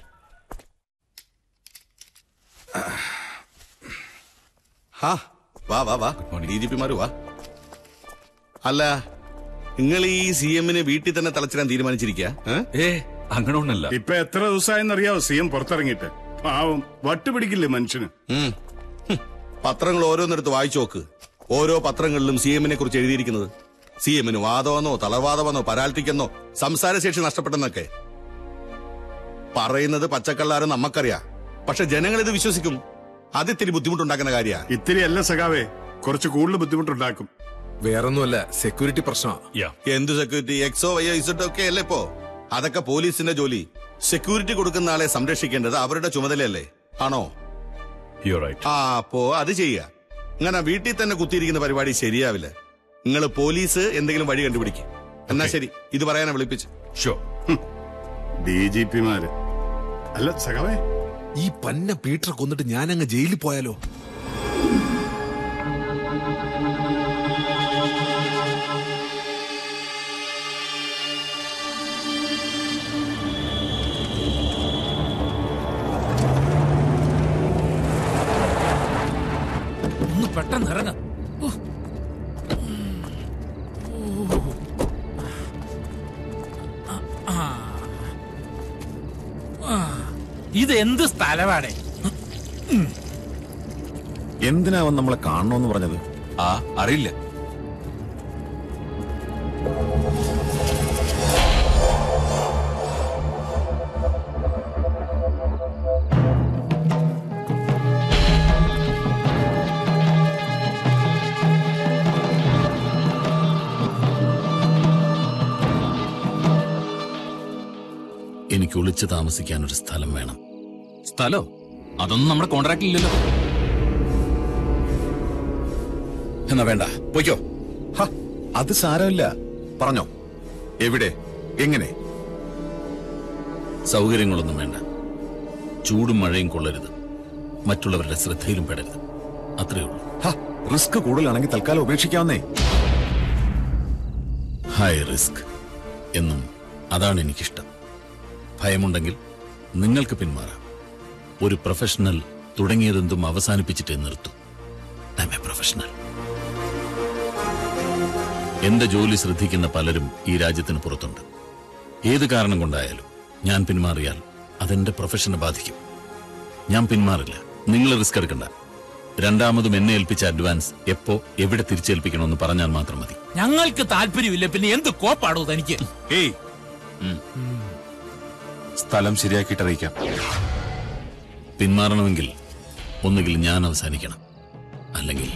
ഹാ വാ വാ വാ ഡി ജി പിമാര് വാ അല്ല നിങ്ങൾ ഈ സി എമ്മിനെ വീട്ടിൽ തന്നെ തളച്ചിടാൻ തീരുമാനിച്ചിരിക്കുക ഏ അങ്ങനെ ഒന്നല്ല ഇപ്പൊ എത്ര ദിവസമായെന്നറിയാവോ സി എം പുറത്തിറങ്ങിയിട്ട് പാവം വട്ടുപിടിക്കില്ലേ മനുഷ്യന് പത്രങ്ങൾ ഓരോന്നെടുത്ത് വായിച്ചു നോക്ക് ഓരോ പത്രങ്ങളിലും സി എമ്മിനെ കുറിച്ച് എഴുതിയിരിക്കുന്നത് സി എമ്മിന് വാദമെന്നോ തളർവാദമെന്നോ പരാൽറ്റിക്കെന്നോ സംസാരശേഷി നഷ്ടപ്പെട്ടെന്നൊക്കെ പറയുന്നത് പച്ചക്കള്ളാരും നമുക്കറിയാം പക്ഷെ ജനങ്ങൾ ഇത് വിശ്വസിക്കും അത് ഇത്തിരി ബുദ്ധിമുട്ടുണ്ടാക്കുന്ന കാര്യ ഇത്തിരി അല്ല സഖാവേ കുറച്ച് കൂടുതൽ ബുദ്ധിമുട്ടുണ്ടാക്കും വേറൊന്നുമല്ല സെക്യൂരിറ്റി പ്രശ്നമാ എന്ത് സെക്യൂരിറ്റി എക്സോ വൈ ഇസഡ് ഒക്കെ അല്ലേ ഇപ്പോ അതൊക്കെ പോലീസിന്റെ ജോലി സെക്യൂരിറ്റി കൊടുക്കുന്ന ആളെ സംരക്ഷിക്കേണ്ടത് അവരുടെ ചുമതലയല്ലേ ആണോ ആ അപ്പോ അത് ചെയ്യുക ഇങ്ങനെ വീട്ടിൽ തന്നെ കുത്തിയിരിക്കുന്ന പരിപാടി ശരിയാവില്ല നിങ്ങൾ പോലീസ് എന്തെങ്കിലും വഴി കണ്ടുപിടിക്കും എന്നാ ശരി ഇത് പറയാനാ വിളിപ്പിച്ച് ഷോ ഡി ജി പിമാര് അല്ല സഖാവേ ഈ പന്ന പീറ്റർ കൊന്നിട്ട് ഞാൻ അങ്ങ് ജയിലിൽ പോയാലോ ഇത് എന്ത് സ്ഥലമാണ് എന്തിനാ അവൻ നമ്മളെ കാണണമെന്ന് പറഞ്ഞത് ആ അറിയില്ല എനിക്ക് ഒളിച്ചു താമസിക്കാൻ ഒരു സ്ഥലം വേണം സ്ഥലോ അതൊന്നും നമ്മുടെ കോൺട്രാക്റ്റിലില്ലല്ലോ എന്നാ വേണ്ട പൊയ്ക്കോ ഹ, അത് സാരമില്ല പറഞ്ഞോ എവിടെ എങ്ങനെ സൗകര്യങ്ങളൊന്നും വേണ്ട ചൂടും മഴയും കൊള്ളരുത് മറ്റുള്ളവരുടെ ശ്രദ്ധയിലും പെടരുത് അത്രേ ഉള്ളൂ റിസ്ക് കൂടുതലാണെങ്കിൽ തൽക്കാലം ഉപേക്ഷിക്കാവുന്നേ ഹൈ റിസ്ക് എന്നും അതാണ് എനിക്കിഷ്ടം ഭയമുണ്ടെങ്കിൽ നിങ്ങൾക്ക് പിന്മാറാം ഒരു പ്രൊഫഷണൽ തുടങ്ങിയതെന്തും അവസാനിപ്പിച്ചിട്ടേ നിർത്തൂ ഐ എ പ്രൊഫഷണൽ എന്റെ ജോലി ശ്രദ്ധിക്കുന്ന പലരും ഈ രാജ്യത്തിന് പുറത്തുണ്ട് ഏത് കാരണം കൊണ്ടായാലും ഞാൻ പിന്മാറിയാൽ അതെന്റെ പ്രൊഫഷനെ ബാധിക്കും ഞാൻ പിന്മാറില്ല നിങ്ങൾ റിസ്ക് എടുക്കണ്ട രണ്ടാമതും എന്നെ ഏൽപ്പിച്ച അഡ്വാൻസ് എപ്പോ എവിടെ തിരിച്ചേൽപ്പിക്കണമെന്ന് പറഞ്ഞാൽ മാത്രം മതി ഞങ്ങൾക്ക് താല്പര്യമില്ല പിന്നെ എന്ത് കോപ്പാടോ തനിക്ക് ഏയ് സ്ഥലം ശരിയാക്കിയിട്ട് അറിയിക്കാം പിന്മാറണമെങ്കിൽ ഒന്നുകിൽ ഞാൻ അവസാനിക്കണം അല്ലെങ്കിൽ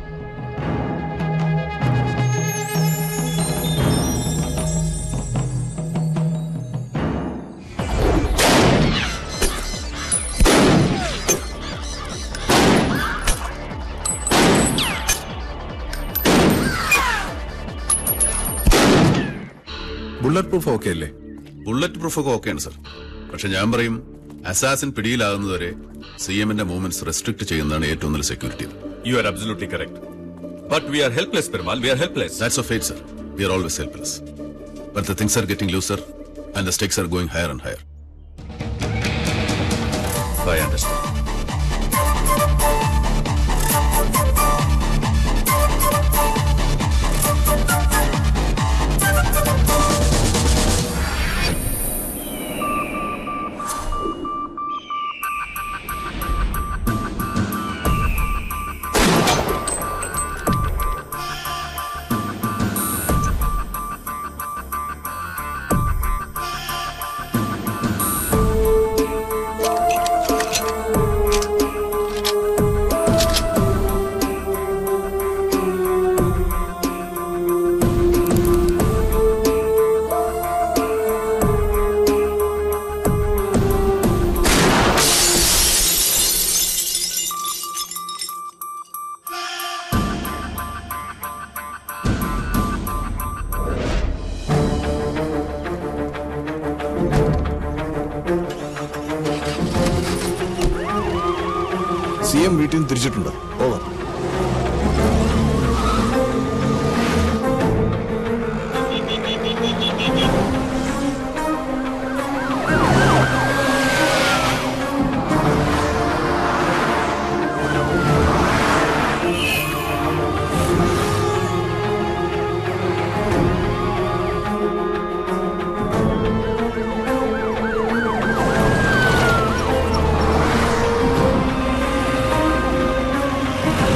ബുള്ളറ്റ് പ്രൂഫ് ഓക്കെ അല്ലേ ബുള്ളറ്റ് പ്രൂഫ് ഒക്കെ ഓക്കെയാണ് സർ പക്ഷെ ഞാൻ പറയും അസാസിൻ പിടിയിലാകുന്നതുവരെ സി എമ്മിന്റെ മൂവ്മെന്റ്സ് റെസ്ട്രിക്ട് ചെയ്യുന്നതാണ് ഏറ്റവും നല്ല security you are absolutely correct but we are helpless Perumal we are helpless that's of fate sir we are always helpless but the things are getting looser and the stakes are going higher and higher I understand C M വീട്ടിൽ നിന്ന് തിരിച്ചിട്ടുണ്ട് ഓവർ Thank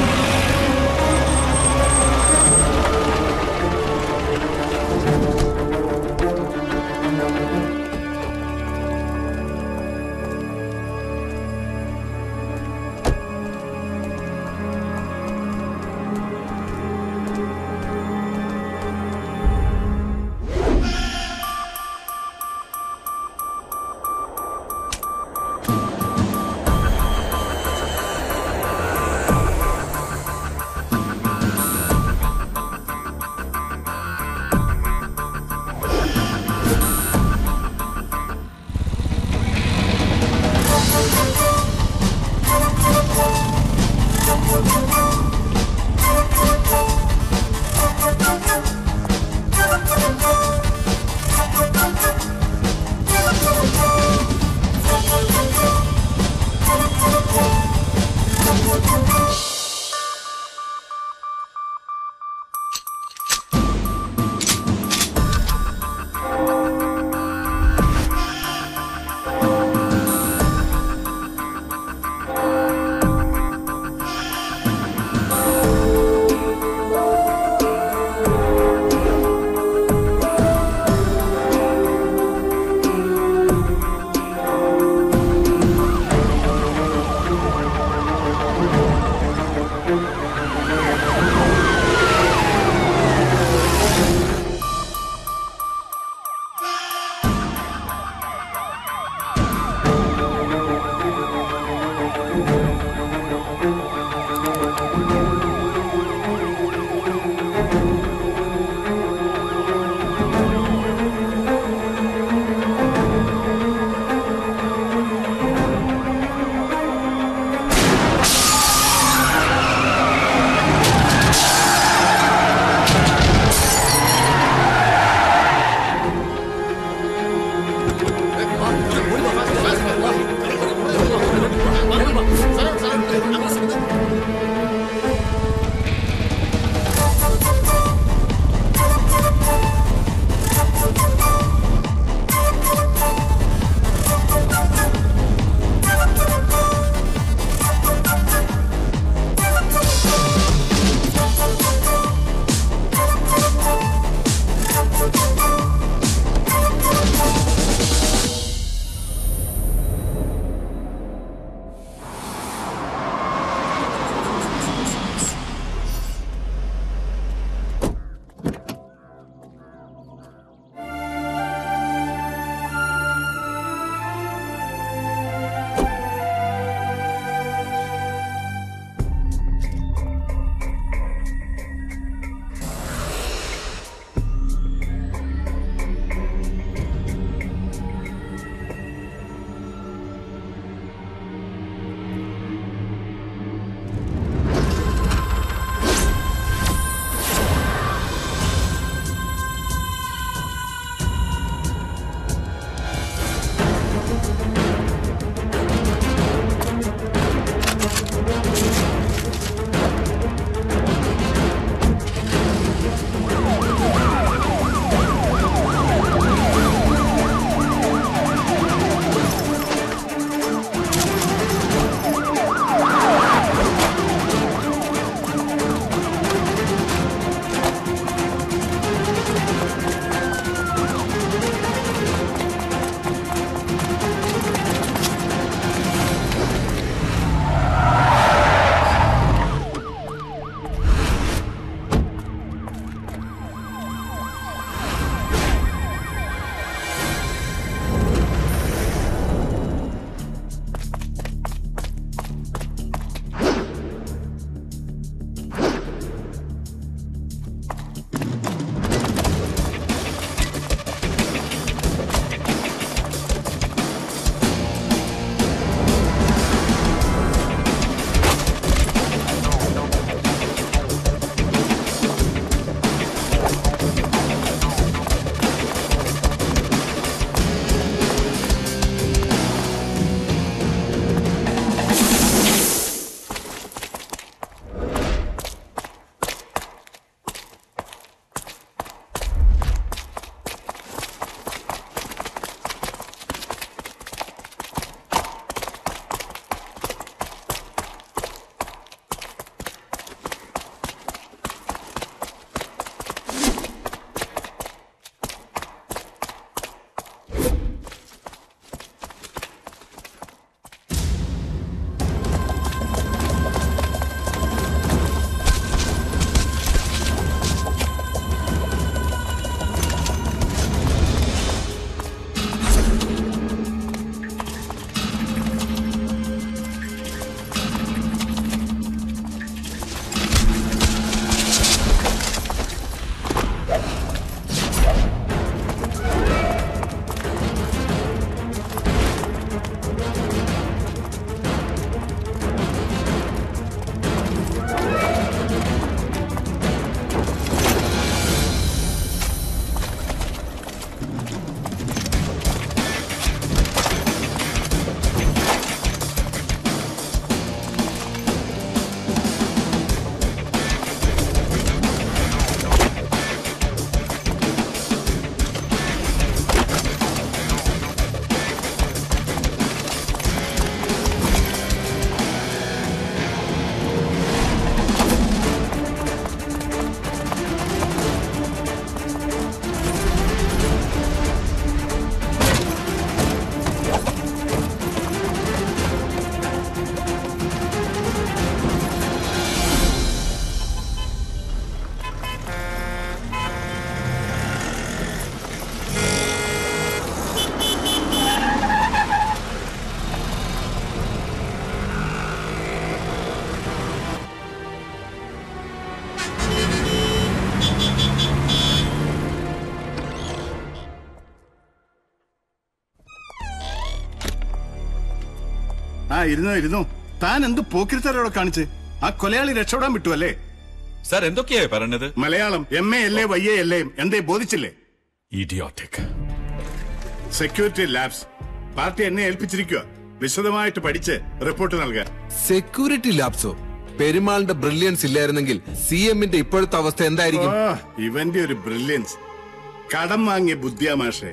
ആ ഇരുന്നോ ഇരുന്നോ താൻ എന്ത് പോക്കിരിത്തരോടെ കാണിച്ച് ആ കൊലയാളി രക്ഷപ്പെടാൻ വിട്ടു അല്ലേ സാർ എന്തൊക്കെയാ പറഞ്ഞത് Malayalam M A L A Y A L A എന്തേ ബോധിച്ചില്ലേ ഇഡിയോട്ടിക് സെക്യൂരിറ്റി ലാബ്സ് പാർട്ടി എന്നെ ഏൽപ്പിച്ചിരിക്കുക വിശദമായിട്ട് പഠിച്ച് റിപ്പോർട്ട് നൽകാൻ സെക്യൂരിറ്റി ലാബ്സോ പെരുമാളിന്റെ ബ്രില്യൻസ് ഇല്ലായിരുന്നെങ്കിൽ സി എമ്മിന്റെ ഇപ്പോഴത്തെ അവസ്ഥ എന്തായിരിക്കും ഓ, ഇവന്റെ ഒരു ബ്രില്യൻസ് കടം വാങ്ങിയ ബുദ്ധിയാമാഷേ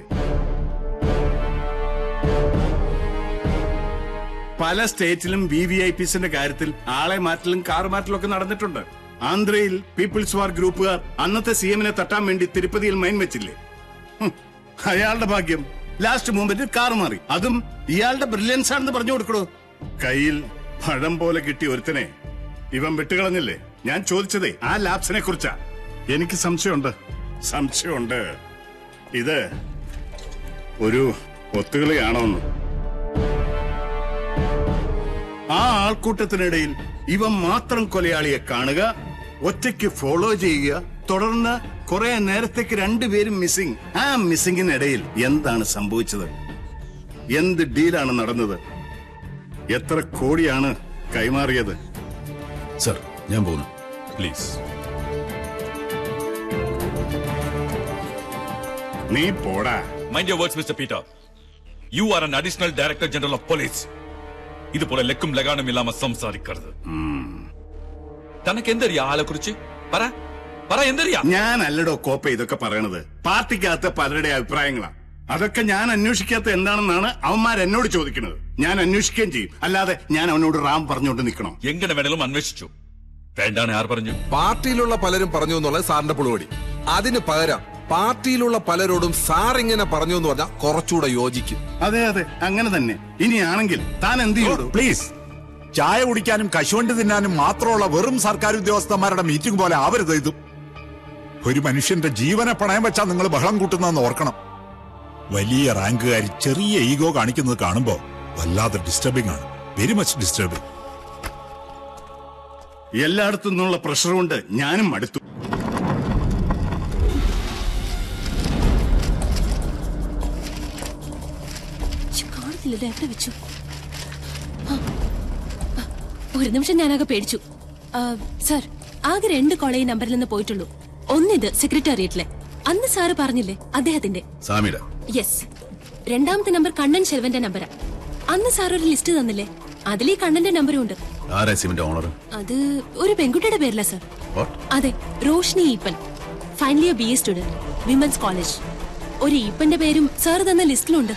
പല സ്റ്റേറ്റിലും വി വി ഐ പിസിന്റെ കാര്യത്തിൽ ആളെ മാറ്റലും കാർ മാറ്റലും ഒക്കെ നടന്നിട്ടുണ്ട് ആന്ധ്രയിൽ പീപ്പിൾസ് വാർ ഗ്രൂപ്പുകാർ അന്നത്തെ സി എമ്മിനെ തട്ടാൻ വേണ്ടി തിരുപ്പതിയിൽ മൈൻ വെച്ചില്ലേ ഹും, അയാളുടെ ഭാഗ്യം ലാസ്റ്റ് മൂമെന്റിൽ കാർ മാറി അതും ഇയാളുടെ ബ്രില്യൻസ് ആണെന്ന് പറഞ്ഞു കൊടുക്കണോ കയ്യിൽ പഴം പോലെ കിട്ടിയ ഒരുത്തനെ ഇവൻ വിട്ടുകളഞ്ഞില്ലേ ഞാൻ ചോദിച്ചതേ ആ ലാബ്സിനെ കുറിച്ചാ എനിക്ക് സംശയമുണ്ട് സംശയമുണ്ട് ഇത് ഒരു ഒത്തുകളിയാണോന്ന് ആ ആൾക്കൂട്ടത്തിനിടയിൽ ഇവൻ മാത്രം കൊലയാളിയെ കാണുക ഒറ്റയ്ക്ക് ഫോളോ ചെയ്യുക തുടർന്ന് കുറെ നേരത്തേക്ക് രണ്ടുപേരും മിസ്സിംഗ് ആ മിസ്സിംഗിനിടയിൽ എന്താണ് സംഭവിച്ചത് എന്ത് ഡീലാണ് നടന്നത് എത്ര കോടിയാണ് കൈമാറിയത് സർ ഞാൻ പോകുന്നു പ്ലീസ് നീ പോടാ mind your words mister Peter you are an additional director general of police ഇതുപോലെ ലക്കും ലഗാനും ഇല്ലാമ സംസാരിക്കരുത് തനക്ക് എന്തറിയാ ആളെ കുറിച്ച് പറ പറ എന്തറിയാ ഞാൻ അല്ലടോ കോപ്പ ഇതൊക്കെ പറയണത് പാർട്ടിക്കകത്ത് പലരുടെ അഭിപ്രായങ്ങളാ അതൊക്കെ ഞാൻ അന്വേഷിക്കാത്ത എന്താണെന്നാണ് അവന്മാർ എന്നോട് ചോദിക്കുന്നത് ഞാൻ അന്വേഷിക്കുകയും ചെയ്യും അല്ലാതെ ഞാൻ അവനോട് റാം പറഞ്ഞുകൊണ്ട് നിൽക്കണോ എങ്ങനെ വേണേലും അന്വേഷിച്ചു വേണ്ടാണ് ആർ പറഞ്ഞു പാർട്ടിയിലുള്ള പലരും പറഞ്ഞു എന്നുള്ളത് സാറിന്റെ പുളുപടി അതിന് പകരം പാർട്ടിയിലുള്ള പലരോടും സാർ ഇങ്ങനെ പറഞ്ഞു എന്ന് പറഞ്ഞാൽ കുറച്ചുകൂടെ യോജിക്കും അതെ അതെ അങ്ങനെ തന്നെ ഇനിയാണെങ്കിൽ താൻ എന്ത് ചെയ്യൂ പ്ലീസ് ചായ കുടിക്കാനും കശുവണ്ടി തിന്നാനും മാത്രമുള്ള വെറും സർക്കാർ ഉദ്യോഗസ്ഥന്മാരുടെ മീറ്റിംഗ് പോലെ ആവരുത് ഇതും ഒരു മനുഷ്യന്റെ ജീവനെ പണയം വെച്ചാ നിങ്ങൾ ബഹളം കൂട്ടുന്നതെന്ന് ഓർക്കണം വലിയ റാങ്കുകാർ ചെറിയ ഈഗോ കാണിക്കുന്നത് കാണുമ്പോ വല്ലാതെ ഡിസ്റ്റർബിംഗ് ആണ് വെരി മച്ച് ഡിസ്റ്റർബിംഗ് എല്ലായിടത്തു നിന്നുള്ള പ്രഷർ കൊണ്ട് ഞാനും മടുത്തു ശ്ശ്, കാണുന്നില്ലല്ലോ എവിടെ വെച്ചു ആ, ആ, ഒരു നിമിഷം ഞാനാകെ പേടിച്ചു ആ, സർ ആകെ രണ്ട് കോളേജ് നമ്പറിൽ നിന്ന് പോയിട്ടുള്ളൂ ഒന്നിത് സെക്രട്ടേറിയറ്റിലെ അന്ന് സാറ് പറഞ്ഞില്ലേ അദ്ദേഹത്തിന്റെ സാമിയുടെ യെസ് രണ്ടാമത്തെ നമ്പർ കണ്ണൻ ശെൽവന്റെ നമ്പറാ അന്ന് സാർ ഒരു ലിസ്റ്റ് തന്നില്ലേ അതിൽ ഈ കണ്ണന്റെ നമ്പറും ഉണ്ട് ആരാ സിമിന്റെ ഓണർ അത് ഒരു പെൺകുട്ടിയുടെ പേരില്ല സർ വാട്ട് അതെ Roshni Eapen final year B A student women's college ഒരു ഈപ്പന്റെ പേരും സാർ തന്ന ലിസ്റ്റിലുണ്ട്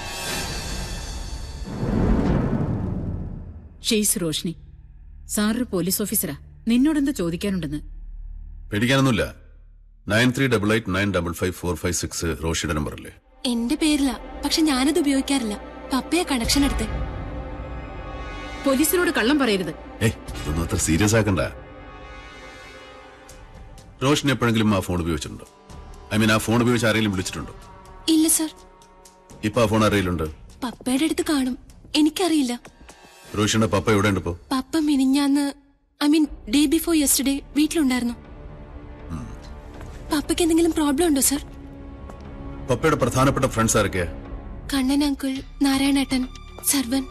ഷെയ്സ് റോഷ്നി സാറൊരു പോലീസ് ഓഫീസറാ നിന്നോടെന്താ ചോദിക്കാനുണ്ടെന്ന് പേടിക്കാനൊന്നുമില്ല nine three double eight nine double five four five six റോഷിയുടെ നമ്പർ അല്ലേ എന്റെ പേരില പക്ഷെ ഞാനത് ഉപയോഗിക്കാറില്ല പപ്പയാ കണക്ഷൻ എടുത്തേ പോലീസിനോട് കള്ളം പറയരുത് ഏയ് ഇതൊന്നും അത്ര സീരിയസ് ആക്കണ്ട റോഷൻ എപ്പോഴെങ്കിലും ആ ഫോൺ ഉപയോഗിച്ചിട്ടുണ്ടോ ഐ മീൻ ആ ഫോൺ ഉപയോഗിച്ച് ആരെങ്കിലും വിളിച്ചിട്ടുണ്ടോ ഇല്ല സർ ഇപ്പൊ ആ ഫോൺ ആരെയിലുണ്ട് പപ്പയുടെ അടുത്ത് കാണും എനിക്കറിയില്ല റോഷിന്റെ പപ്പ എവിടെ ഉണ്ട് ഇപ്പോ പപ്പ മിനിഞ്ഞാന്ന് I mean day before yesterday വീട്ടിലുണ്ടായിരുന്നു പപ്പയ്ക്ക് എന്തെങ്കിലും പ്രോബ്ലം ഉണ്ടോ സർ പപ്പയുടെ പ്രധാനപ്പെട്ട ഫ്രണ്ട്സ് ആരൊക്കെയാ കണ്ണൻ അങ്കിൾ നാരായണേട്ടൻ സർവൻ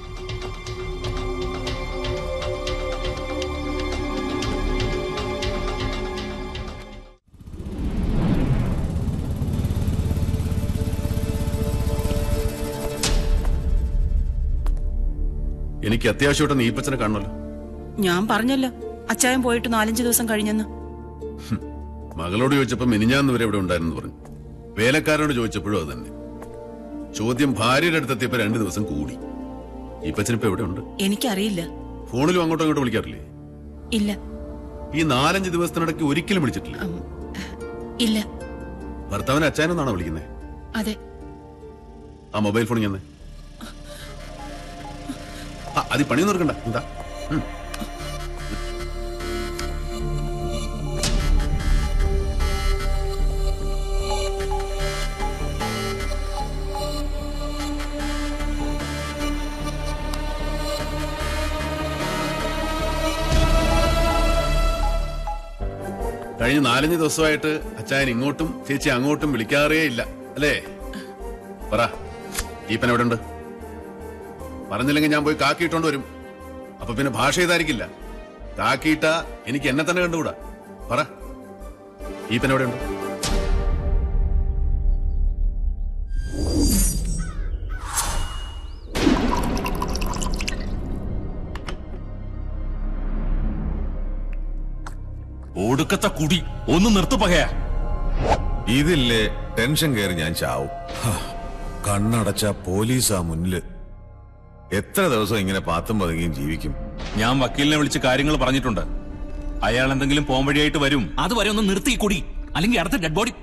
എനിക്ക് അത്യാവശ്യമായിട്ട് നീപ്പച്ചനെ കാണണമല്ലോ ഞാൻ പറഞ്ഞല്ലോ അച്ചായൻ പോയിട്ട് നാലഞ്ച് ദിവസം കഴിഞ്ഞെന്ന് മകളോട് ചോദിച്ചപ്പോ മിനിഞ്ഞാന്ന് വരെ ഇവിടെ ഉണ്ടായിരുന്നു പറഞ്ഞു വേലക്കാരനോട് ചോദിച്ചപ്പോഴും അത് തന്നെ ചോദ്യം ഭാര്യയുടെ അടുത്തെത്തിയപ്പോ രണ്ടു ദിവസം കൂടി ഈപ്പച്ചനിപ്പോ എവിടെ ഉണ്ട് എനിക്കറിയില്ല ഫോണിലും അങ്ങോട്ടും അങ്ങോട്ടും വിളിക്കാറില്ലേ ഇല്ല ഈ നാലഞ്ച് ദിവസത്തിനിടയ്ക്ക് ഒരിക്കലും വിളിച്ചിട്ടില്ല ഇല്ല ഭർത്താവിനെ അച്ചായനെന്നാണോ വിളിക്കുന്നത് അതെ ആ മൊബൈൽ ഫോൺ ഞാൻ അത് ഈ പണിയൊന്നും എടുക്കണ്ട എന്താ ഉം. കഴിഞ്ഞ നാലഞ്ച് ദിവസമായിട്ട് അച്ചായൻ ഇങ്ങോട്ടും ചേച്ചി അങ്ങോട്ടും വിളിക്കാറേ ഇല്ല അല്ലേ പറ ഈപ്പൻ എവിടെ ഉണ്ട് പറഞ്ഞില്ലെങ്കിൽ ഞാൻ പോയി കാക്കിയിട്ടോണ്ട് വരും അപ്പൊ പിന്നെ ഭാഷ ഇതായിരിക്കില്ല കാക്കിയിട്ട എനിക്ക് എന്നെ തന്നെ കണ്ടുകൂടാ പറ ഈപ്പൻ എവിടെ ഉണ്ട് ഒടുക്കത്തെ കുടി ഒന്ന് നിർത്തു പകയാ ഇതില്ലേ ടെൻഷൻ കയറി ഞാൻ ചാവും ഹാ, കണ്ണടച്ച പോലീസാ മുന്നില് എത്ര ദിവസം ഇങ്ങനെ പാത്തും പതുങ്ങിയും ജീവിക്കും ഞാൻ വക്കീലിനെ വിളിച്ച് കാര്യങ്ങൾ പറഞ്ഞിട്ടുണ്ട് അയാൾ എന്തെങ്കിലും പോംവഴിയായിട്ട് വരും അതുവരെ ഒന്ന് നിർത്തി ഈ കുടി അല്ലെങ്കിൽ അടുത്ത ഡെഡ് ബോഡി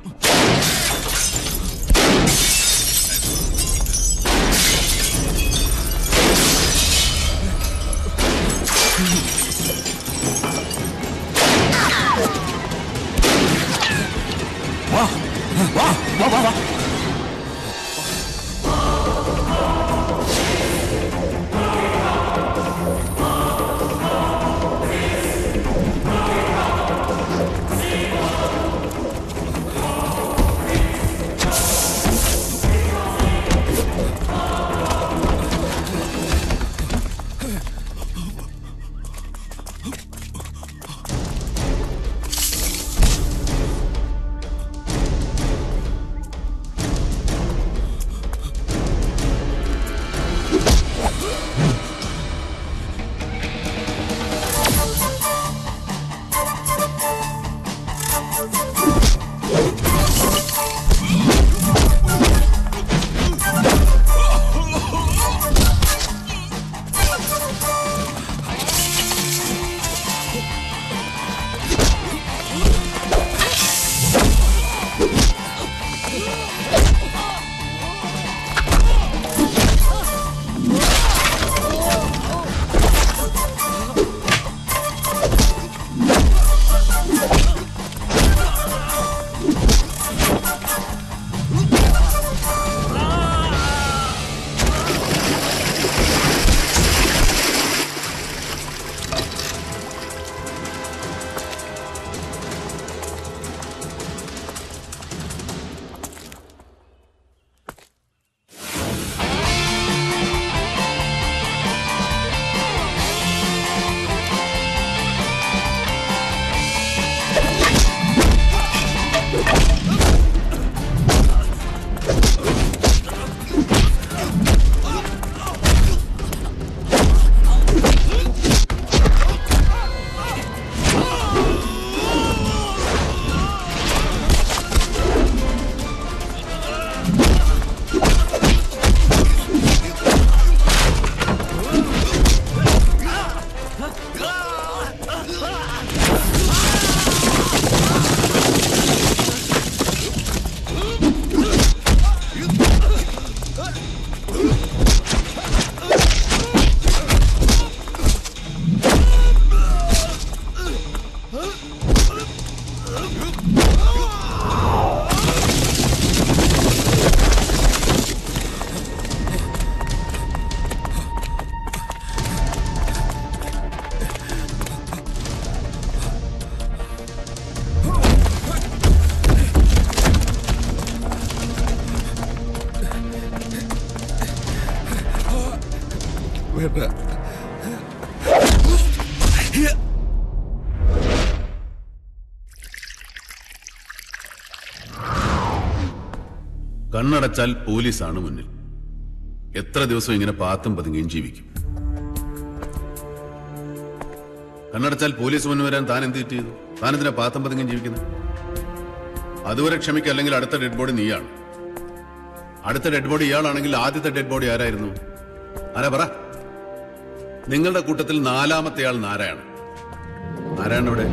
വാ വാ വാ വാ വാ വേണ്ട കണ്ണടച്ചാൽ പോലീസാണ് മുന്നിൽ എത്ര ദിവസം ഇങ്ങനെ പാത്തും പതുങ്ങിയും ജീവിക്കും കണ്ണടച്ചാൽ പോലീസ് മുന്നിൽ വരാൻ താൻ എന്ത് തെറ്റ് ചെയ്തു താൻ എന്തിനാ പാത്തും പതുങ്ങിയും ജീവിക്കുന്നത് അതുവരെ ക്ഷമിക്കുക അല്ലെങ്കിൽ അടുത്ത ഡെഡ് ബോഡി നീയാണ് അടുത്ത ഡെഡ് ബോഡി ഇയാളാണെങ്കിൽ ആദ്യത്തെ ഡെഡ് ബോഡി ആരായിരുന്നു ആരാ പറ നിങ്ങളുടെ കൂട്ടത്തിൽ നാലാമത്തെ ആൾ നാരായണ നാരായണ ഇവിടെ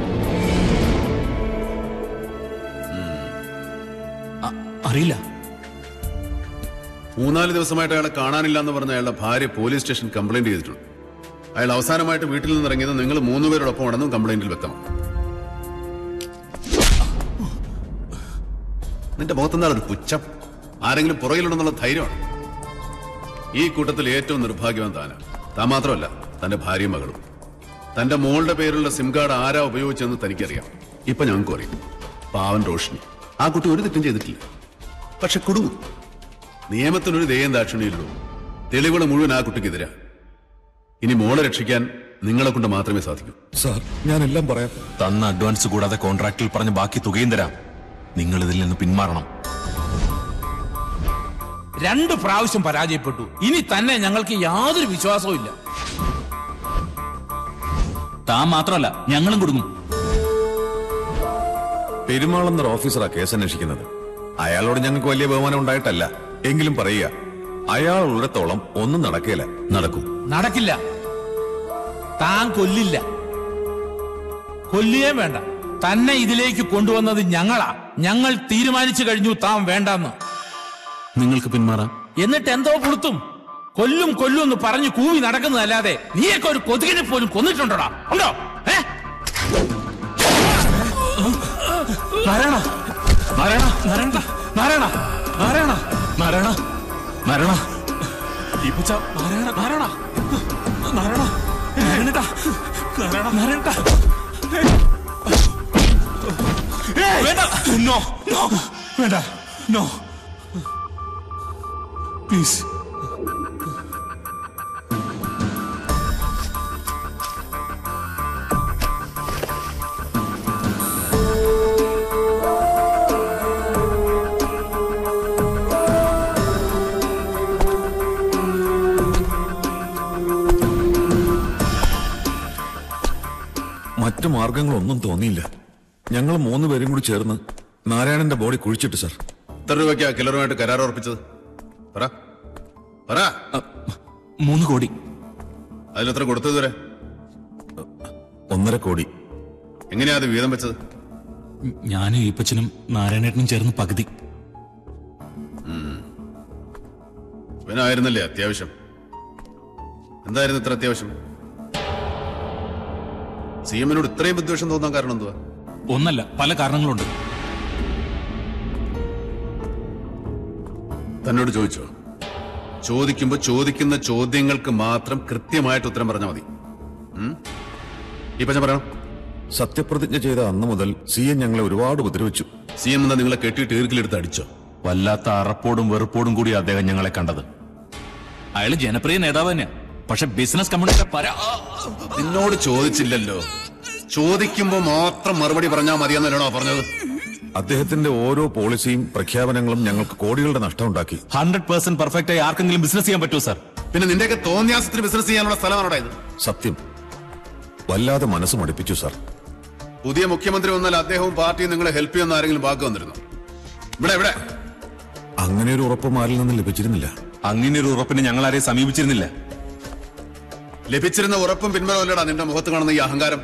അറിയില്ല മൂന്നാല് ദിവസമായിട്ട് അയാളെ കാണാനില്ല എന്ന് പറഞ്ഞ അയാളുടെ ഭാര്യ പോലീസ് സ്റ്റേഷൻ കംപ്ലൈന്റ് ചെയ്തിട്ടുണ്ട് അയാൾ അവസാനമായിട്ട് വീട്ടിൽ നിന്ന് ഇറങ്ങിയത് നിങ്ങൾ മൂന്നുപേരോടൊപ്പം ആണെന്നും കംപ്ലൈന്റിൽ വ്യക്തമാണ് നിന്റെ മുഖത്തെന്താണ് ഒരു പുച്ഛം ആരെങ്കിലും പുറകിലുണ്ടെന്നുള്ള ധൈര്യമാണ് ഈ കൂട്ടത്തിൽ ഏറ്റവും നിർഭാഗ്യവാൻ താനാ താൻ മാത്രമല്ല തന്റെ ഭാര്യയും മകളും തന്റെ മോളുടെ പേരിലുള്ള സിം കാർഡ് ആരാ ഉപയോഗിച്ചെന്ന് തനിക്കറിയാം ഇപ്പൊ ഞങ്ങൾക്കും അറിയാം പാവൻ റോഷിനി ആ കുട്ടി ഒരു തെറ്റും ചെയ്തിട്ടില്ല പക്ഷെ കുടുങ്ങും നിയമത്തിനൊരു ദയം ദാക്ഷിണ്യമില്ലല്ലോ തെളിവുകൾ മുഴുവൻ ആ കുട്ടിക്കെതിരാ ഇനി മോളെ രക്ഷിക്കാൻ നിങ്ങളെ കൊണ്ട് മാത്രമേ സാധിക്കൂ സാർ ഞാൻ എല്ലാം പറയാം തന്ന അഡ്വാൻസ് കൂടാതെ കോൺട്രാക്റ്റിൽ പറഞ്ഞ ബാക്കി തുകയും തരാം നിങ്ങൾ ഇതിൽ നിന്ന് പിന്മാറണം രണ്ട് പ്രാവശ്യം പരാജയപ്പെട്ടു ഇനി തന്നെ ഞങ്ങൾക്ക് യാതൊരു വിശ്വാസവും ഇല്ല താൻ മാത്രമല്ല ഞങ്ങളും കൊടുക്കും പെരുമാൾ എന്നൊരു ഓഫീസറാ കേസ് അന്വേഷിക്കുന്നത് അയാളോട് ഞങ്ങൾക്ക് വലിയ ബഹുമാനം ഉണ്ടായിട്ടല്ല എങ്കിലും പറയുക അയാൾ ഉള്ളിടത്തോളം ഒന്നും നടക്കേല നടക്കും നടക്കില്ല താൻ കൊല്ലില്ല കൊല്ലുകയും വേണ്ട തന്നെ ഇതിലേക്ക് കൊണ്ടുവന്നത് ഞങ്ങളാ ഞങ്ങൾ തീരുമാനിച്ചു കഴിഞ്ഞു താൻ വേണ്ടെന്ന് നിങ്ങൾക്ക് പിന്മാറാം എന്നിട്ട് എന്തോ പുളുത്തും കൊല്ലും കൊല്ലും എന്ന് പറഞ്ഞു കൂവി നടക്കുന്നതല്ലാതെ നീയൊക്കെ ഒരു കൊതുകിനെ പോലും കൊന്നിട്ടുണ്ടോടാ ഉണ്ടോ ഏ നാരായണ നാരായണ നാരായണ നാരായണ നാരായണ നാരായണ നാരായണ ഈ പൂച്ച നാരായണ നാരായണ നാരായണ നാരായണ നാരായണ നാരായണ വേണ്ട നോ നോ വേണ്ട നോ പ്ലീസ് മറ്റു മാർഗങ്ങളൊന്നും തോന്നിയില്ല ഞങ്ങൾ മൂന്ന് പേരും കൂടി ചേർന്ന് നാരായണന്റെ ബോഡി കുഴിച്ചിട്ട് സർ എത്ര രൂപയ്ക്കാ കിലറുമായിട്ട് കരാർ ഉറപ്പിച്ചത് പറ പറ മൂന്ന് കോടി അതിലെത്ര കൊടുത്തത് വരെ ഒന്നര കോടി എങ്ങനെയാ അത് വീതം വെച്ചത് ഞാനും ഈപ്പച്ചനും നാരായണേട്ടനും ചേർന്ന് പകുതി ഇവനായിരുന്നല്ലേ അത്യാവശ്യം എന്തായിരുന്നു ഇത്ര അത്യാവശ്യം സി എമ്മിനോട് ഇത്രയും വിദ്വേഷം തോന്നാൻ കാരണം എന്തുവാ ഒന്നല്ല പല കാരണങ്ങളുണ്ട് തന്നോട് ചോദിച്ചോ ചോദിക്കുമ്പോ ചോദിക്കുന്ന ചോദ്യങ്ങൾക്ക് മാത്രം കൃത്യമായിട്ട് ഉത്തരം പറഞ്ഞാൽ മതി ഉം? ഇപ്പൊ ഞാൻ പറയണം സത്യപ്രതിജ്ഞ ചെയ്ത അന്ന് മുതൽ സി എൻ ഞങ്ങളെ ഒരുപാട് ഉപദ്രവിച്ചു സി എം എന്താ നിങ്ങളെ കെട്ടിയിട്ട് ഈർക്കിലെടുത്ത് അടിച്ചോ വല്ലാത്ത അറപ്പോടും വെറുപ്പോടും കൂടി അദ്ദേഹം ഞങ്ങളെ കണ്ടത് അയാള് ജനപ്രിയ നേതാവ് തന്നെയാ പക്ഷെ ബിസിനസ് കമ്മ്യൂണിറ്റി പരാ നിന്നോട് ചോദിച്ചില്ലല്ലോ ചോദിക്കുമ്പോ മാത്രം മറുപടി പറഞ്ഞാൽ മതിയെന്നല്ലോ പറഞ്ഞത് അദ്ദേഹത്തിന്റെ ഓരോ പോളിസിയും പ്രഖ്യാപനങ്ങളും ഞങ്ങൾക്ക് കോടികളുടെ നഷ്ടം ഉണ്ടാക്കി ഹൺഡ്രഡ് പെർസെന്റ് പെർഫെക്റ്റ് ആയി ആർക്കെങ്കിലും ബിസിനസ് ചെയ്യാൻ പറ്റുമോ സാർ പിന്നെ നിന്റെയൊക്കെ തോന്നിയാസത്തിന് ബിസിനസ് ചെയ്യാനുള്ള സ്ഥലമാണോടാ ഇത് സത്യം വല്ലാതെ മനസ്സ് മടുപ്പിച്ചു സാർ പുതിയ മുഖ്യമന്ത്രി വന്നാൽ അദ്ദേഹവും പാർട്ടിയും നിങ്ങളെ ഹെൽപ്പ് ചെയ്യുന്ന ആരെങ്കിലും വാക്ക് വന്നിരുന്നു ഇവിടെ ഇവിടെ അങ്ങനെ ഒരു ഉറപ്പ് മാറിൽ നിന്ന് ലഭിച്ചിരുന്നില്ല അങ്ങനെ ഒരു ഉറപ്പിന് ഞങ്ങൾ ആരെയും സമീപിച്ചിരുന്നില്ല ലഭിച്ചിരുന്ന ഉറപ്പും പിന്മരമല്ലടാ നിന്റെ മുഖത്ത് കാണുന്ന ഈ അഹങ്കാരം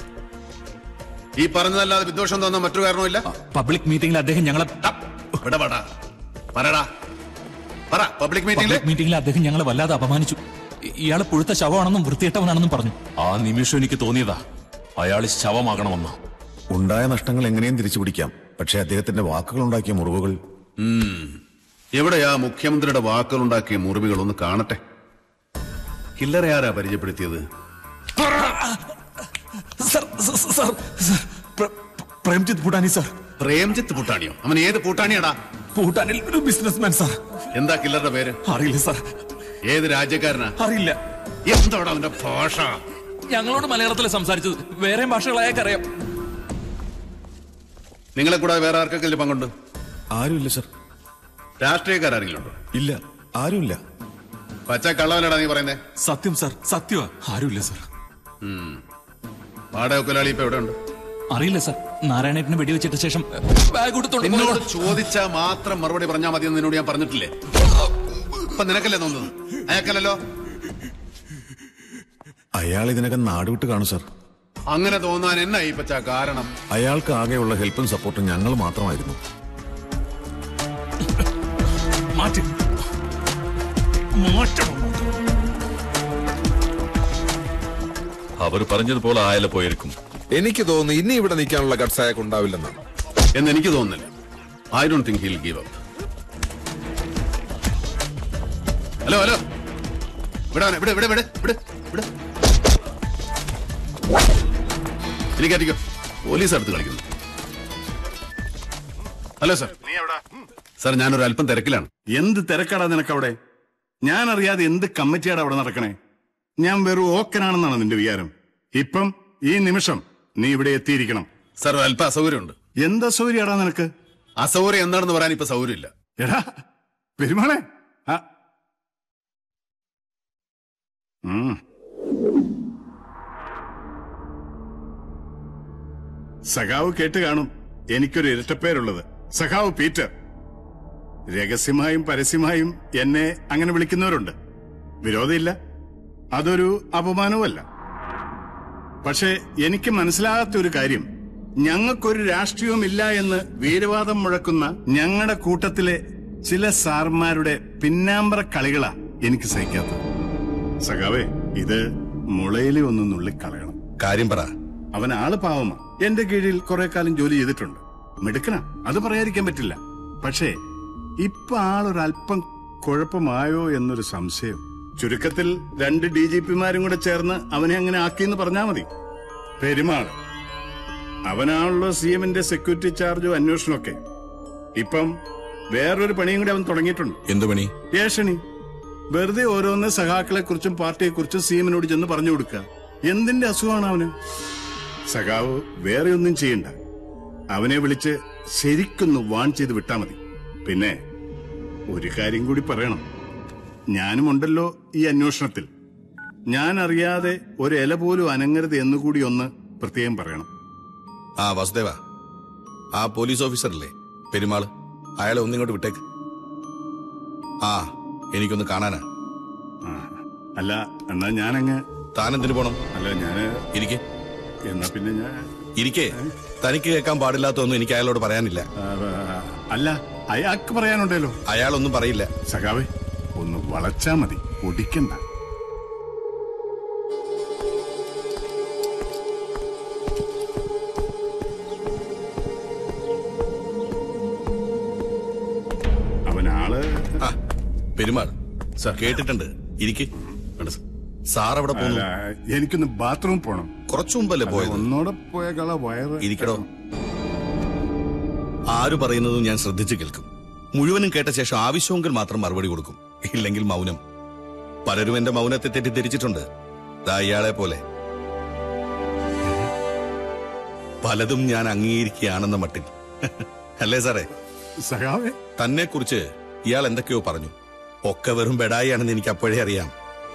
ഈ പറഞ്ഞതല്ലാതെ വിദ്വേഷം തോന്നാൻ മറ്റൊരു കാരണമില്ല പബ്ലിക് മീറ്റിംഗിൽ അദ്ദേഹം ഞങ്ങളെ ഇവിടെ വാടാ പറടാ പറ പബ്ലിക് മീറ്റിംഗിൽ പബ്ലിക് മീറ്റിംഗിൽ അദ്ദേഹം ഞങ്ങളെ വല്ലാതെ അപമാനിച്ചു ഇ- ഇയാള് പുഴുത്ത ശവമാണെന്നും വൃത്തികെട്ടവനാണെന്നും പറഞ്ഞു ആ നിമിഷം എനിക്ക് തോന്നിയതാ അയാൾ ശവമാകണമെന്ന് ഉണ്ടായ നഷ്ടങ്ങൾ എങ്ങനെയും തിരിച്ചു പിടിക്കാം പക്ഷേ അദ്ദേഹത്തിന്റെ വാക്കുകൾ ഉണ്ടാക്കിയ മുറിവുകൾ ഉം. എവിടെയാ മുഖ്യമന്ത്രിയുടെ വാക്കുകളുണ്ടാക്കിയ മുറിവുകൾ ഒന്ന് കാണട്ടെ കില്ലറെ ആരാ പരിചയപ്പെടുത്തിയത് സർ സർ, സർ സർ, പ്ര- പ്രേംജിത്ത് ഭൂട്ടാനി സർ പ്രേംജിത്ത് പൂട്ടാണിയോ അവൻ ഏത് പൂട്ടാണിയാടാ ഭൂട്ടാനിൽ ഒരു ബിസിനസ്മാൻ സാർ എന്താ കില്ലറുടെ പേര് അറിയില്ല സാർ ഏത് രാജ്യക്കാരനാ അറിയില്ല എന്താടാ അവന്റെ ഭാഷ ഞങ്ങളോട് മലയാളത്തിൽ സംസാരിച്ചത് വേറെ ഭാഷകളായൊക്കെ അറിയാം നിങ്ങളെ കൂടാതെ വേറെ ആർക്കൊക്കെ ഇതിൽ പങ്കുണ്ട് ആരുമില്ല സർ രാഷ്ട്രീയക്കാരെങ്കിലും ഉണ്ടോ ഇല്ല ആരുമില്ല പച്ച കള്ളവനടാ നീ പറയുന്നേ സത്യം സാർ സത്യമാ ആരുമില്ല സാർ വാടക കൊലാളി ഇപ്പൊ എവിടെ ഉണ്ട് അറിയില്ല സാർ നാരായണേട്ടന് വെടിവെച്ചിട്ട ശേഷം ബാഗ് കൊടുത്തോണ്ട് നിന്നോട് പോയതാ. ചോദിച്ചാ മാത്രം മറുപടി പറഞ്ഞാൽ മതി എന്ന് നിന്നോട് ഞാൻ പറഞ്ഞിട്ടില്ലേ ഇപ്പൊ നിനക്കല്ലേ തോന്നുന്നത് അയാൾക്കല്ലല്ലോ അയാൾ ഇതിനകം നാടുവിട്ട് കാണും സർ അങ്ങനെ തോന്നാൻ എന്നാ ഈ പച്ച കാരണം അയാൾക്ക് ആകെയുള്ള ഹെൽപ്പും സപ്പോർട്ടും ഞങ്ങൾ മാത്രമായിരുന്നു മാറ്റി മാറ്റണം അവർ പറഞ്ഞതുപോലെ ആയാലും പോയിരിക്കും എനിക്ക് തോന്നുന്നു ഇനി ഇവിടെ നിൽക്കാനുള്ള ഗട്സ് അയാൾക്ക് ഉണ്ടാവില്ലെന്നാണ് എന്ന് എനിക്ക് തോന്നുന്നില്ല I don't think he'll give up hello hello ഇവിടെ വന്നെ, ഇവിടെ ഇവിടെ ഇവിടെ ഇവിടെ ഇവിടെ എനിക്ക് അടിക്കോ പോലീസ് അടുത്ത് കളിക്കുന്നു ഹലോ സർ നീ എവിടാ സാർ ഞാനൊരു അല്പം തിരക്കിലാണ് എന്ത് തിരക്കാടാ നിനക്കവിടെ ഞാൻ അറിയാതെ എന്ത് കമ്മിറ്റിയാടാ അവിടെ നടക്കണേ ഞാൻ വെറും ഓക്കനാണെന്നാണ് നിന്റെ വിചാരം ഇപ്പം ഈ നിമിഷം നീ ഇവിടെ എത്തിയിരിക്കണം സാർ അല്പം അസൗകര്യമുണ്ട് എന്ത് അസൗകര്യാടാ നിനക്ക് അസൗകര്യം എന്താണെന്ന് പറയാൻ ഇപ്പൊ സൗകര്യമില്ല എടാ പെരുമാളെ ആ. ഉം. സഖാവ് കേട്ട് കാണും എനിക്കൊരു ഇരട്ടപ്പേരുള്ളത് സഖാവ് പീറ്റർ രഹസ്യമായും പരസ്യമായും എന്നെ അങ്ങനെ വിളിക്കുന്നവരുണ്ട് വിരോധമില്ല അതൊരു അപമാനവുമല്ല പക്ഷേ എനിക്ക് മനസ്സിലാകാത്ത ഒരു കാര്യം ഞങ്ങൾക്കൊരു രാഷ്ട്രീയവുമില്ല എന്ന് വീരവാദം മുഴക്കുന്ന ഞങ്ങളുടെ കൂട്ടത്തിലെ ചില സാർമാരുടെ പിന്നാമ്പറ കളികളാ എനിക്ക് സഹിക്കാത്തത് സഖാവേ ഇത് മുളയിലെ ഒന്ന് നുള്ളിക്കളയണം കാര്യം പറ അവൻ ആള് പാവമാ എന്റെ കീഴിൽ കുറെ കാലം ജോലി ചെയ്തിട്ടുണ്ട് മിടുക്കനാ അത് പറയാതിരിക്കാൻ പറ്റില്ല പക്ഷേ ഇപ്പൊ ആളൊരല്പം കുഴപ്പമായോ എന്നൊരു സംശയം ചുരുക്കത്തിൽ രണ്ട് ഡി ജി പിമാരും കൂടെ ചേർന്ന് അവനെ അങ്ങനെ ആക്കിയെന്ന് പറഞ്ഞാ മതി പെരുമാൾ അവനാണല്ലോ സി എമ്മിന്റെ സെക്യൂരിറ്റി ചാർജും അന്വേഷണമൊക്കെ ഇപ്പം വേറൊരു പണിയും കൂടി അവൻ തുടങ്ങിയിട്ടുണ്ട് എന്തു പണി ഏഷണി വെറുതെ ഓരോന്ന് സഖാക്കളെ കുറിച്ചും പാർട്ടിയെ കുറിച്ചും സി എമ്മിനോട് ചെന്ന് പറഞ്ഞു കൊടുക്കുക എന്തിന്റെ അസുഖമാണ് അവന് സഖാവ് വേറെ ഒന്നും ചെയ്യണ്ട അവനെ വിളിച്ച് ശരിക്കൊന്ന് വാൺ ചെയ്ത് വിട്ടാ മതി പിന്നെ ഒരു കാര്യം കൂടി പറയണം ഞാനും ഉണ്ടല്ലോ ഈ അന്വേഷണത്തിൽ ഞാൻ അറിയാതെ ഒരു ഇല പോലും അനങ്ങരുത് എന്നുകൂടി ഒന്ന് പ്രത്യേകം പറയണം ആ വാസുദേവ ആ പോലീസ് ഓഫീസറല്ലേ പെരുമാള് അയാളെ ഒന്നിങ്ങോട്ട് വിട്ടേക്ക് ആ എനിക്കൊന്ന് കാണാനാ അല്ല എന്നാ ഞാനങ്ങ് താനെന്തിനു പോണം അല്ല ഞാന് ഇരിക്കെ എന്നാ പിന്നെ ഞാൻ ഇരിക്കെ തനിക്ക് കേൾക്കാൻ പാടില്ലാത്തൊന്നും എനിക്ക് അയാളോട് പറയാനില്ല അല്ല അയാൾക്ക് പറയാനുണ്ടല്ലോ അയാളൊന്നും പറയില്ല സഖാവേ ഒന്ന് വളച്ചാ മതി ഒടിക്കണ്ട അവനാള് പെരുമാൾ കേട്ടിട്ടുണ്ട് ഇരിക്കെ സാർ അവിടെ പോകുന്നു അല്ല, എനിക്കൊന്ന് ബാത്റൂം പോണം കുറച്ചു മുമ്പല്ലേ അല്ല, പോയത് ഒന്നൂടെ പോയ കള വയറ് ഇരിക്കടോ ആര് പറയുന്നതും ഞാൻ ശ്രദ്ധിച്ചു കേൾക്കും മുഴുവനും കേട്ട ശേഷം ആവശ്യമെങ്കിൽ മാത്രം മറുപടി കൊടുക്കും ഇല്ലെങ്കിൽ മൗനം പലരും എന്റെ മൗനത്തെ തെറ്റിദ്ധരിച്ചിട്ടുണ്ട് ദാ ഇയാളെ പോലെ പലതും ഞാൻ അംഗീകരിക്കുകയാണെന്ന മട്ടിൽ അല്ലേ സാറേ സഖാവേ തന്നെ കുറിച്ച് ഇയാൾ എന്തൊക്കെയോ പറഞ്ഞു ഒക്കെ വെറും ബെഡായിയാണെന്ന് എനിക്ക് അപ്പോഴേ അറിയാം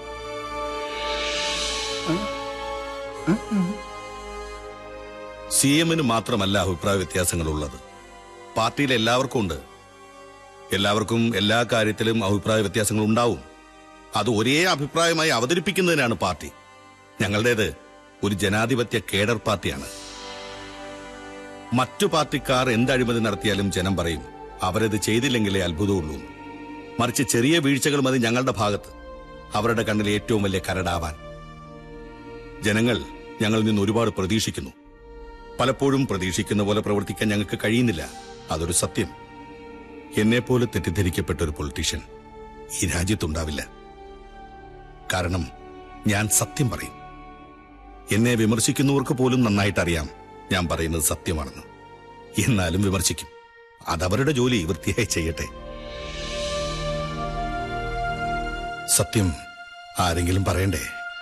സി എമ്മിന് മാത്രമല്ല അഭിപ്രായ വ്യത്യാസങ്ങൾ ഉള്ളത് പാർട്ടിയിൽ എല്ലാവർക്കും ഉണ്ട് എല്ലാവർക്കും എല്ലാ കാര്യത്തിലും അഭിപ്രായ വ്യത്യാസങ്ങൾ ഉണ്ടാവും അത് ഒരേ അഭിപ്രായമായി അവതരിപ്പിക്കുന്നതിനാണ് പാർട്ടി ഞങ്ങളുടേത് ഒരു ജനാധിപത്യ കേഡർ പാർട്ടിയാണ് മറ്റു പാർട്ടിക്കാർ എന്ത് അഴിമതി നടത്തിയാലും ജനം പറയും അവരത് ചെയ്തില്ലെങ്കിലേ അത്ഭുതമുള്ളൂ മറിച്ച് ചെറിയ വീഴ്ചകൾ മതി ഞങ്ങളുടെ ഭാഗത്ത് അവരുടെ കണ്ണിൽ ഏറ്റവും വലിയ കരടാവാൻ ജനങ്ങൾ ഞങ്ങളിൽ നിന്ന് ഒരുപാട് പ്രതീക്ഷിക്കുന്നു പലപ്പോഴും പ്രതീക്ഷിക്കുന്ന പോലെ പ്രവർത്തിക്കാൻ ഞങ്ങൾക്ക് കഴിയുന്നില്ല അതൊരു സത്യം എന്നെപ്പോലെ തെറ്റിദ്ധരിക്കപ്പെട്ട ഒരു പൊളിറ്റീഷ്യൻ ഈ രാജ്യത്തുണ്ടാവില്ല കാരണം ഞാൻ സത്യം പറയും എന്നെ വിമർശിക്കുന്നവർക്ക് പോലും നന്നായിട്ട് അറിയാം ഞാൻ പറയുന്നത് സത്യമാണെന്ന് എന്നാലും വിമർശിക്കും അതവരുടെ ജോലി വൃത്തിയായി ചെയ്യട്ടെ സത്യം ആരെങ്കിലും പറയണ്ടേ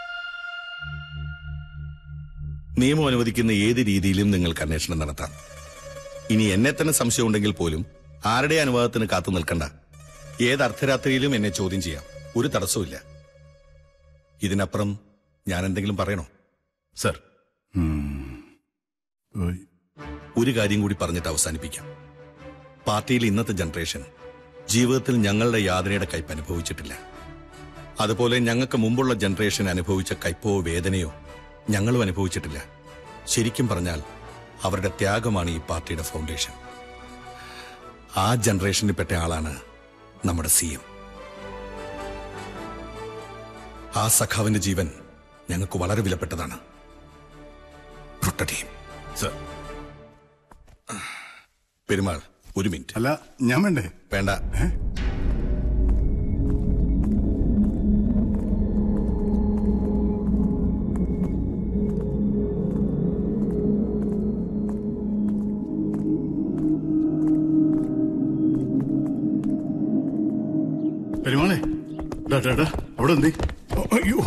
നിയമം അനുവദിക്കുന്ന ഏത് രീതിയിലും നിങ്ങൾക്ക് അന്വേഷണം നടത്താം ഇനി എന്നെ തന്നെ സംശയമുണ്ടെങ്കിൽ പോലും ആരുടെ അനുവാദത്തിന് കാത്തു നിൽക്കണ്ട ഏത് അർദ്ധരാത്രിയിലും എന്നെ ചോദ്യം ചെയ്യാം ഒരു തടസ്സവുമില്ല ഇതിനപ്പുറം ഞാൻ എന്തെങ്കിലും പറയണോ സർ ഒരു കാര്യം കൂടി പറഞ്ഞിട്ട് അവസാനിപ്പിക്കാം പാർട്ടിയിൽ ഇന്നത്തെ ജനറേഷൻ ജീവിതത്തിൽ ഞങ്ങളുടെ യാതനയുടെ കയ്പ് അനുഭവിച്ചിട്ടില്ല അതുപോലെ ഞങ്ങൾക്ക് മുമ്പുള്ള ജനറേഷൻ അനുഭവിച്ച കയ്പോ വേദനയോ ഞങ്ങളും അനുഭവിച്ചിട്ടില്ല ശരിക്കും പറഞ്ഞാൽ അവരുടെ ത്യാഗമാണ് ഈ പാർട്ടിയുടെ ഫൗണ്ടേഷൻ ആ ജനറേഷനിൽ പെട്ട ആളാണ് നമ്മുടെ സി എം ആ സഖാവിന്റെ ജീവൻ ഞങ്ങൾക്ക് വളരെ വിലപ്പെട്ടതാണ് പ്രൊട്ടക്ട് സർ പെരുമാൾ ഒരു മിനിറ്റ് അല്ല ഞാൻ വേണ്ടേ വേണ്ട പെരുമാളെ ഡാ, ഡാ, ഡാ, അവിടെ എന്തി അയ്യോ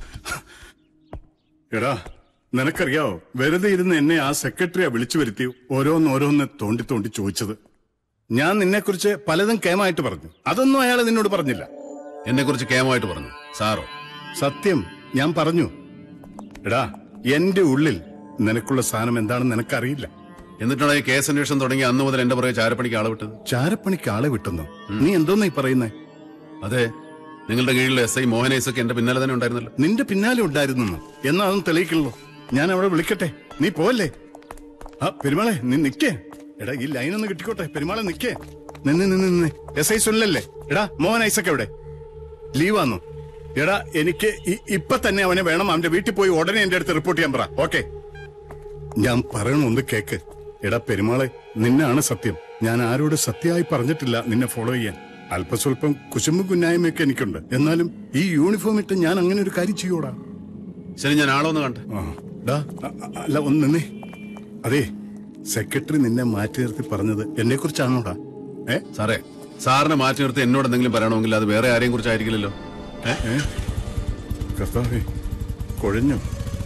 എടാ നിനക്കറിയാവോ വെറുതെ ഇരുന്ന് എന്നെ ആ സെക്രട്ടറിയാ വിളിച്ചു വരുത്തി ഓരോന്നോരോന്ന് തോണ്ടി തോണ്ടി ചോദിച്ചത് ഞാൻ നിന്നെക്കുറിച്ച് പലതും കേമായിട്ട് പറഞ്ഞു അതൊന്നും അയാൾ നിന്നോട് പറഞ്ഞില്ല എന്നെ കുറിച്ച് കേമായിട്ട് പറഞ്ഞു സാറോ സത്യം ഞാൻ പറഞ്ഞു എടാ എന്റെ ഉള്ളിൽ നിനക്കുള്ള സ്ഥാനം എന്താണെന്ന് നിനക്കറിയില്ല എന്നിട്ടാണ് ഈ കേസ് അന്വേഷണം തുടങ്ങി അന്ന് മുതൽ എന്റെ പുറകെ ചാരപ്പണിക്ക് ആളെ വിട്ടത് ചാരപ്പണിക്ക് ആളെ വിട്ടുന്നു നീ എന്തോന്നായി പറയുന്നേ അതെ നിങ്ങളുടെ കീഴിലെ എസ് ഐ മോഹനൈസ് ഒക്കെ എന്റെ പിന്നാലെ തന്നെ ഉണ്ടായിരുന്നല്ലോ നിന്റെ പിന്നാലെ ഉണ്ടായിരുന്നു എന്നാ അതൊന്നും തെളിയിക്കണല്ലോ ഞാൻ അവിടെ വിളിക്കട്ടെ നീ പോവല്ലേ ആ പെരുമാളെ നീ നിക്കേ എടാ ഈ ലൈൻ ഒന്ന് കിട്ടിക്കോട്ടെ പെരുമാളെ നിക്കേ നിന്ന് നിന്ന് നിന്ന് എസ് ഐ സുനിലല്ലേ എടാ മോഹൻ ഐസക്ക് എവിടെ ലീവാന്നു എടാ എനിക്ക് ഇ- ഇപ്പൊ തന്നെ അവനെ വേണം അവന്റെ വീട്ടിൽ പോയി ഉടനെ എന്റെ അടുത്ത് റിപ്പോർട്ട് ചെയ്യാൻ പറ ഓക്കെ ഞാൻ പറയണ ഒന്ന് കേക്ക് എടാ പെരുമാളെ നിന്നാണ് സത്യം ഞാൻ ആരോട് സത്യമായി പറഞ്ഞിട്ടില്ല നിന്നെ ഫോളോ ചെയ്യാൻ അല്പസ്വല്പം കുശുമ്പും കുന്നായ്മയൊക്കെ എനിക്കുണ്ട് എന്നാലും ഈ യൂണിഫോം ഇട്ട് ഞാൻ അങ്ങനെ ഒരു കാര്യം ചെയ്യൂടാ ശരി ഞാൻ ആളെ ഒന്ന് കണ്ടേ ആ, ഡാ, അ- അ- അല്ല ഒന്ന് നിന്നേ അതെ സെക്രട്ടറി നിന്നെ മാറ്റി നിർത്തി പറഞ്ഞത് എന്നെ കുറിച്ചാണോടാ ഏ സാറേ സാറിനെ മാറ്റി നിർത്തി എന്നോട് എന്തെങ്കിലും പറയണമെങ്കിൽ അത് വേറെ ആരെയും കുറിച്ചായിരിക്കില്ലല്ലോ ഏ കർത്താവേ കുഴഞ്ഞു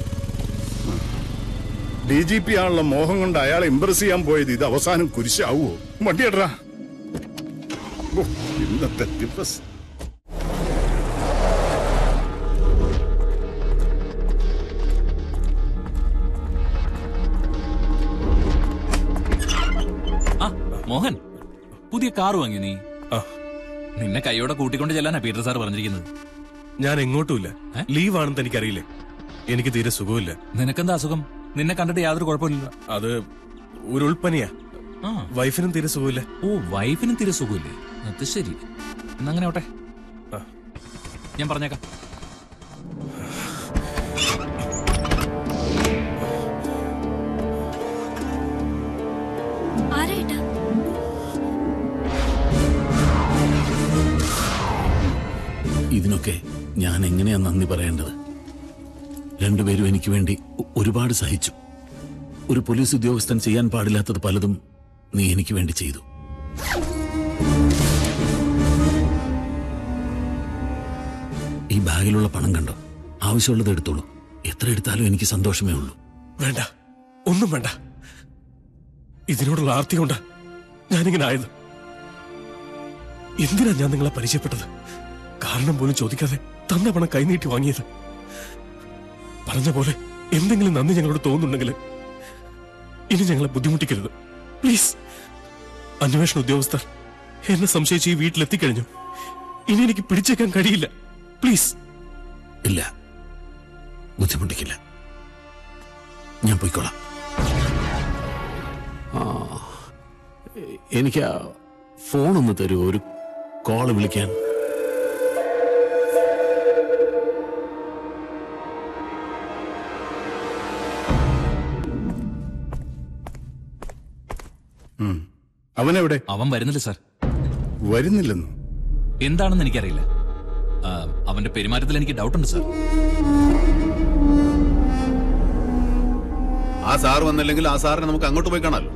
ഡി ജി പി ആണുള്ള മോഹം കൊണ്ട് അയാളെ ഇംപ്രസ് ചെയ്യാൻ പോയത് ഇത് അവസാനം കുരിശാവോ വണ്ടിയടാ ഓ, ഇന്നത്തെ ദിവസം ആ മോഹൻ പുതിയ കാർ വാങ്ങി നീ നിന്നെ കൈയോടെ കൂട്ടിക്കൊണ്ട് ചെല്ലാനാ പീറ്റർ സാർ പറഞ്ഞിരിക്കുന്നത് ഞാൻ എങ്ങോട്ടുമില്ല ലീവാണെന്ന് എനിക്കറിയില്ലേ എനിക്ക് തീരെ സുഖമില്ല നിനക്കെന്താ അസുഖം നിന്നെ കണ്ടിട്ട് യാതൊരു കുഴപ്പമില്ലല്ലോ അത് ഒരു ഉൾപ്പനിയാ ആ വൈഫിനും തീരെ സുഖമില്ല ഓ വൈഫിനും തീരെ സുഖമില്ലേ അത് ശരി എന്നങ്ങനെ ആവട്ടെ ഞാൻ പറഞ്ഞേക്കാം ആരായിട്ടാ ഇതിനൊക്കെ ഞാൻ എങ്ങനെയാ നന്ദി പറയേണ്ടത് രണ്ടുപേരും എനിക്ക് വേണ്ടി ഒ- ഒരുപാട് സഹിച്ചു ഒരു പോലീസ് ഉദ്യോഗസ്ഥൻ ചെയ്യാൻ പാടില്ലാത്തത് പലതും നീ എനിക്ക് വേണ്ടി ചെയ്തു ഈ ബാഗിലുള്ള പണം കണ്ടോ ആവശ്യമുള്ളത് എടുത്തോളൂ എത്ര എടുത്താലും എനിക്ക് സന്തോഷമേ ഉള്ളൂ വേണ്ട ഒന്നും വേണ്ട ഇതിനോടുള്ള ആർത്തി കൊണ്ടാ ഞാനിങ്ങനെ ആയത് എന്തിനാ ഞാൻ നിങ്ങളെ പരിചയപ്പെട്ടത് കാരണം പോലും ചോദിക്കാതെ തന്ന പണം കൈനീട്ടി വാങ്ങിയത് പറഞ്ഞ പോലെ എന്തെങ്കിലും നന്ദി ഞങ്ങളോട് തോന്നുന്നുണ്ടെങ്കിൽ ഇനി ഞങ്ങളെ ബുദ്ധിമുട്ടിക്കരുത് പ്ലീസ് അന്വേഷണ ഉദ്യോഗസ്ഥർ എന്നെ സംശയിച്ച് ഈ വീട്ടിലെത്തിക്കഴിഞ്ഞു ഇനി എനിക്ക് പിടിച്ചേക്കാൻ കഴിയില്ല പ്ലീസ് ഇല്ല ബുദ്ധിമുട്ടിക്കില്ല ഞാൻ പോയിക്കോളാം ആ, എനിക്ക് ആ ഫോണൊന്ന് തരുമോ ഒരു കോള് വിളിക്കാൻ അവനെവിടെ അവൻ വരുന്നില്ല സാർ വരുന്നില്ലെന്നു എന്താണെന്ന് എനിക്കറിയില്ല ആ, അവന്റെ പെരുമാറ്റത്തിൽ എനിക്ക് ഡൗട്ടുണ്ട് സാർ ആ സാർ വന്നില്ലെങ്കിൽ ആ സാറിനെ നമുക്ക് അങ്ങോട്ട് പോയി കാണാമല്ലോ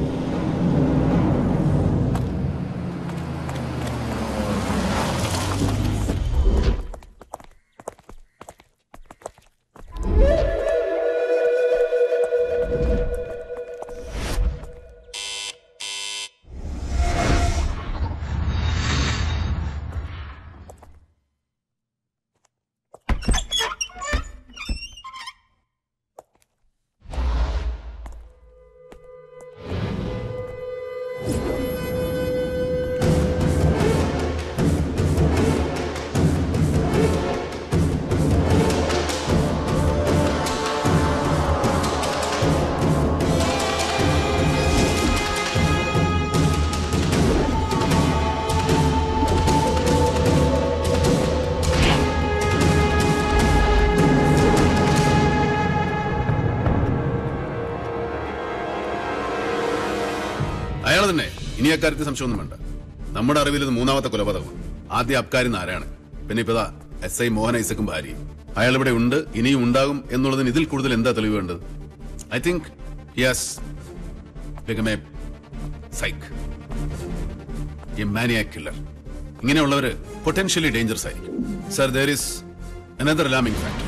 അയാൾ തന്നെ ഇനി അക്കാര്യത്തിൽ സംശയമൊന്നും വേണ്ട നമ്മുടെ അറിവിൽ ഇത് മൂന്നാമത്തെ കൊലപാതകമാണ് ആദ്യ അബ്കാരി നാരായണൻ പിന്നെ ഇപ്പൊ എസ് ഐ മോഹൻ ഐസക്കും ഭാര്യയും അയാൾ ഇവിടെ ഉണ്ട് ഇനിയും ഉണ്ടാകും എന്നുള്ളതിന് ഇതിൽ കൂടുതൽ എന്താ തെളിവ് വേണ്ടത് I think yes become a psych a maniac killer ഇങ്ങനെയുള്ളവര് പൊട്ടൻഷ്യലി ഡേഞ്ചറസ് ആയിരിക്കും sir there is another alarming factor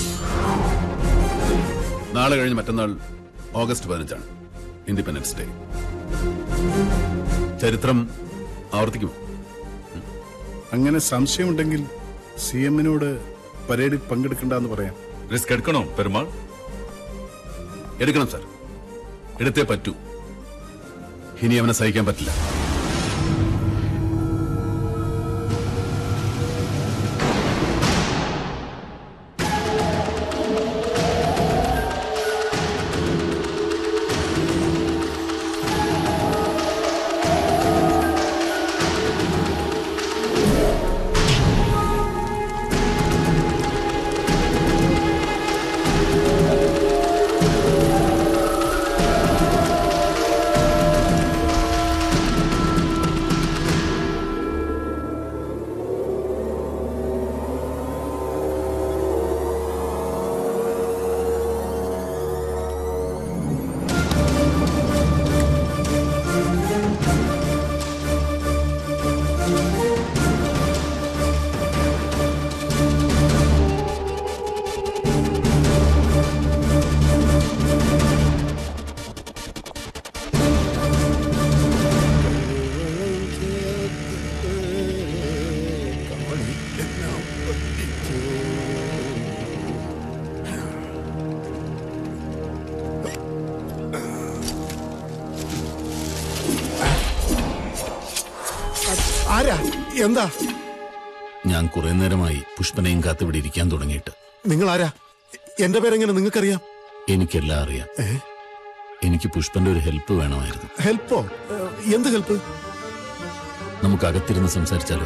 നാളെ കഴിഞ്ഞ് മറ്റന്നാൾ ഓഗസ്റ്റ് പതിനഞ്ചാണ് ഇൻഡിപെൻഡൻസ് ഡേ ചരിത്രം ആവർത്തിക്കുമോ അങ്ങനെ സംശയമുണ്ടെങ്കിൽ സി എമ്മിനോട് പരേഡിൽ പങ്കെടുക്കണ്ടെന്ന് പറയാം റിസ്ക് എടുക്കണോ പെരുമാൾ എടുക്കണം സാർ എടുത്തേ പറ്റൂ ഇനി അവനെ സഹിക്കാൻ പറ്റില്ല ആരാ എന്താ ഞാൻ കുറെ നേരമായി പുഷ്പനെയും കാത്തിവിടെ ഇരിക്കാൻ തുടങ്ങിയിട്ട് നിങ്ങൾ ആരാ എന്റെ പേരെങ്ങനെ നിങ്ങൾക്കറിയാം എനിക്കെല്ലാം അറിയാം എനിക്ക് പുഷ്പന്റെ ഒരു ഹെൽപ്പ് വേണമായിരുന്നു ഹെൽപ്പോ ഏഹ്, എന്ത് ഹെൽപ്പ് നമുക്ക് അകത്തിരുന്ന് സംസാരിച്ചാലോ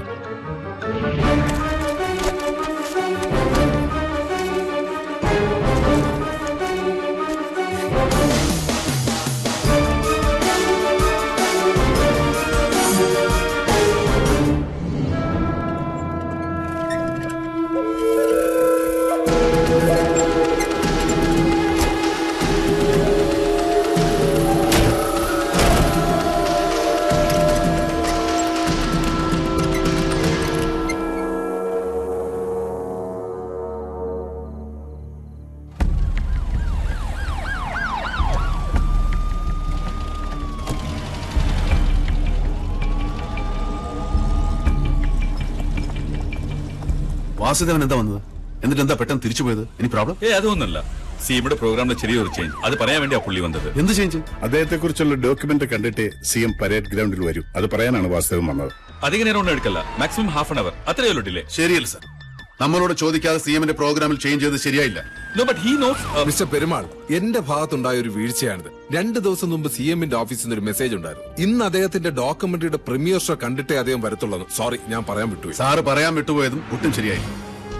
വാസുദേവൻ എന്താ വന്നത് എന്നിട്ട് എന്താ പെട്ടെന്ന് തിരിച്ചു പോയത് ഇനി പ്രോബ്ലം ഏ അതൊന്നല്ല സിഎമ്മിയുടെ പ്രോഗ്രാമിലെ ചെറിയൊരു ചേഞ്ച് അത് പറയാൻ വേണ്ടിയാ പുള്ളി വന്നത് എന്ത് ചേഞ്ച് അദ്ദേഹത്തെ കുറിച്ചുള്ള ഡോക്യുമെന്റ് കണ്ടിട്ട് സി എം പരേഡ് ഗ്രൗണ്ടിൽ വരും അത് പറയാനാണ് വാസ്തവം വന്നത് അധിക നേരം ഒന്നും എടുക്കല്ല മാക്സിമം ഹാഫ് ആൻ അവർ അത്രയേ ഉള്ളൂ ഡിലേ ശരിയല്ല സർ നമ്മളോട് ചോദിക്കാതെ സി എമ്മിന്റെ പ്രോഗ്രാമിൽ ചേഞ്ച് ചെയ്ത് ശരിയായില്ല മിസ്റ്റർ പെരുമാൾ എന്റെ ഭാഗത്തുണ്ടായ ഒരു വീഴ്ചയാണിത് രണ്ട് ദിവസം മുമ്പ് സി എമ്മിന്റെ ഓഫീസിൽ നിന്ന് ഒരു മെസ്സേജ് ഉണ്ടായിരുന്നു ഇന്ന് അദ്ദേഹത്തിന്റെ ഡോക്യുമെന്ററിയുടെ പ്രീമിയർ ഷോ കണ്ടിട്ടേ അദ്ദേഹം വരത്തുള്ളൂ സോറി ഞാൻ പറയാൻ വിട്ടുപോയി സാറ് പറയാൻ വിട്ടുപോയതും ഒട്ടും ശരിയായില്ല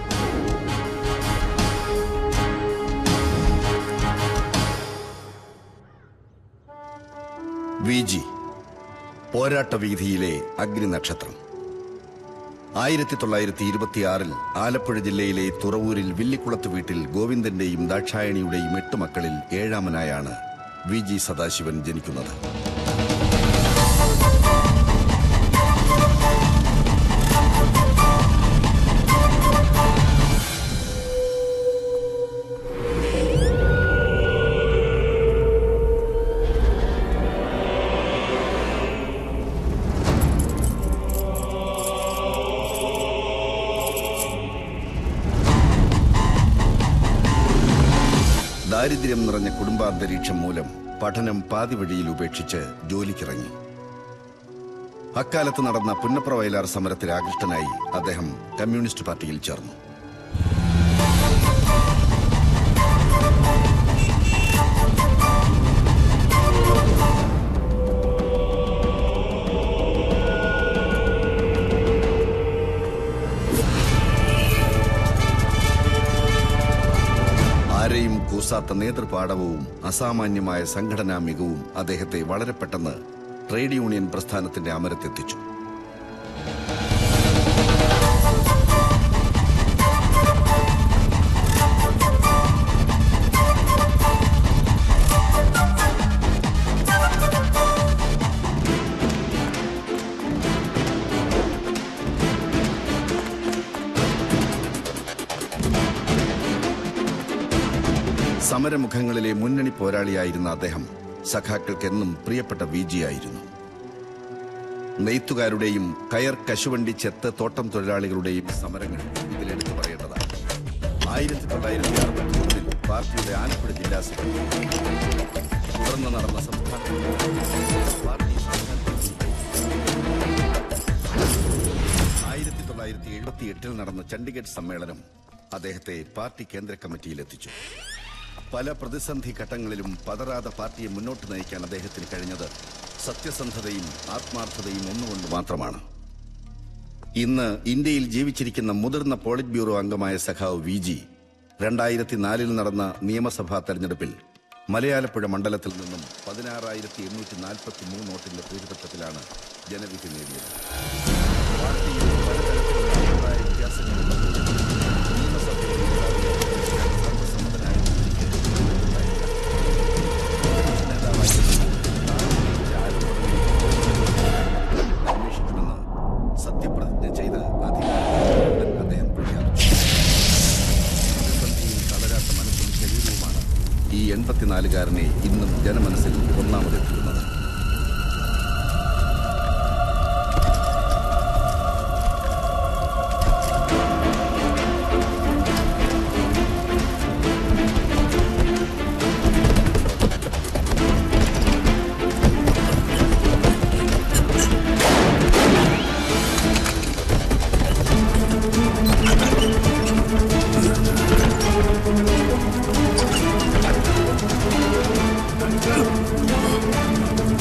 വി ജി പോരാട്ട വീതിയിലെ അഗ്നിനക്ഷത്രം ആയിരത്തി തൊള്ളായിരത്തി ഇരുപത്തിയാറിൽ ആലപ്പുഴ ജില്ലയിലെ തുറവൂരിൽ വില്ലിക്കുളത്ത് വീട്ടിൽ ഗോവിന്ദന്റെയും ദാക്ഷായണിയുടെയും എട്ട് മക്കളിൽ ഏഴാമനായാണ് വി ജി സദാശിവൻ ജനിക്കുന്നത് ദാരിദ്ര്യം നിറഞ്ഞ കുടുംബാന്തരീക്ഷം മൂലം പഠനം പാതിവഴിയിൽ ഉപേക്ഷിച്ച് ജോലിക്കിറങ്ങി അക്കാലത്ത് നടന്ന പുന്നപ്ര വയലാർ സമരത്തിൽ ആകൃഷ്ടനായി അദ്ദേഹം കമ്മ്യൂണിസ്റ്റ് പാർട്ടിയിൽ ചേർന്നു ആരെയും കൂസാത്ത നേതൃപാടവവും അസാമാന്യമായ സംഘടനാ മികവും അദ്ദേഹത്തെ വളരെ പെട്ടെന്ന് ട്രേഡ് യൂണിയൻ പ്രസ്ഥാനത്തിന്റെ അമരത്തെത്തിച്ചു സമരമുഖങ്ങളിലെ മുന്നണി പോരാളിയായിരുന്ന അദ്ദേഹം സഖാക്കൾക്കെന്നും പ്രിയപ്പെട്ട വിജിയായിരുന്നു നെയ്ത്തുകാരുടെയും കയർ കശുവണ്ടി ചെത്ത് തോട്ടം തൊഴിലാളികളുടെയും സമരങ്ങൾ ഇതിലെടുത്തു പറയേണ്ടതാണ് ആയിരത്തി തൊള്ളായിരത്തി അറുപത്തി ഒന്നിൽ പാർട്ടിയുടെ ആലപ്പുഴ ജില്ലാ സെക്രട്ടറി തുടർന്ന് നടന്ന സംസ്ഥാന പാർട്ടി തൊള്ളായിരത്തി എഴുപത്തി എട്ടിൽ നടന്ന ചണ്ഡിഗഡ് സമ്മേളനം അദ്ദേഹത്തെ പാർട്ടി കേന്ദ്ര കമ്മിറ്റിയിൽ എത്തിച്ചു പല പ്രതിസന്ധി ഘട്ടങ്ങളിലും പതറാതെ പാർട്ടിയെ മുന്നോട്ട് നയിക്കാൻ അദ്ദേഹത്തിന് കഴിഞ്ഞത് സത്യസന്ധതയും ആത്മാർത്ഥതയും ഒന്നുകൊണ്ട് മാത്രമാണ് ഇന്ന് ഇന്ത്യയിൽ ജീവിച്ചിരിക്കുന്ന മുതിർന്ന പോളിറ്റ് ബ്യൂറോ അംഗമായ സഖാവ് വി ജി രണ്ടായിരത്തി നാലിൽ നടന്ന നിയമസഭാ തെരഞ്ഞെടുപ്പിൽ മലയാലപ്പുഴ മണ്ഡലത്തിൽ നിന്നും പതിനാറായിരത്തി എണ്ണൂറ്റി നാൽപ്പത്തി മൂന്ന് വോട്ടിന്റെ ഭൂരിപക്ഷത്തിലാണ് ജനവിധി നേടിയത് പാർട്ടിയിൽ പലതരത്തിലുള്ള അഭിപ്രായ വ്യത്യാസങ്ങളുള്ളപ്പോൾ നിയമസഭയിൽ നേതാവിനെ സർവ്വസമ്മതനായ വിധിക്ക് ഉണ്ടായില്ല. പ്രതിപക്ഷ നേതാവായിരുന്നപ്പോൾ താൻ ഉന്നയിച്ച ആരോപണങ്ങൾ അന്വേഷിക്കുമെന്ന് സത്യപ്രതിജ്ഞ ചെയ്ത് അധികാരത്തിൽ അദ്ദേഹം പ്രഖ്യാപിച്ചു പ്രതിസന്ധിയിൽ തളരാത്ത മനസ്സും ശരീരവുമാണ് ഈ എൺപത്തിനാലുകാരനെ ഇന്നും ജനമനസ്സിൽ ഒന്നാമതെത്തിക്കുന്നത് Thank you.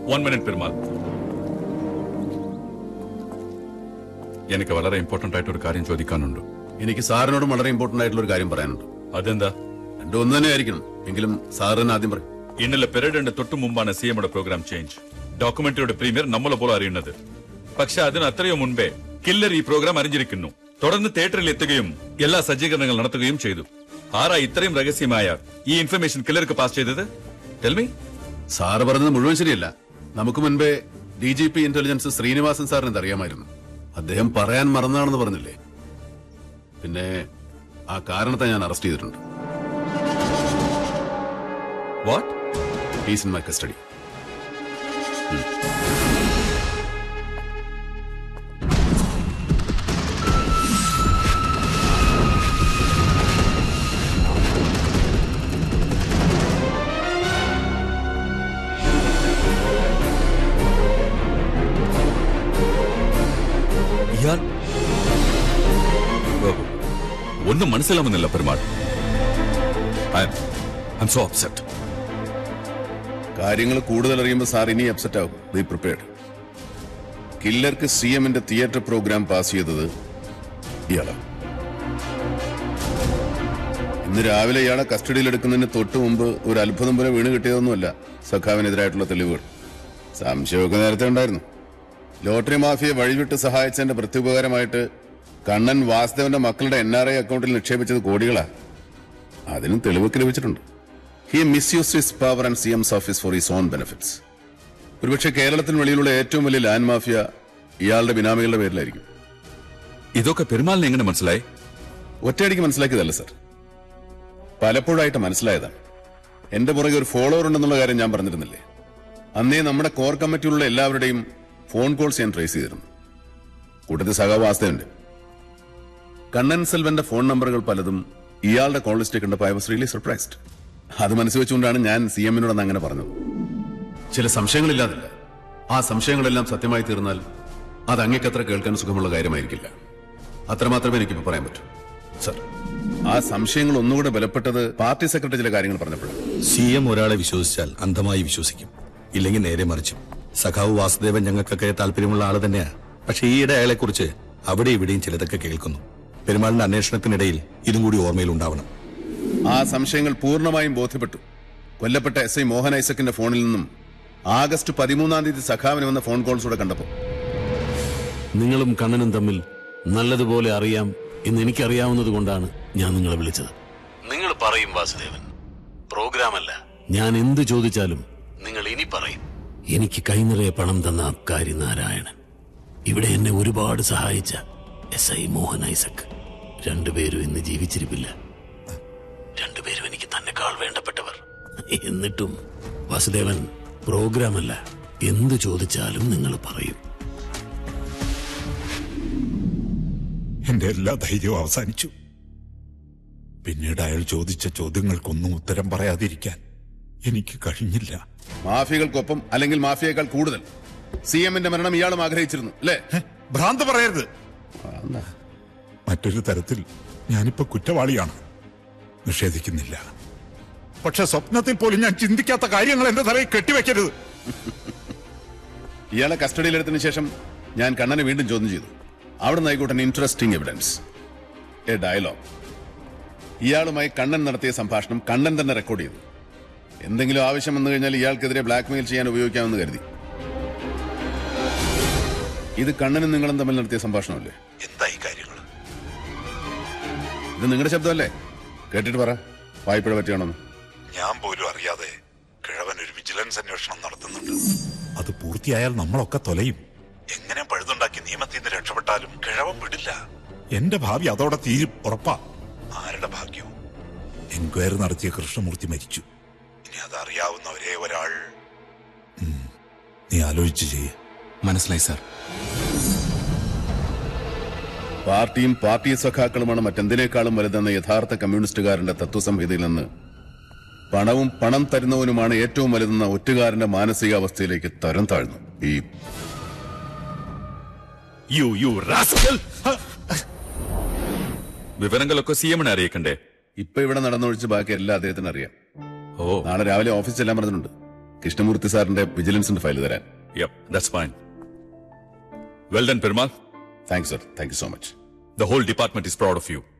One minute Perumal എനിക്ക് വളരെ ഇമ്പോർട്ടന്റ് ആയിട്ട് ഒരു കാര്യം ചോദിക്കാനുണ്ട് എനിക്ക് സാറിനോടും വളരെ ഇമ്പോർട്ടന്റ് ആയിട്ടുള്ള ഒരു കാര്യം പറയാനുണ്ട് അതെന്താ രണ്ടും ഒന്ന് തന്നെ ആയിരിക്കണം എങ്കിലും സാറിന് ആദ്യം പറയും ഇന്നലെ പെരേഡിന്റെ തൊട്ടു മുമ്പാണ് സി എമ്മുടെ പ്രോഗ്രാം ചേഞ്ച് ഡോക്യുമെന്ററിയുടെ പ്രീമിയർ നമ്മളെ പോലെ അറിയുന്നത് പക്ഷെ അതിന് അത്രയോ മുൻപേ കില്ലർ ഈ പ്രോഗ്രാം അറിഞ്ഞിരിക്കുന്നു തുടർന്ന് തിയേറ്ററിൽ എത്തുകയും എല്ലാ സജ്ജീകരണങ്ങൾ നടത്തുകയും ചെയ്തു ആരാ ഇത്രയും രഹസ്യമായ ഈ ഇൻഫർമേഷൻ കില്ലർക്ക് പാസ് ചെയ്തത് ടെൽമി സാറ് പറഞ്ഞത് മുഴുവൻ ശരിയല്ല നമുക്ക് മുൻപേ D G P intelligence Srinivasan സാറിന് ഇതറിയാമായിരുന്നു അദ്ദേഹം പറയാൻ മറന്നാണെന്ന് പറഞ്ഞില്ലേ പിന്നെ ആ കാരണത്തെ ഞാൻ അറസ്റ്റ് ചെയ്തിട്ടുണ്ട് what he's in my custody ഇയാൾ ഓ, ഒന്നും മനസ്സിലാവുന്നില്ല Perumal I'm so upset കാര്യങ്ങൾ കൂടുതൽ അറിയുമ്പോൾ സാർ ഇനി അപ്സെറ്റ് ആകും ബി പ്രിപ്പയർഡ് കില്ലർക്ക് സി എമ്മിന്റെ തിയേറ്റർ പ്രോഗ്രാം പാസ് ചെയ്തത് ഇയാളാണ് ഇന്ന് രാവിലെ ഇയാളെ കസ്റ്റഡിയിൽ എടുക്കുന്നതിന് തൊട്ട് മുമ്പ് ഒരു അത്ഭുതം പോലെ വീണ് കിട്ടിയതൊന്നുമല്ല സഖാവിനെതിരായിട്ടുള്ള തെളിവുകൾ സംശയമൊക്കെ നേരത്തെ ഉണ്ടായിരുന്നു ലോട്ടറി മാഫിയെ വഴിവിട്ട് സഹായിച്ചതിന്റെ പ്രത്യുപകാരമായിട്ട് കണ്ണൻ വാസുദേവന്റെ മക്കളുടെ എൻ ആർ ഐ അക്കൗണ്ടിൽ നിക്ഷേപിച്ചത് കോടികളാ അതിനും തെളിവൊക്കെ ലഭിച്ചിട്ടുണ്ട് he misuse his power and C M's office for his own benefits ഒരുപക്ഷെ കേരളത്തിന് വെളിയിലുള്ള ഏറ്റവും വലിയ ലാൻഡ് മാഫിയ ഇയാളുടെ ബിനാമികളുടെ പേരിലായിരിക്കും ഇതൊക്കെ പെരുമാളിനെ എങ്ങനെ മനസ്സിലായി ഒറ്റയടിക്ക് മനസ്സിലാക്കിയതല്ല സർ പലപ്പോഴായിട്ട് മനസ്സിലായതാണ് എന്റെ പുറകെ ഒരു ഫോളോവർ ഉണ്ടെന്നുള്ള കാര്യം ഞാൻ പറഞ്ഞിരുന്നില്ലേ അന്നേ നമ്മുടെ കോർ കമ്മിറ്റിയിലുള്ള എല്ലാവരുടെയും ഫോൺ കോൾസ് ഞാൻ ട്രേസ് ചെയ്തിരുന്നു കൂട്ടത്തിൽ സഹവാസ്തയുണ്ട് കണ്ണൻ സെൽവന്റെ ഫോൺ നമ്പറുകൾ പലതും ഇയാളുടെ കോൾ ലിസ്റ്റ് കണ്ടപ്പോൾ ഐ വാസ് റിയലി സർപ്രൈസ്ഡ് അത് മനസ്സിൽ വെച്ചുകൊണ്ടാണ് ഞാൻ സി എമ്മിനോട് അങ്ങനെ പറഞ്ഞത് ചില സംശയങ്ങളില്ലാതില്ല ആ സംശയങ്ങളെല്ലാം സത്യമായി തീർന്നാൽ അത് അങ്ങേക്കത്ര കേൾക്കാൻ സുഖമുള്ള കാര്യമായിരിക്കില്ല അത്രമാത്രമേ എനിക്കിപ്പോൾ പറയാൻ പറ്റൂ സർ ആ സംശയങ്ങൾ ഒന്നുകൂടെ ബലപ്പെട്ടത് പാർട്ടി സെക്രട്ടറി ചില കാര്യങ്ങൾ പറഞ്ഞപ്പോഴാണ് സി എം ഒരാളെ വിശ്വസിച്ചാൽ അന്ധമായി വിശ്വസിക്കും ഇല്ലെങ്കിൽ നേരെ മറിച്ചും സഖാവ് വാസുദേവൻ ഞങ്ങൾക്കൊക്കെ താല്പര്യമുള്ള ആള് തന്നെയാ പക്ഷെ ഈയിടെ അയാളെ കുറിച്ച് അവിടെ ഇവിടെയും ചിലതൊക്കെ കേൾക്കുന്നു പെരുമാളിന്റെ അന്വേഷണത്തിനിടയിൽ ഇതും കൂടി ഓർമ്മയിൽ ഉണ്ടാവണം ആ സംശയങ്ങൾ പൂർണ്ണമായും ബോധ്യപ്പെട്ടു കൊല്ലപ്പെട്ട എസ് ഐ മോഹൻ ഐസക്കിന്റെ ഫോണിൽ നിന്നും ആഗസ്റ്റ് പതിമൂന്നാം തീയതി സഖാവിന് വന്ന ഫോൺ കോൾസ് കൂടെ കണ്ടപ്പോൾ നിങ്ങളും കണ്ണനും തമ്മിൽ നല്ലതുപോലെ അറിയാം എന്ന് എനിക്കറിയാവുന്നത് കൊണ്ടാണ് ഞാൻ നിങ്ങളെ വിളിച്ചത് നിങ്ങൾ പറയും വാസുദേവൻ പ്രോഗ്രാമല്ല ഞാൻ എന്ത് ചോദിച്ചാലും നിങ്ങൾ ഇനി പറയും എനിക്ക് കൈനിറയെ പണം തന്ന അബ്കാരി നാരായണൻ ഇവിടെ എന്നെ ഒരുപാട് സഹായിച്ച എസ് ഐ മോഹൻ ഐസക് രണ്ടുപേരും ഇന്ന് ജീവിച്ചിരിപ്പില്ല രണ്ടുപേരും എനിക്ക് തന്നെക്കാൾ വേണ്ടപ്പെട്ടവർ എന്നിട്ടും വാസുദേവൻ പ്രോഗ്രാമല്ല എന്ത് ചോദിച്ചാലും നിങ്ങൾ പറയും എന്റെ എല്ലാ ധൈര്യവും അവസാനിച്ചു പിന്നീട് അയാൾ ചോദിച്ച ചോദ്യങ്ങൾക്കൊന്നും ഉത്തരം പറയാതിരിക്കാൻ എനിക്ക് കഴിഞ്ഞില്ല മാഫിയകൾക്കൊപ്പം അല്ലെങ്കിൽ മാഫിയേക്കാൾ കൂടുതൽ സി എമ്മിന്റെ മരണം ഇയാളും ആഗ്രഹിച്ചിരുന്നു അല്ലേ ഭ്രാന്ത് പറയരുത് മറ്റൊരു തരത്തിൽ ഞാനിപ്പോ കുറ്റവാളിയാണ് നിഷേധിക്കുന്നില്ല പക്ഷെ സ്വപ്നത്തിൽ പോലും ഞാൻ ചിന്തിക്കാത്ത കാര്യങ്ങൾ എന്റെ തലയിൽ കെട്ടിവെക്കരുത് ഇയാളെ കസ്റ്റഡിയിലെടുത്തതിന് ശേഷം ഞാൻ കണ്ണനെ വീണ്ടും ചോദ്യം ചെയ്തു അവിടെ നിന്നായിക്കോട്ടെ ഇൻട്രസ്റ്റിംഗ് എവിഡൻസ് എ ഡയലോഗ് ഇയാളുമായി കണ്ണൻ നടത്തിയ സംഭാഷണം കണ്ണൻ തന്നെ റെക്കോർഡ് ചെയ്തു എന്തെങ്കിലും ആവശ്യം വന്നു കഴിഞ്ഞാൽ ഇയാൾക്കെതിരെ ബ്ലാക്ക്മെയിൽ ചെയ്യാൻ ഉപയോഗിക്കാമെന്ന് കരുതി ഇത് കണ്ണനും നിങ്ങളും തമ്മിൽ നടത്തിയ സംഭാഷണമല്ലേ എന്തായി കാര്യങ്ങൾ ഇത് നിങ്ങളുടെ ശബ്ദമല്ലേ കേട്ടിട്ട് പറ വായ്പഴ പറ്റിയാണെന്ന് ഞാൻ പോലും അറിയാതെ കിഴവൻ ഒരു വിജിലൻസ് അന്വേഷണം നടത്തുന്നുണ്ട് അത് പൂർത്തിയായാൽ നമ്മളൊക്കെ തൊലയും എങ്ങനെ പഴുതുണ്ടാക്കി നിയമത്തിൽ നിന്ന് രക്ഷപ്പെട്ടാലും കിഴവൻ വിടില്ല എന്റെ ഭാവി അതോടെ തീരും ഉറപ്പാ ആരുടെ ഭാഗ്യവും എൻക്വയറി നടത്തിയ കൃഷ്ണമൂർത്തി മരിച്ചു ഇനി അതറിയാവുന്ന ഒരേ ഒരാൾ ഉം, നീ ആലോചിച്ച് ചെയ്യേ മനസ്സിലായി സാർ പാർട്ടിയും പാർട്ടി സഖാക്കളുമാണ് മറ്റെന്തിനേക്കാളും വലുതെന്ന യഥാർത്ഥ കമ്മ്യൂണിസ്റ്റുകാരന്റെ തത്വസംഹിതയിൽ നിന്ന് പണവും പണം തരുന്നവനുമാണ് ഏറ്റവും വലുതെന്ന ഒറ്റുകാരന്റെ മാനസികാവസ്ഥയിലേക്ക് തരം താഴ്ന്നു ഈ യു യു റാസ്കൽ വിവരങ്ങളൊക്കെ സി എമ്മിനെ അറിയിക്കണ്ടേ ഇപ്പൊ ഇവിടെ നടന്നൊഴിച്ച് ബാക്കി എല്ലാം അദ്ദേഹത്തിന് അറിയാം ഓ നാളെ രാവിലെ ഓഫീസിൽ എല്ലാം പറഞ്ഞിട്ടുണ്ട് കൃഷ്ണമൂർത്തി സാറിന്റെ വിജിലൻസിന്റെ ഫയൽ തരാൻ Yep, that's fine. Well done, Perumal. Thanks, sir. Thank you so much. The whole department is proud of you.